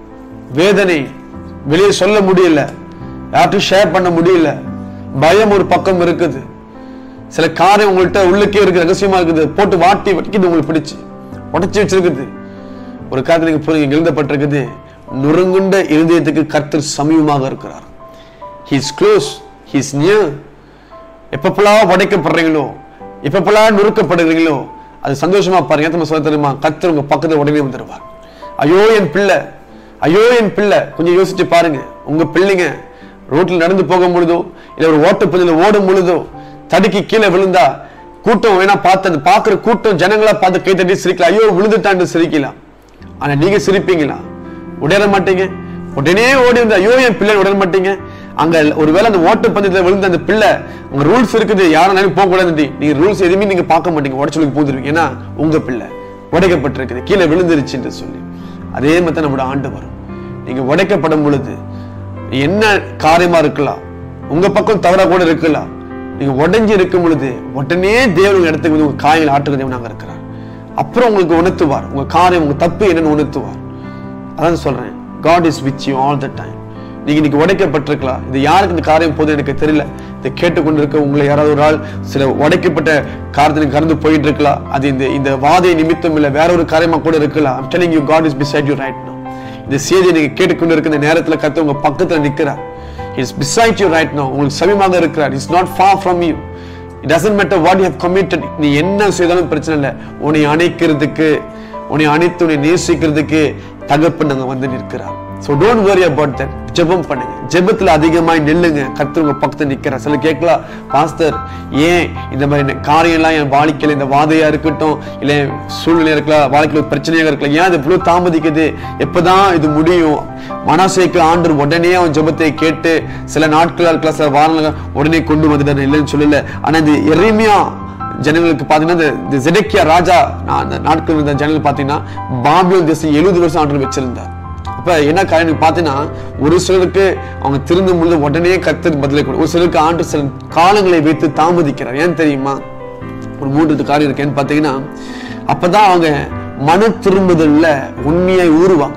வேதனை வெளியே சொல்ல முடியல யார்ட்டும் ஷேர் பண்ண முடியல பயம் ஒரு பக்கம் இருக்குது சில காரியம் உங்கள்கிட்ட உள்ளுக்கே இருக்கு ரகசியமா இருக்குது போட்டு வாட்டி வட்டிக்குது உங்களுக்கு பிடிச்சு உடைச்சு வச்சிருக்குது ஒரு காரியத்தை நீங்க புரியுங்க எழுதப்பட்டிருக்குது நொறுங்குண்ட இருதயத்துக்கு கர்த்தர் சமீபமாக இருக்கிறார் ஹீஸ் க்ளோஸ் ஹீஸ் நியர் எப்பப்பெல்லாம் உடைக்கப்படுறீங்களோ எப்பப்பெல்லாம் நொறுக்கப்படுகிறீங்களோ அது சந்தோஷமா பாருங்க எத்தனை சொல்ல தெரியுமா கர்த்தர் உங்க பக்கத்துல உடனே வந்துடுவார் ஐயோ என் பிள்ளை ஐயோ என் பிள்ளை கொஞ்சம் யோசிச்சு பாருங்க உங்க பிள்ளைங்க ரோட்ல நடந்து போகும் பொழுதோ இல்ல ஒரு ஓட்டப்பதில் ஓடும் பொழுதோ தடுக்கி கீழே விழுந்தா கூட்டம் வேணா பார்த்து அது பார்க்குற கூட்டம் ஜனங்களா பார்த்து கை தட்டி சிரிக்கலாம் ஐயோ விழுந்துட்டான்னு சிரிக்கலாம் ஆனா நீங்க சிரிப்பீங்களா உடையற மாட்டீங்க உடனே ஓடி வந்து ஐயோ என் பிள்ளை உடர மாட்டீங்க அங்க ஒருவேளை அந்த ஓட்டப்பந்தயத்துல விழுந்த அந்த பிள்ளை உங்க ரூல்ஸ் இருக்குது யாரும் போக கூடாது நீங்க ரூல்ஸ் எதுவுமே நீங்க பார்க்க மாட்டீங்க உடச்சலுக்கு போந்துருவீங்க ஏன்னா உங்க பிள்ளை உடைக்கப்பட்டிருக்குது கீழே விழுந்துருச்சு என்று சொல்லி அதே மாதிரி தான் நம்மளோட ஆண்டு வரும் நீங்க உடைக்கப்படும் பொழுது என்ன காரியமா இருக்கலாம் உங்க பக்கம் தவறா கூட இருக்கலாம் நீங்க உடைஞ்சு இருக்கும் பொழுது உடனே தேவன் உங்க இடத்துக்கு வந்து உங்க காயங்கள் ஆட்டுக்கு தேவனாக இருக்கிறார் அப்புறம் உங்களுக்கு உணர்த்துவார் உங்க காரியம் உங்க தப்பு என்னன்னு உணர்த்துவார் அதான் சொல்றேன் God is with you all the time நீங்க இன்னைக்கு உடைக்கப்பட்டிருக்கலாம் இது யாருக்கு இந்த காரியம் போதும் எனக்கு தெரியல இதை கேட்டுக்கொண்டிருக்க உங்களை யாராவது ஒரு ஆள் சில உடைக்கப்பட்ட காரியத்தை கடந்து போயிட்டு இருக்கலாம் அது இந்த இந்த வாதை நிமித்தம் இல்ல வேற ஒரு காரியமா கூட இருக்கலாம் I'm telling you God is beside you right now இந்த செய்தியை நீங்க கேட்டுக்கொண்டு இருக்க இந்த நேரத்துல கத்த உங்க பக்கத்துல நிக்கிறார் is beside you right now உங்களுக்கு சமீபமாக இருக்கிறார் is not far from you it doesn't matter what you have committed நீ என்ன செய்தாலும் பிரச்சனை இல்லை உன்னை அணைக்கிறதுக்கு உன்னை அணைத்து உன்னை நேசிக்கிறதுக்கு தகப்பன் அங்க வந்து நிற்கிறார் so don't worry about that ஜெபம் பண்ணுங்க ஜெபத்துல அதிகமாய் நில்லுங்க கர்த்தர் உங்க பக்கத்துல நிக்கிறார் சில கேட்கலாம் பாஸ்டர் ஏன் இந்த மாதிரி காரியம்லாம் என் வாழ்க்கையில இந்த வாதையா இருக்கட்டும் இல்ல சூழ்நிலையா இருக்கலாம் வாழ்க்கையில ஒரு பிரச்சனையாக இருக்கலாம் ஏன் அது இவ்வளவு தாமதிக்குது எப்பதான் இது முடியும் மனசைக்கு ஆண்டு உடனே அவன் ஜெபத்தை கேட்டு சில நாட்களா இருக்கலாம் சில வாரங்கள் உடனே கொண்டு வந்துட்டார் இல்லைன்னு சொல்லல ஆனா இந்த எளிமையா ஜனங்களுக்கு பாத்தீங்கன்னா இந்த- இந்த ஜெடக்கியா ராஜா நான் அந்த நாட்கள் இருந்த ஜனங்கள் பாத்தீங்கன்னா பாபிலோன் தேசம் எழுபது வருஷம் ஆண்டு வச்சிருந்தார் அப்ப என்ன காரணம் பாத்தீங்கன்னா ஒரு சிலருக்கு அவங்க திருந்தும் பொழுது உடனே கத்தர் பதிலை கொடு ஒரு சிலருக்கு ஆண்டு சில காலங்களை வைத்து தாமதிக்கிறார் ஏன் தெரியுமா ஒரு மூன்று காரியம் இருக்கேன்னு பாத்தீங்கன்னா அப்பதான் அவங்க மன திரும்புதல்ல உண்மையை ஊறுவாங்க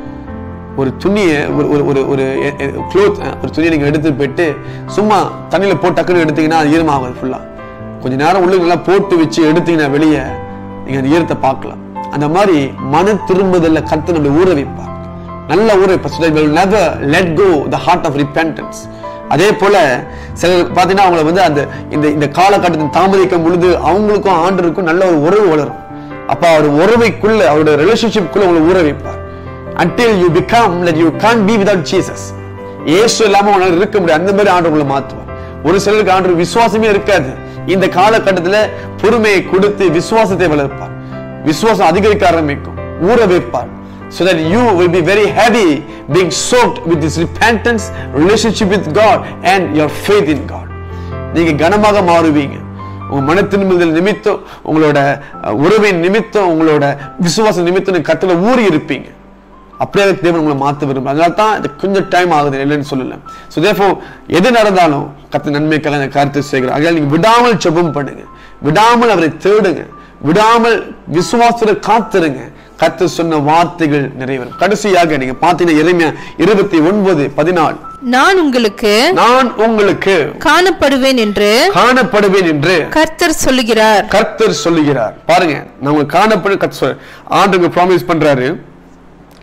ஒரு துணியை ஒரு ஒரு ஒரு ஒரு க்ளோத் ஒரு துணியை நீங்க எடுத்து போயிட்டு சும்மா தண்ணியில போட்டு டக்குன்னு எடுத்தீங்கன்னா அது ஈரமாகாது ஃபுல்லா கொஞ்ச நேரம் உள்ள நல்லா போட்டு வச்சு எடுத்தீங்கன்னா வெளியே நீங்க அந்த ஈரத்தை பார்க்கலாம் அந்த மாதிரி மன திரும்புதல்ல கத்து நம்மளை ஊற வைப்பார் நல்ல ஊற வைப்பார் never let go the heart of repentance அதே போல சிலர் பார்த்தீங்கன்னா அவங்கள வந்து அந்த இந்த இந்த காலகட்டத்தில் தாமதிக்கும் பொழுது அவங்களுக்கும் ஆண்டருக்கும் நல்ல ஒரு உறவு வளரும் அப்ப அவர் உறவைக்குள்ள அவருடைய ரிலேஷன்ஷிப்குள்ள உங்களை ஊற வைப்பார் until you become that you can't be without Jesus இயேசு இல்லாம உங்களால இருக்க முடியாது அந்த மாதிரி ஆண்டு உங்களை மாத்துவார் ஒரு சிலருக்கு ஆண்டு விசுவாசமே இருக்காது இந்த காலகட்டத்துல பொறுமையை கொடுத்து விசுவாசத்தை வளர்ப்பார் விசுவாசம் அதிகரிக்க ஆரம்பிக்கும் ஊற வைப்பார் so that you will be very heavy being soaked with this repentance relationship with God and your faith in God நீங்க கனமாக மாறுவீங்க உங்க மன திரும்புதல் நிமித்தம் உங்களோட அஹ், உறவின் நிமித்தம் உங்களோட விசுவாச நிமித்தம் கத்துல ஊறி இருப்பீங்க அப்படியே தேவன் உங்களை மாத்த விரும்பும் அதனால தான் இது கொஞ்சம் டைம் ஆகுது இல்லைன்னு சொல்லல ஸோ தேஃபோ எது நடந்தாலும் கத்த நன்மைக்காக அந்த கருத்தை செய்கிறார் அதனால நீங்க விடாமல் ஜெபம் பண்ணுங்க விடாமல் அவரை தேடுங்க விடாமல் விசுவாசத்தை காத்துருங்க கத்து சொன்ன வார்த்தைகள் நிறைவேறும் கடைசியாக நீங்க பாத்தீங்கன்னா இறைமையா இருபத்தி ஒன்பது பதினாலு நான் உங்களுக்கு நான் உங்களுக்கு காணப்படுவேன் என்று காணப்படுவேன் என்று கர்த்தர் சொல்லுகிறார் கர்த்தர் சொல்லுகிறார் பாருங்க நம்ம காணப்படும் கர்த்தர் சொல்ற ஆண்டுங்க ப்ராமிஸ் பண்றாரு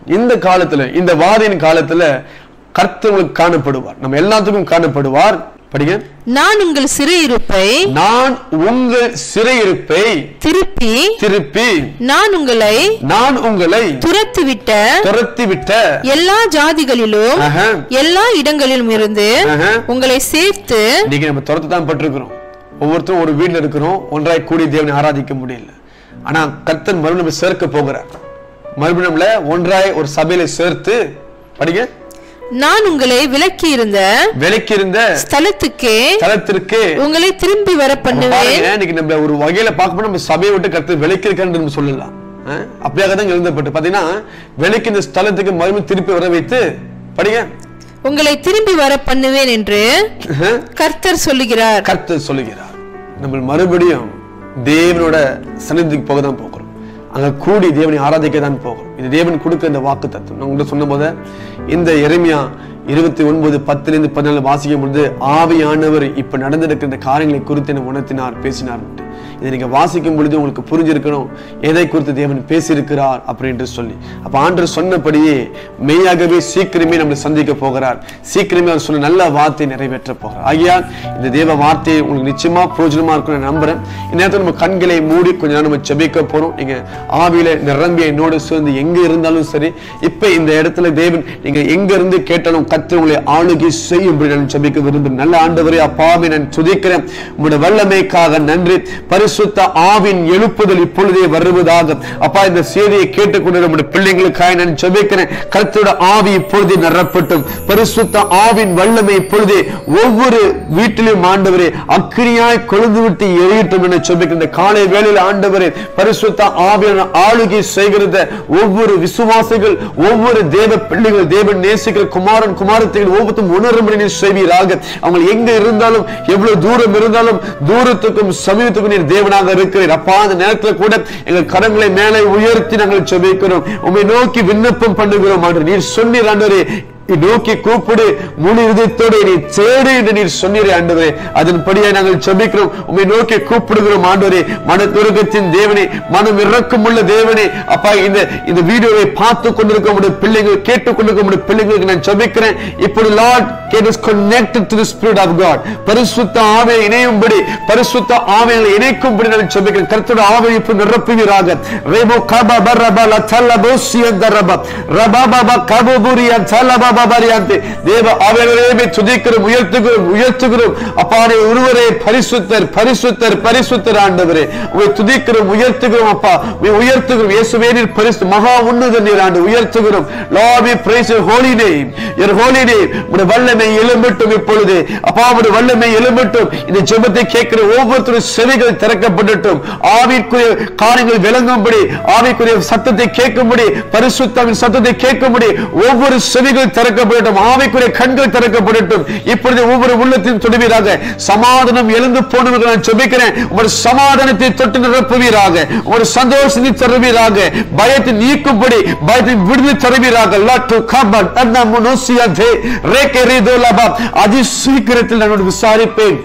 இந்த காலத்துல இந்த வாதியின் காலத்துல கர்த்தர் உங்களுக்கு காணப்படுவார் நம்ம எல்லாத்துக்கும் காணப்படுவார் படிங்க நான் உங்கள் சிறையிருப்பை நான் உங்கள் சிறையிருப்பை திருப்பி திருப்பி நான் உங்களை நான் உங்களை துரத்திவிட்ட துரத்தி விட்ட எல்லா ஜாதிகளிலும் ஆஹா, எல்லா இடங்களிலும் இருந்து ஆஹா. உங்களை சேர்த்து இன்னைக்கு நம்ம துரத்து தான் பட்டிருக்கிறோம் ஒவ்வொருத்தரும் ஒரு வீட்ல இருக்கிறோம் ஒன்றாய் கூடி தேவனை ஆராதிக்க முடியல ஆனா கர்த்தன் மறுபடியும் நம்ம சேர்க்க போகிறார் மறுபடியும் நம்மள ஒன்றாய் ஒரு சபையில சேர்த்து படிங்க நான் உங்களை விலக்கி இருந்த விலைக்கு இருந்த ஸ்தலத்துக்கே தளத்திற்கு உங்களை திரும்பி வர பண்ணுவேன் பாருங்க, இன்னைக்கு நம்ம ஒரு வகையில பார்க்கும்போது நம்ம சபையை விட்டு கருத்து விலைக்கு இருக்கான்னு நம்ம சொல்லலாம் அஹ், அப்படியாக தான் இங்க எழுதப்பட்டு பாத்தீங்கன்னா விலைக்கு இந்த ஸ்தலத்துக்கு மறுபடியும் திருப்பி வர வைத்து படிங்க உங்களை திரும்பி வர பண்ணுவேன் என்று அஹ், கர்த்தர் சொல்லுகிறார் கர்த்தர் சொல்லுகிறார் நம்ம மறுபடியும் தேவனோட சன்னிதிக்கு போக தான் போகிறோம் அங்க கூடி தேவனை ஆராதிக்க தான் போகிறோம் இது தேவன் கொடுக்க இந்த வாக்கு தத்துவம் நான் உங்கள்ட்ட சொன்ன போத இந்த எரேமியா இருபத்தி ஒன்பது பத்துல இருந்து பதினாலு வாசிக்கும் பொழுது ஆவியானவர் இப்ப நடந்திருக்கிற இந்த காரியங்களை குறித்து என்ன உணர்த்தினார் பேசினார் இதை நீங்க வாசிக்கும் பொழுது உங்களுக்கு புரிஞ்சிருக்கணும் எதை குறித்து தேவன் பேசியிருக்கிறார் அப்படின்ட்டு சொல்லி அப்ப ஆண்டவர் சொன்னபடியே மெய்யாகவே சீக்கிரமே நம்மளை சந்திக்க போகிறார் சீக்கிரமே அவர் சொன்ன நல்ல வார்த்தை நிறைவேற்ற போகிறார் ஆகையால் இந்த தேவ வார்த்தை உங்களுக்கு நிச்சயமா பிரயோஜனமா இருக்கும் நான் நம்புறேன் இந்த நேரத்தில் நம்ம கண்களை மூடி கொஞ்ச நேரம் நம்ம ஜெபிக்க போறோம் நீங்க ஆவியில நிரம்பி என்னோட சேர்ந்து எங்க இருந்தாலும் சரி இப்ப இந்த இடத்துல தேவன் நீங்க எங்க இருந்து கேட்டாலும் கத்து உங்களை ஆளுகை செய்யும்படி நான் ஜெபிக்க விரும்புகிறேன் நல்ல ஆண்டவரே அப்பாவை நான் துதிக்கிறேன் உங்களுடைய வல்லமைக்காக நன்றி பரிசுத்த ஆவின் எழுப்புதல் இப்பொழுதே வருவதாக அப்பா இந்த செய்தியை கேட்டுக்கொண்டு நம்முடைய பிள்ளைங்களுக்காக நான் ஜெபிக்கிறேன் கர்த்தரோட ஆவி இப்பொழுதே நிரப்பட்டும் பரிசுத்த ஆவின் வல்லமை இப்பொழுதே ஒவ்வொரு வீட்டிலும் ஆண்டவரே அக்கினியாய் கொழுந்து விட்டு எரியட்டும் என ஜெபிக்கிறேன் இந்த காலை வேளையில் ஆண்டவரே பரிசுத்த ஆவியான ஆளுகை செய்கிறத ஒவ்வொரு விசுவாசிகள் ஒவ்வொரு தேவ பிள்ளைகள் தேவன் நேசிக்கிற குமாரன் குமாரத்தைகள் ஒவ்வொருத்தரும் உணரும்படி நீர் செய்வீராக அவங்க எங்க இருந்தாலும் எவ்வளவு தூரம் இருந்தாலும் தூரத்துக்கும் சமீபத்துக்கும் நீர் தேவனாக இருக்கிறீர் அப்பா அந்த நேரத்தில் கூட எங்கள் கரங்களை மேலே உயர்த்தி நாங்கள் செபிக்கிறோம் உம்மை நோக்கி விண்ணப்பம் பண்ணுகிறோம் ஆண்டு நீர் சொன்னீர் ஆண்டவரே நீ நோக்கி கூப்பிடு முழு இதயத்தோடு நீ தேடு என்று நீர் சொன்னீரே ஆண்டவரே அதன்படியே நாங்கள் செபிக்கிறோம் உம்மை நோக்கி கூப்பிடுகிறோம் ஆண்டவரே மனதுருகத்தின் தேவனே மனம் இறக்கம் உள்ள தேவனே அப்பா இந்த இந்த வீடியோவை பார்த்து கொண்டிருக்க முடிய பிள்ளைகள் கேட்டுக் கொண்டிருக்க முடிய பிள்ளைகளுக்கு நான் செபிக்கிறேன் இப்படி Lord get us connected to the spirit of God பரிசுத்த ஆவியை இணையும்படி பரிசுத்த ஆவியை இணைக்கும்படி நான் செபிக்கிறேன் கர்த்தருடைய ஆவியை இப்ப நிரப்புவீராக ரேபோ கபா பரபா லதல்ல போசியந்த ரபா ரபா பாபா கபுபுரியா தல்ல பாபா பரியாந்தே தேவ ஆவியானவரே துதிக்கிறோம் உயர்த்துகிறோம் உயர்த்துகிறோம் அப்பாடே ஒருவரே பரிசுத்தர் பரிசுத்தர் பரிசுத்தர் ஆண்டவரே உங்களை துதிக்கிறோம் உயர்த்துகிறோம் அப்பா உம்மை உயர்த்துகிறோம் இயேசுவே நீர் பரிசு மகா உன்னத நீர் ஆண்டு உயர்த்துகிறோம் Lord we praise your holy name your holy name உடைய வல்லமை எழும்பட்டும் இப்பொழுது அப்பா உடைய வல்லமை எழும்பட்டும் இந்த ஜெபத்தை கேட்கிற ஒவ்வொருத்தரும் செவிகள் திறக்கப்படட்டும் ஆவிக்குரிய காரியங்கள் விளங்கும்படி ஆவிக்குரிய சத்தத்தை கேட்கும்படி பரிசுத்தாவின் சத்தத்தை கேட்கும்படி ஒவ்வொரு செவிகள் திறக்கப்படட்டும் ஆவிக்குரிய கண்கள் திறக்கப்படட்டும் இப்பொழுது ஒவ்வொரு உள்ளத்தையும் தொடுவீராக சமாதானம் எழுந்து போனவர்கள் நான் ஜெபிக்கிறேன் உங்களுடைய சமாதானத்தை தொட்டு நிரப்புவீராக உங்களுடைய சந்தோஷத்தை தருவீராக பயத்தை நீக்கும்படி பயத்தை விடுதலை தருவீராக லட்டு கபட் அண்ணா முனோசியதே ரேக்கே ரீதோ லபா அதி சீக்கிரத்தில் நான் உன்னை விசாரிப்பேன்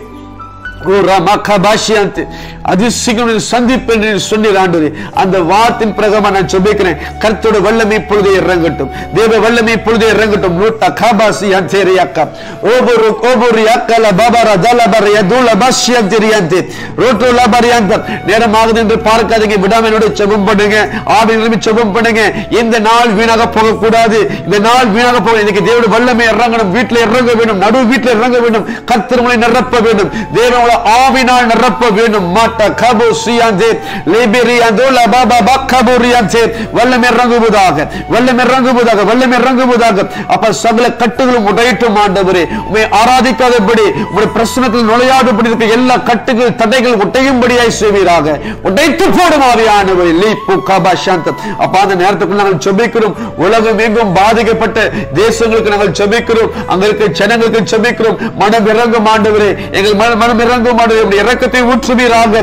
ஓ ரமகபாஷியந்த் அதிசீக்கிரம் நீர் சந்திப்பேன் என்று சொன்னீர் ஆண்டவரே அந்த வார்த்தையின் பிரகாரம் நான் ஜெபிக்கிறேன் கர்த்தரோட வல்லமை இப்பொழுதே இறங்கட்டும் தேவ வல்லமை இப்பொழுதே இறங்கட்டும் லூட்டா கபாசி அந்தேரியாக்கா ஓபரு ஓபரு யாக்கல பாபாரா தலபர யதுல பாஷியந்தேரியாந்தே ரோட்டோ லபரியாந்தம் நேரமாகுது என்று பார்க்காதீங்க விடாம என்னோட ஜெபம் பண்ணுங்க ஆவி நிரம்பி ஜெபம் பண்ணுங்க இந்த நாள் வீணாக போக கூடாது இந்த நாள் வீணாக போக இன்னைக்கு தேவனுடைய வல்லமை இறங்கணும் வீட்டுல இறங்க வேண்டும் நடு வீட்டுல இறங்க வேண்டும் கர்த்தர் உங்களை நிரப்ப வேண்டும் தேவனோட ஆவினால் நிரப்ப வேண்டும் மாட்ட கபு சியாந்தே லேபிரியாந்தோ லபாபா பக்கபுரியாந்தே வல்லம் இறங்குவதாக வல்லம் இறங்குவதாக வல்லம் இறங்குவதாக அப்ப சகல கட்டுகளும் உடையட்டும் ஆண்டவரே உண்மை ஆராதிக்காதபடி உங்களுடைய பிரச்சனத்தில் நுழையாதபடி இருக்க எல்லா கட்டுகள் தடைகள் உடையும்படியாய் செய்வீராக உடைத்து போடும் ஆவியானவரே லீப்பு கபா சாந்தம் அப்ப அந்த நேரத்துக்குள்ள நாங்கள் ஜெபிக்கிறோம் உலகம் எங்கும் பாதிக்கப்பட்ட தேசங்களுக்கு நாங்கள் ஜெபிக்கிறோம் அங்க இருக்க ஜனங்களுக்கு ஜெபிக்கிறோம் மனம் இறங்கும் ஆண்டவரே எங்கள் மன- மனம் இறங்கும் ஆண்டவரே உம்முடைய இரக்கத்தை ஊற்றுவீராக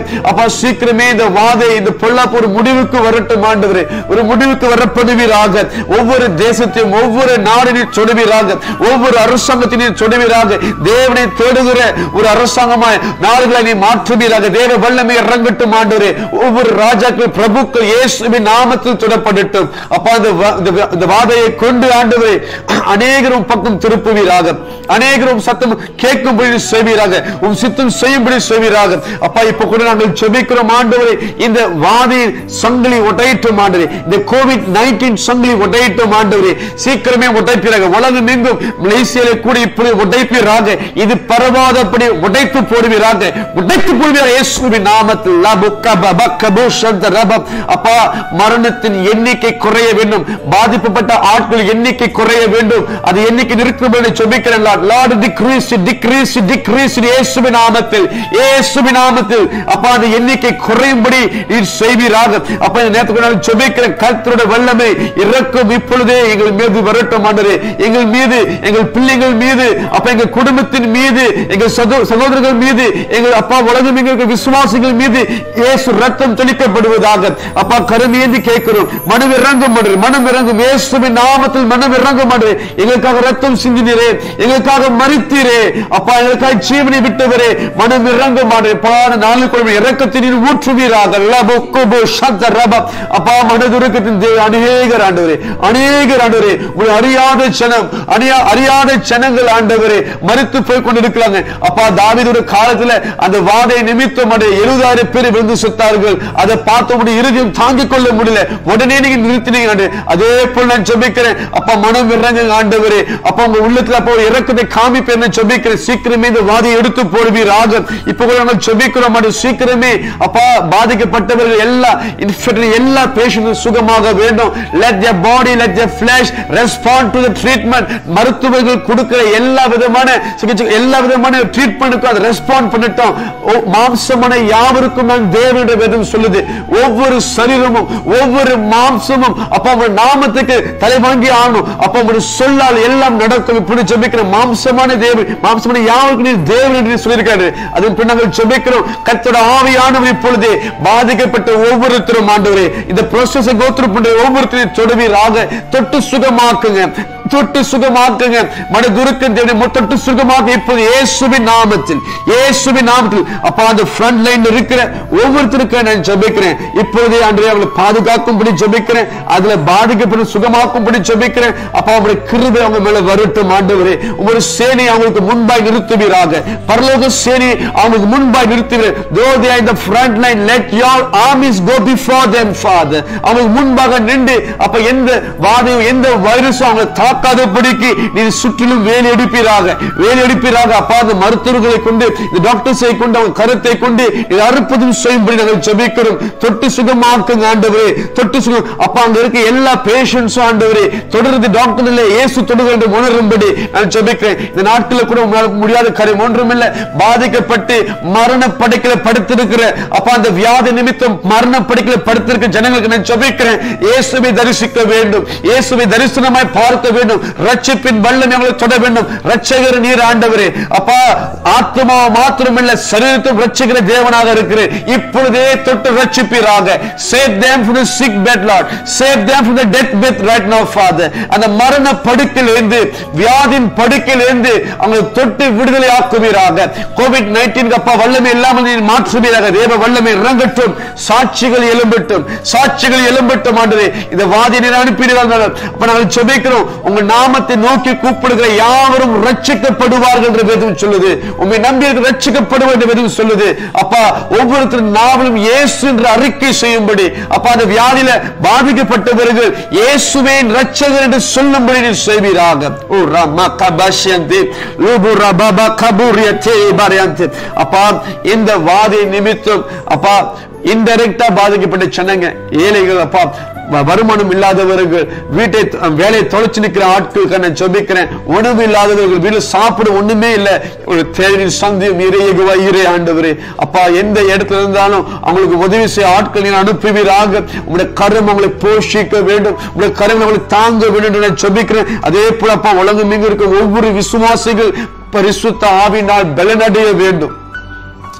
அப்பா சீக்கிரமே இந்த வாதை இந்த பொல்லாப்பு ஒரு முடிவுக்கு வரட்டும் ஆண்டவரே ஒரு முடிவுக்கு வரப்படுவீராக ஒவ்வொரு தேசத்தையும் ஒவ்வொரு நாடினையும் சொடுவீராக ஒவ்வொரு அரசாங்கத்தினையும் சொடுவீராக தேவனை தேடுகிற ஒரு அரசாங்கமாய் நாடுகளை நீ மாற்றுவீராக தேவ வல்லமை இறங்கட்டும் ஆண்டவரே ஒவ்வொரு ராஜாக்கள் பிரபுக்கள் இயேசுவின் நாமத்தில் தொடப்படட்டும் அப்பா இந்த வா- இந்த வா- இந்த வாதையை கொண்டு ஆண்டவரே அநேகரும் பக்கம் திருப்புவீராக அநேகரும் சத்தம் கேட்கும்படி செய்வீராக உம் சித்தம் செய்யும்படி செய்வீராக அப்பா இப்ப கூட நாங்கள் செபிக்கிறோம் ஆண்டவரே இந்த வாதியின் சங்கிலி ஒட்டையிட்டும் ஆண்டவரே இந்த கோவிட் நைன்டீன் சங்கிலி ஒட்டையிட்டும் ஆண்டவரே சீக்கிரமே ஒட்டைப்பீராக உலகம் எங்கும் மலேசியால கூட இப்படி ஒட்டைப்பீராக இது பரவாதபடி உடைத்து போடுவீராக உடைத்து போடுவீராக இயேசுவின் நாமத்தில் லபு கப பக்கபு சந்த ரபம் அப்பா மரணத்தின் எண்ணிக்கை குறைய வேண்டும் பாதிக்கப்பட்ட ஆட்கள் எண்ணிக்கை குறைய வேண்டும் அது எண்ணிக்கை நிற்கும் என்று சொல்லிக்கிறேன் லார்ட் டிக்ரீஸ் டிக்ரீஸ் டிக்ரீஸ் இயேசுவின் நாமத்தில் இயேசுவின் நாமத்தில் அப்பா அந்த எண்ணிக்கை குறையும்படி நீர் செய்வீராக அப்ப இந்த நேரத்துக்கு நான் ஜெபிக்கிறேன் கர்த்தருடைய வல்லமை இறக்கும் இப்பொழுதே எங்கள் மீது வரட்டும் ஆண்டவரே எங்கள் மீது எங்கள் பிள்ளைகள் மீது அப்ப எங்கள் குடும்பத்தின் மீது எங்கள் சகோ- சகோதரர்கள் மீது எங்கள் அப்பா உலகம் எங்களுக்கு விசுவாசிகள் மீது இயேசு ரத்தம் தெளிக்கப்படுவதாக அப்பா கருமையேந்தி கேட்கிறோம் மனம் இறங்கும் மாட்டேன் மனம் இறங்கும் இயேசுவின் நாமத்தில் மனம் இறங்கும் மாட்டேன் எங்களுக்காக ரத்தம் சிந்தினீரே எங்களுக்காக மறித்தீரே அப்பா எங்களுக்காக ஜீவனை விட்டவரே மனம் இறங்கும் மாட்டேன் பாட நாலு குழம்பு இறக்கத்தின் ஊற்றுவீராக லபு குபு சத்த ரப அப்பா மனதுருக்கத்தின் தேவ அநேகர் ஆண்டவரே அநேகர் ஆண்டவரே உங்களை அறியாத ஜனம் அணியா அறியாத ஜனங்கள் ஆண்டவரே மறித்து போய் கொண்டிருக்கிறாங்க அப்பா தாவீதுடைய காலத்துல அந்த வாதை நிமித்தம் அடைய எழுபதாயிரம் பேர் விழுந்து செத்தார்கள் அதை பார்த்த முடியும் இறுதியும் தாங்கிக் கொள்ள முடியல உடனே நீங்க நிறுத்தினீங்க ஆண்டு. அதே போல நான் ஜெபிக்கிறேன் அப்பா மனம் இறங்குங்க ஆண்டவரே அப்பா உங்க உள்ளத்துல அப்போ ஒரு இறக்கத்தை காமிப்பேன் நான் ஜெபிக்கிறேன் சீக்கிரமே இந்த வாதியை எடுத்து போடுவீராக இப்ப கூட நாங்கள் ஜெபிக்கிறோம் ஆண்டு. சீக்கிரமே அப்பா பாதிக்கப்பட்டவர்கள் எல்லா infected எல்லா பேஷண்டும் சுகமாக வேண்டும் let their body let their flesh respond to the treatment மருத்துவர்கள் கொடுக்கிற எல்லா விதமான சிகிச்சை எல்லா விதமான ட்ரீட்மெண்ட்டுக்கும் அதை ரெஸ்பாண்ட் பண்ணிட்டோம் ஓ, மாம்சமான யாவருக்கும் நான் தேவனுடைய வேதம் சொல்லுது ஒவ்வொரு சரீரமும் ஒவ்வொரு மாம்சமும் அப்ப அவங்க நாமத்துக்கு தலைவாங்கி ஆகணும் அப்ப அவங்க சொல்லால் எல்லாம் நடக்கும் இப்படி ஜெபிக்கிற மாம்சமான தேவன் மாம்சமான யாவருக்கும் நீ தேவன் என்று சொல்லியிருக்காரு அதன் பின் நாங்கள் ஜெபிக்கிறோம் கர்த்தரோட ஆவியானவர் இப்பொழுது பாதிக்கப்பட்ட ஒவ்வொருத்தரும் ஆண்டவரே இந்த ப்ரோசஸ் கோத்ரூ பண்ற ஒவ்வொருத்தரையும் தொடுவீராக தொட்டு சுகமாக்குங்க தொட்டு சுகமாக்குங்க மனதுருக்க தேவனை தொட்டு சுகமாக்க இப்போது இயேசுவின் நாமத்தில் இயேசுவின் நாமத்தில் அப்பா அந்த ஃப்ரண்ட் லைன்ல இருக்கிற ஒவ்வொருத்தருக்கும் நான் ஜெபிக்கிறேன் இப்போதே அன்றைய அவளை பாதுகாக்கும்படி ஜெபிக்கிறேன் அதுல பாதிக்கப்பட்டு சுகமாக்கும்படி ஜெபிக்கிறேன் அப்பா அவருடைய கிருபை அவங்க மேல வரட்டும் ஆண்டவரே உங்களுடைய சேனை அவங்களுக்கு முன்பாய் நிறுத்துவீராக பரலோக சேனை அவங்களுக்கு முன்பாய் நிறுத்துவீர் though they are in the front line let your armies go before them father அவங்களுக்கு முன்பாக நின்று அப்ப எந்த வாதையும் எந்த வைரஸும் அவங்க தாக்காதபடிக்கு நீ சுற்றிலும் வேலி எடுப்பீராக வேலி எடுப்பீராக அப்பா அந்த மருத்துவர்களை கொண்டு இந்த டாக்டர்ஸை கொண்டு அவங்க கருத்தை கொண்டு இது அற்புதம் செய்யும்படி நாங்கள் ஜெபிக்கிறோம் தொட்டு சுகமாக்குங்க ஆண்டவரே தொட்டு சுகம் அப்பா அங்க இருக்க எல்லா பேஷண்ட்ஸும் ஆண்டவரே தொடர்ந்து டாக்டர் இல்லை இயேசு தொடுக என்று உணரும்படி நான் ஜெபிக்கிறேன் இந்த நாட்களில் கூட உங்களால முடியாத காரியம் ஒன்றுமில்லை பாதிக்கப்பட்டு மரண படுக்கையில படுத்திருக்கிற அப்பா அந்த வியாதி நிமித்தம் மரண படுக்கையில படுத்திருக்கிற ஜனங்களுக்கு நான் ஜெபிக்கிறேன் இயேசுவை தரிசிக்க வேண்டும் இயேசுவை தரிசனமாய் பார்க்க வேண்டும் ரட்சிப்பின் வல்லம் எங்களை தொட வேண்டும் ரட்சகர் நீர் ஆண்டவரே அப்பா ஆத்மா மாத்திரமில்ல சரீரத்தும் ரட்சிக்கிற தேவனாக இருக்கிறேன் இப்பொழுதே தொட்டு ரட்சிப்பீராக save them from the sick bed lord save them from the death bed right now father அந்த மரண படுக்கையிலிருந்து வியாதின் படுக்கையிலிருந்து அவங்க தொட்டு விடுதலை ஆக்குவீராக கோவிட் நைன்டீன் அப்பா வல்லமை இல்லாமல் நீர் மாற்றுவீராக தேவ வல்லமை இறங்கட்டும் சாட்சிகள் எழும்பட்டும் சாட்சிகள் எழும்பட்டும் ஆண்டவரே இந்த வாதி நீர் அனுப்பிடுவார்கள் அப்ப நாங்கள் ஜெபிக்கிறோம் உங்க நாமத்தை நோக்கி கூப்பிடுகிற யாவரும் ரட்சிக்கப்படுவார்கள் என்று வேதம் சொல்லுது உண்மை நம்பி இருக்க ரட்சிக்கப்படுவது என்று வேதம் சொல்லுது அப்பா ஒவ்வொருத்தரும் நாவலும் இயேசு என்று அறிக்கை செய்யும்படி அப்பா அந்த வியாதியில பாதிக்கப்பட்டவர்கள் இயேசுவே ரட்சகர் என்று சொல்லும்படி நீர் செய்வீராக ஓ ரமா கபாஷியந்தி லூபு ரபாபா கபூரியத்தே பாரியந்தி அப்பா இந்த வாதி நிமித்தம் அப்பா இன்டைரக்டா பாதிக்கப்பட்ட சொன்னங்க ஏழைகள் அப்பா வ- வருமானம் இல்லாதவர்கள் வீட்டை த- வேலையை தொலைச்சு நிற்கிற ஆட்களுக்கு நான் ஜெபிக்கிறேன் உணவு இல்லாதவர்கள் வீட்டில் சாப்பிட ஒண்ணுமே இல்லை ஒரு தேவையின் சந்தியம் இறையகுவா இறை ஆண்டவரே அப்பா எந்த இடத்துல இருந்தாலும் அவங்களுக்கு உதவி செய்ய ஆட்கள் நீர் அனுப்புவீராக உங்களுடைய கரம் அவங்களை போஷிக்க வேண்டும் உங்களுடைய கரம் அவங்களை தாங்க வேண்டும் என்று நான் ஜெபிக்கிறேன் அதே போல அப்பா உலகம் இங்கு இருக்கும் ஒவ்வொரு விசுவாசிகள் பரிசுத்த ஆவினால் பலனடைய வேண்டும்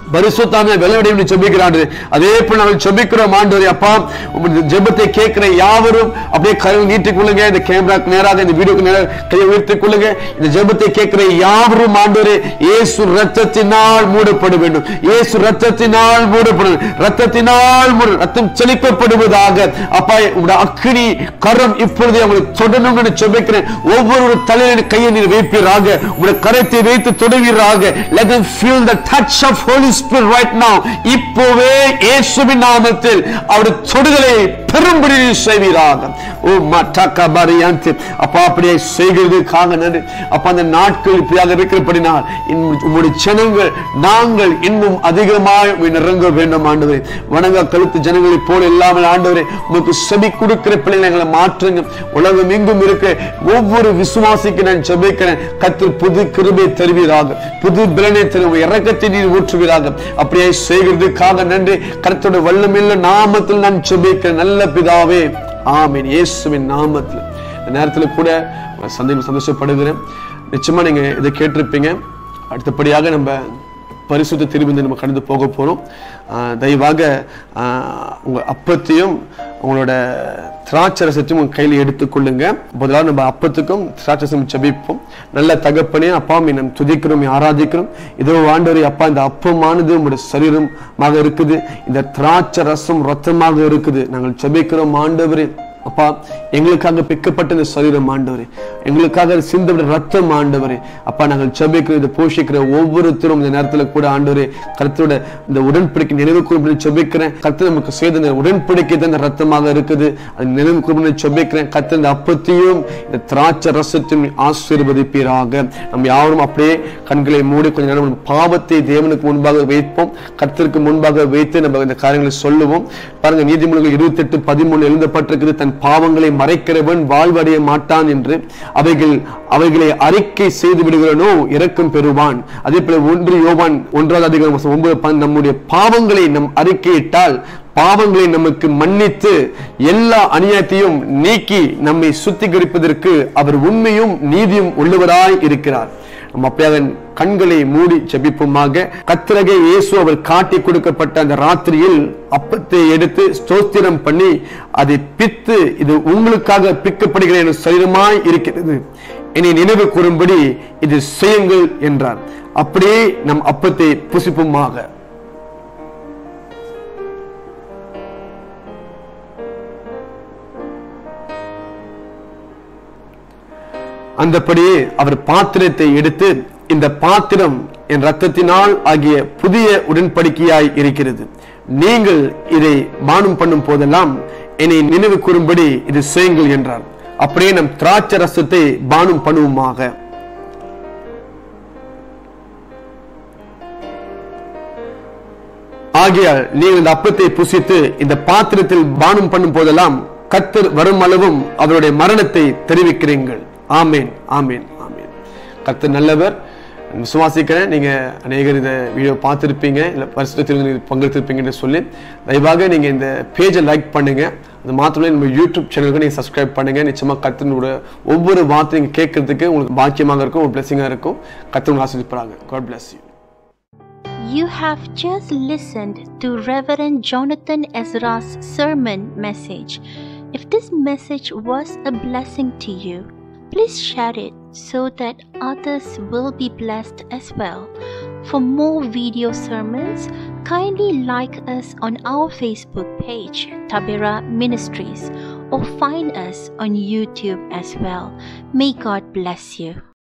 பரிசுத்தாமே வெள்ளடையும் ஜெபிக்கிறாண்டு அதே போல நாங்கள் ஜெபிக்கிறோம் ஆண்டவரே அப்பா உங்களுடைய ஜெபத்தை கேட்கிற யாவரும் அப்படியே கருவு நீட்டிக் கொள்ளுங்க இந்த கேமராக்கு நேராக இந்த வீடியோக்கு நேராக கையை உயர்த்திக் கொள்ளுங்க இந்த ஜெபத்தை கேட்கிற யாவரும் ஆண்டவரே இயேசு ரத்தத்தினால் மூடப்பட வேண்டும் இயேசு ரத்தத்தினால் மூடப்படும் ரத்தத்தினால் மூட ரத்தம் செழிக்கப்படுவதாக அப்பா உங்களுடைய அக்கினி கரம் இப்பொழுதே அவங்களுக்கு தொடரணும்னு ஜெபிக்கிறேன் ஒவ்வொரு தலையில கையை நீர் வைப்பீராக உங்களுடைய கரத்தை வைத்து தொடுவீராக let them feel the touch of holy spirit right now இப்போவே இயேசுவின் நாமத்தில் அவருடைய தொடுதலை பெரும்படி நீர் செய்வீராக ஓ மட்டாக்கா பரியாந்தி அப்பா அப்படியே செய்கிறதுக்காக நன்றி அப்பா அந்த நாட்கள் இப்படியாக இருக்கிறபடினால் இன்னும் உம்முடைய ஜனங்கள் நாங்கள் இன்னும் அதிகமாய் உம்மை நிறங்க வேண்டும் ஆண்டவரே வணங்க கழுத்து ஜனங்களை போல இல்லாமல் ஆண்டவரே உமக்கு செவி கொடுக்கிற பிள்ளைகளை மாற்றுங்க உலகம் எங்கும் இருக்க ஒவ்வொரு விசுவாசிக்கு நான் ஜெபிக்கிறேன் கத்து புது கிருபை தருவீராக புது பிலனை தருவோம் இறக்கத்தை நீர் ஊற்றுவீராக அப்படியே செய்கிறதுக்காக நன்றி கருத்தோட வல்லமில்ல நாமத்தில் நான் ஜெபிக்கிறேன் நல்ல பிதாவே ஆமென் இயேசுவின் நாமத்தில் இந்த நேரத்தில் கூட உங்களை சந்தேகம் சந்தோஷப்படுகிறேன் நிச்சயமா நீங்க இதை கேட்டிருப்பீங்க அடுத்தபடியாக நம்ம பரிசுத்த திரும்பி நம்ம கடந்து போக போறோம் ஆஹ் தயவாக ஆஹ் உங்க அப்பத்தையும் உங்களோட திராட்சரசத்தையும் உங்க கையில் எடுத்துக்கொள்ளுங்க முதலாவது நம்ம அப்பத்துக்கும் திராட்சரசம் ஜெபிப்போம் நல்ல தகப்பனே அப்பா மீ நம்ம துதிக்கிறோம் மீ ஆராதிக்கிறோம் இதோ ஆண்டவரே அப்பா இந்த அப்பமானது உங்களுடைய சரீரமாக இருக்குது இந்த திராட்சை ரசம் ரத்தமாக இருக்குது நாங்கள் ஜெபிக்கிறோம் ஆண்டவரே அப்பா எங்களுக்காக பிக்கப்பட்ட இந்த சரீரம் ஆண்டவரே எங்களுக்காக சிந்தப்பட்ட ரத்தம் ஆண்டவரே அப்பா நாங்கள் ஜெபிக்கிற இதை போஷிக்கிற ஒவ்வொருத்தரும் இந்த நேரத்தில் கூட ஆண்டவரே கருத்தோட இந்த உடன்படிக்கை நினைவு கூறும்படி ஜெபிக்கிறேன் கர்த்தர் நமக்கு செய்த இந்த உடன்படிக்கை தான் இந்த ரத்தமாக இருக்குது அது நினைவு கூறும்படி ஜெபிக்கிறேன் கர்த்தர் இந்த அப்பத்தையும் இந்த திராட்சை ரசத்தையும் ஆசீர்வதிப்பீராக நம்ம யாரும் அப்படியே கண்களை மூடி கொஞ்ச நேரம் நம்ம பாவத்தை தேவனுக்கு முன்பாக வைப்போம் கர்த்தருக்கு முன்பாக வைத்து நம்ம இந்த காரியங்களை சொல்லுவோம் பாருங்க நீதிமன்றங்கள் இருபத்தி எட்டு பதிமூணு எழுதப்பட்டிருக்குது தன் பாவங்களை மறைக்கிறவன் வாழ்வடைய மாட்டான் என்று அவைகள் அவைகளை அறிக்கை செய்து விடுகிறனோ இரக்கம் பெறுவான் அதே போல ஒன்று யோவான் ஒன்றாவது அதிகாரம் வசனம் ஒன்பது பன்- நம்முடைய பாவங்களை நம் அறிக்கையிட்டால் பாவங்களை நமக்கு மன்னித்து எல்லா அநியாயத்தையும் நீக்கி நம்மை சுத்திகரிப்பதற்கு அவர் உண்மையும் நீதியும் உள்ளவராய் இருக்கிறார் நம்ம அப்படியாக கண்களை மூடி ஜெபிப்போமாக கத்திரகை இயேசு அவர் காட்டி கொடுக்கப்பட்ட அந்த ராத்திரியில் அப்பத்தை எடுத்து ஸ்தோத்திரம் பண்ணி அதை பித்து இது உங்களுக்காக பிக்கப்படுகிற என் சரீரமாய் இருக்கிறது என்னை நினைவு கூறும்படி இது செய்யுங்கள் என்றார் அப்படியே நம் அப்பத்தை புசிப்போமாக அந்தபடியே அவர் பாத்திரத்தை எடுத்து இந்த பாத்திரம் என் ரத்தத்தினால் ஆகிய புதிய உடன்படிக்கையாய் இருக்கிறது நீங்கள் இதை பானம் பண்ணும் போதெல்லாம் என்னை நினைவு கூறும்படி இது செய்யுங்கள் என்றார் அப்படியே நம் திராட்சை ரசத்தை பானம் பண்ணுவோமாக ஆகையால் நீங்கள் இந்த அப்பத்தை புசித்து இந்த பாத்திரத்தில் பானம் பண்ணும் போதெல்லாம் கத்தர் வரும் அளவும் அவருடைய மரணத்தை தெரிவிக்கிறீர்கள் ஆமேன் ஆமேன் ஆமேன் கத்தர் நல்லவர் விசுவாசிக்கிறேன் நீங்க அநேகர் இந்த வீடியோ பார்த்துருப்பீங்க இல்ல பரிசுத்தில் பங்கெடுத்திருப்பீங்கன்னு சொல்லி தயவாக நீங்க இந்த பேஜை லைக் பண்ணுங்க அது மாத்திரமே நம்ம யூடியூப் சேனலுக்கு நீங்க சப்ஸ்கிரைப் பண்ணுங்க நிச்சயமா கத்தனோட ஒவ்வொரு வார்த்தையும் நீங்க கேட்கறதுக்கு உங்களுக்கு பாக்கியமாக இருக்கும் ஒரு பிளஸிங்காக இருக்கும் கத்தவங்க ஆசிரியப்பாங்க God bless you You have just listened to Reverend Jonathan Ezra's sermon message. If this message was a blessing to you, please share it so that others will be blessed as well. For more video sermons, kindly like us on our Facebook page, Tabera Ministries, or find us on YouTube as well. May God bless you.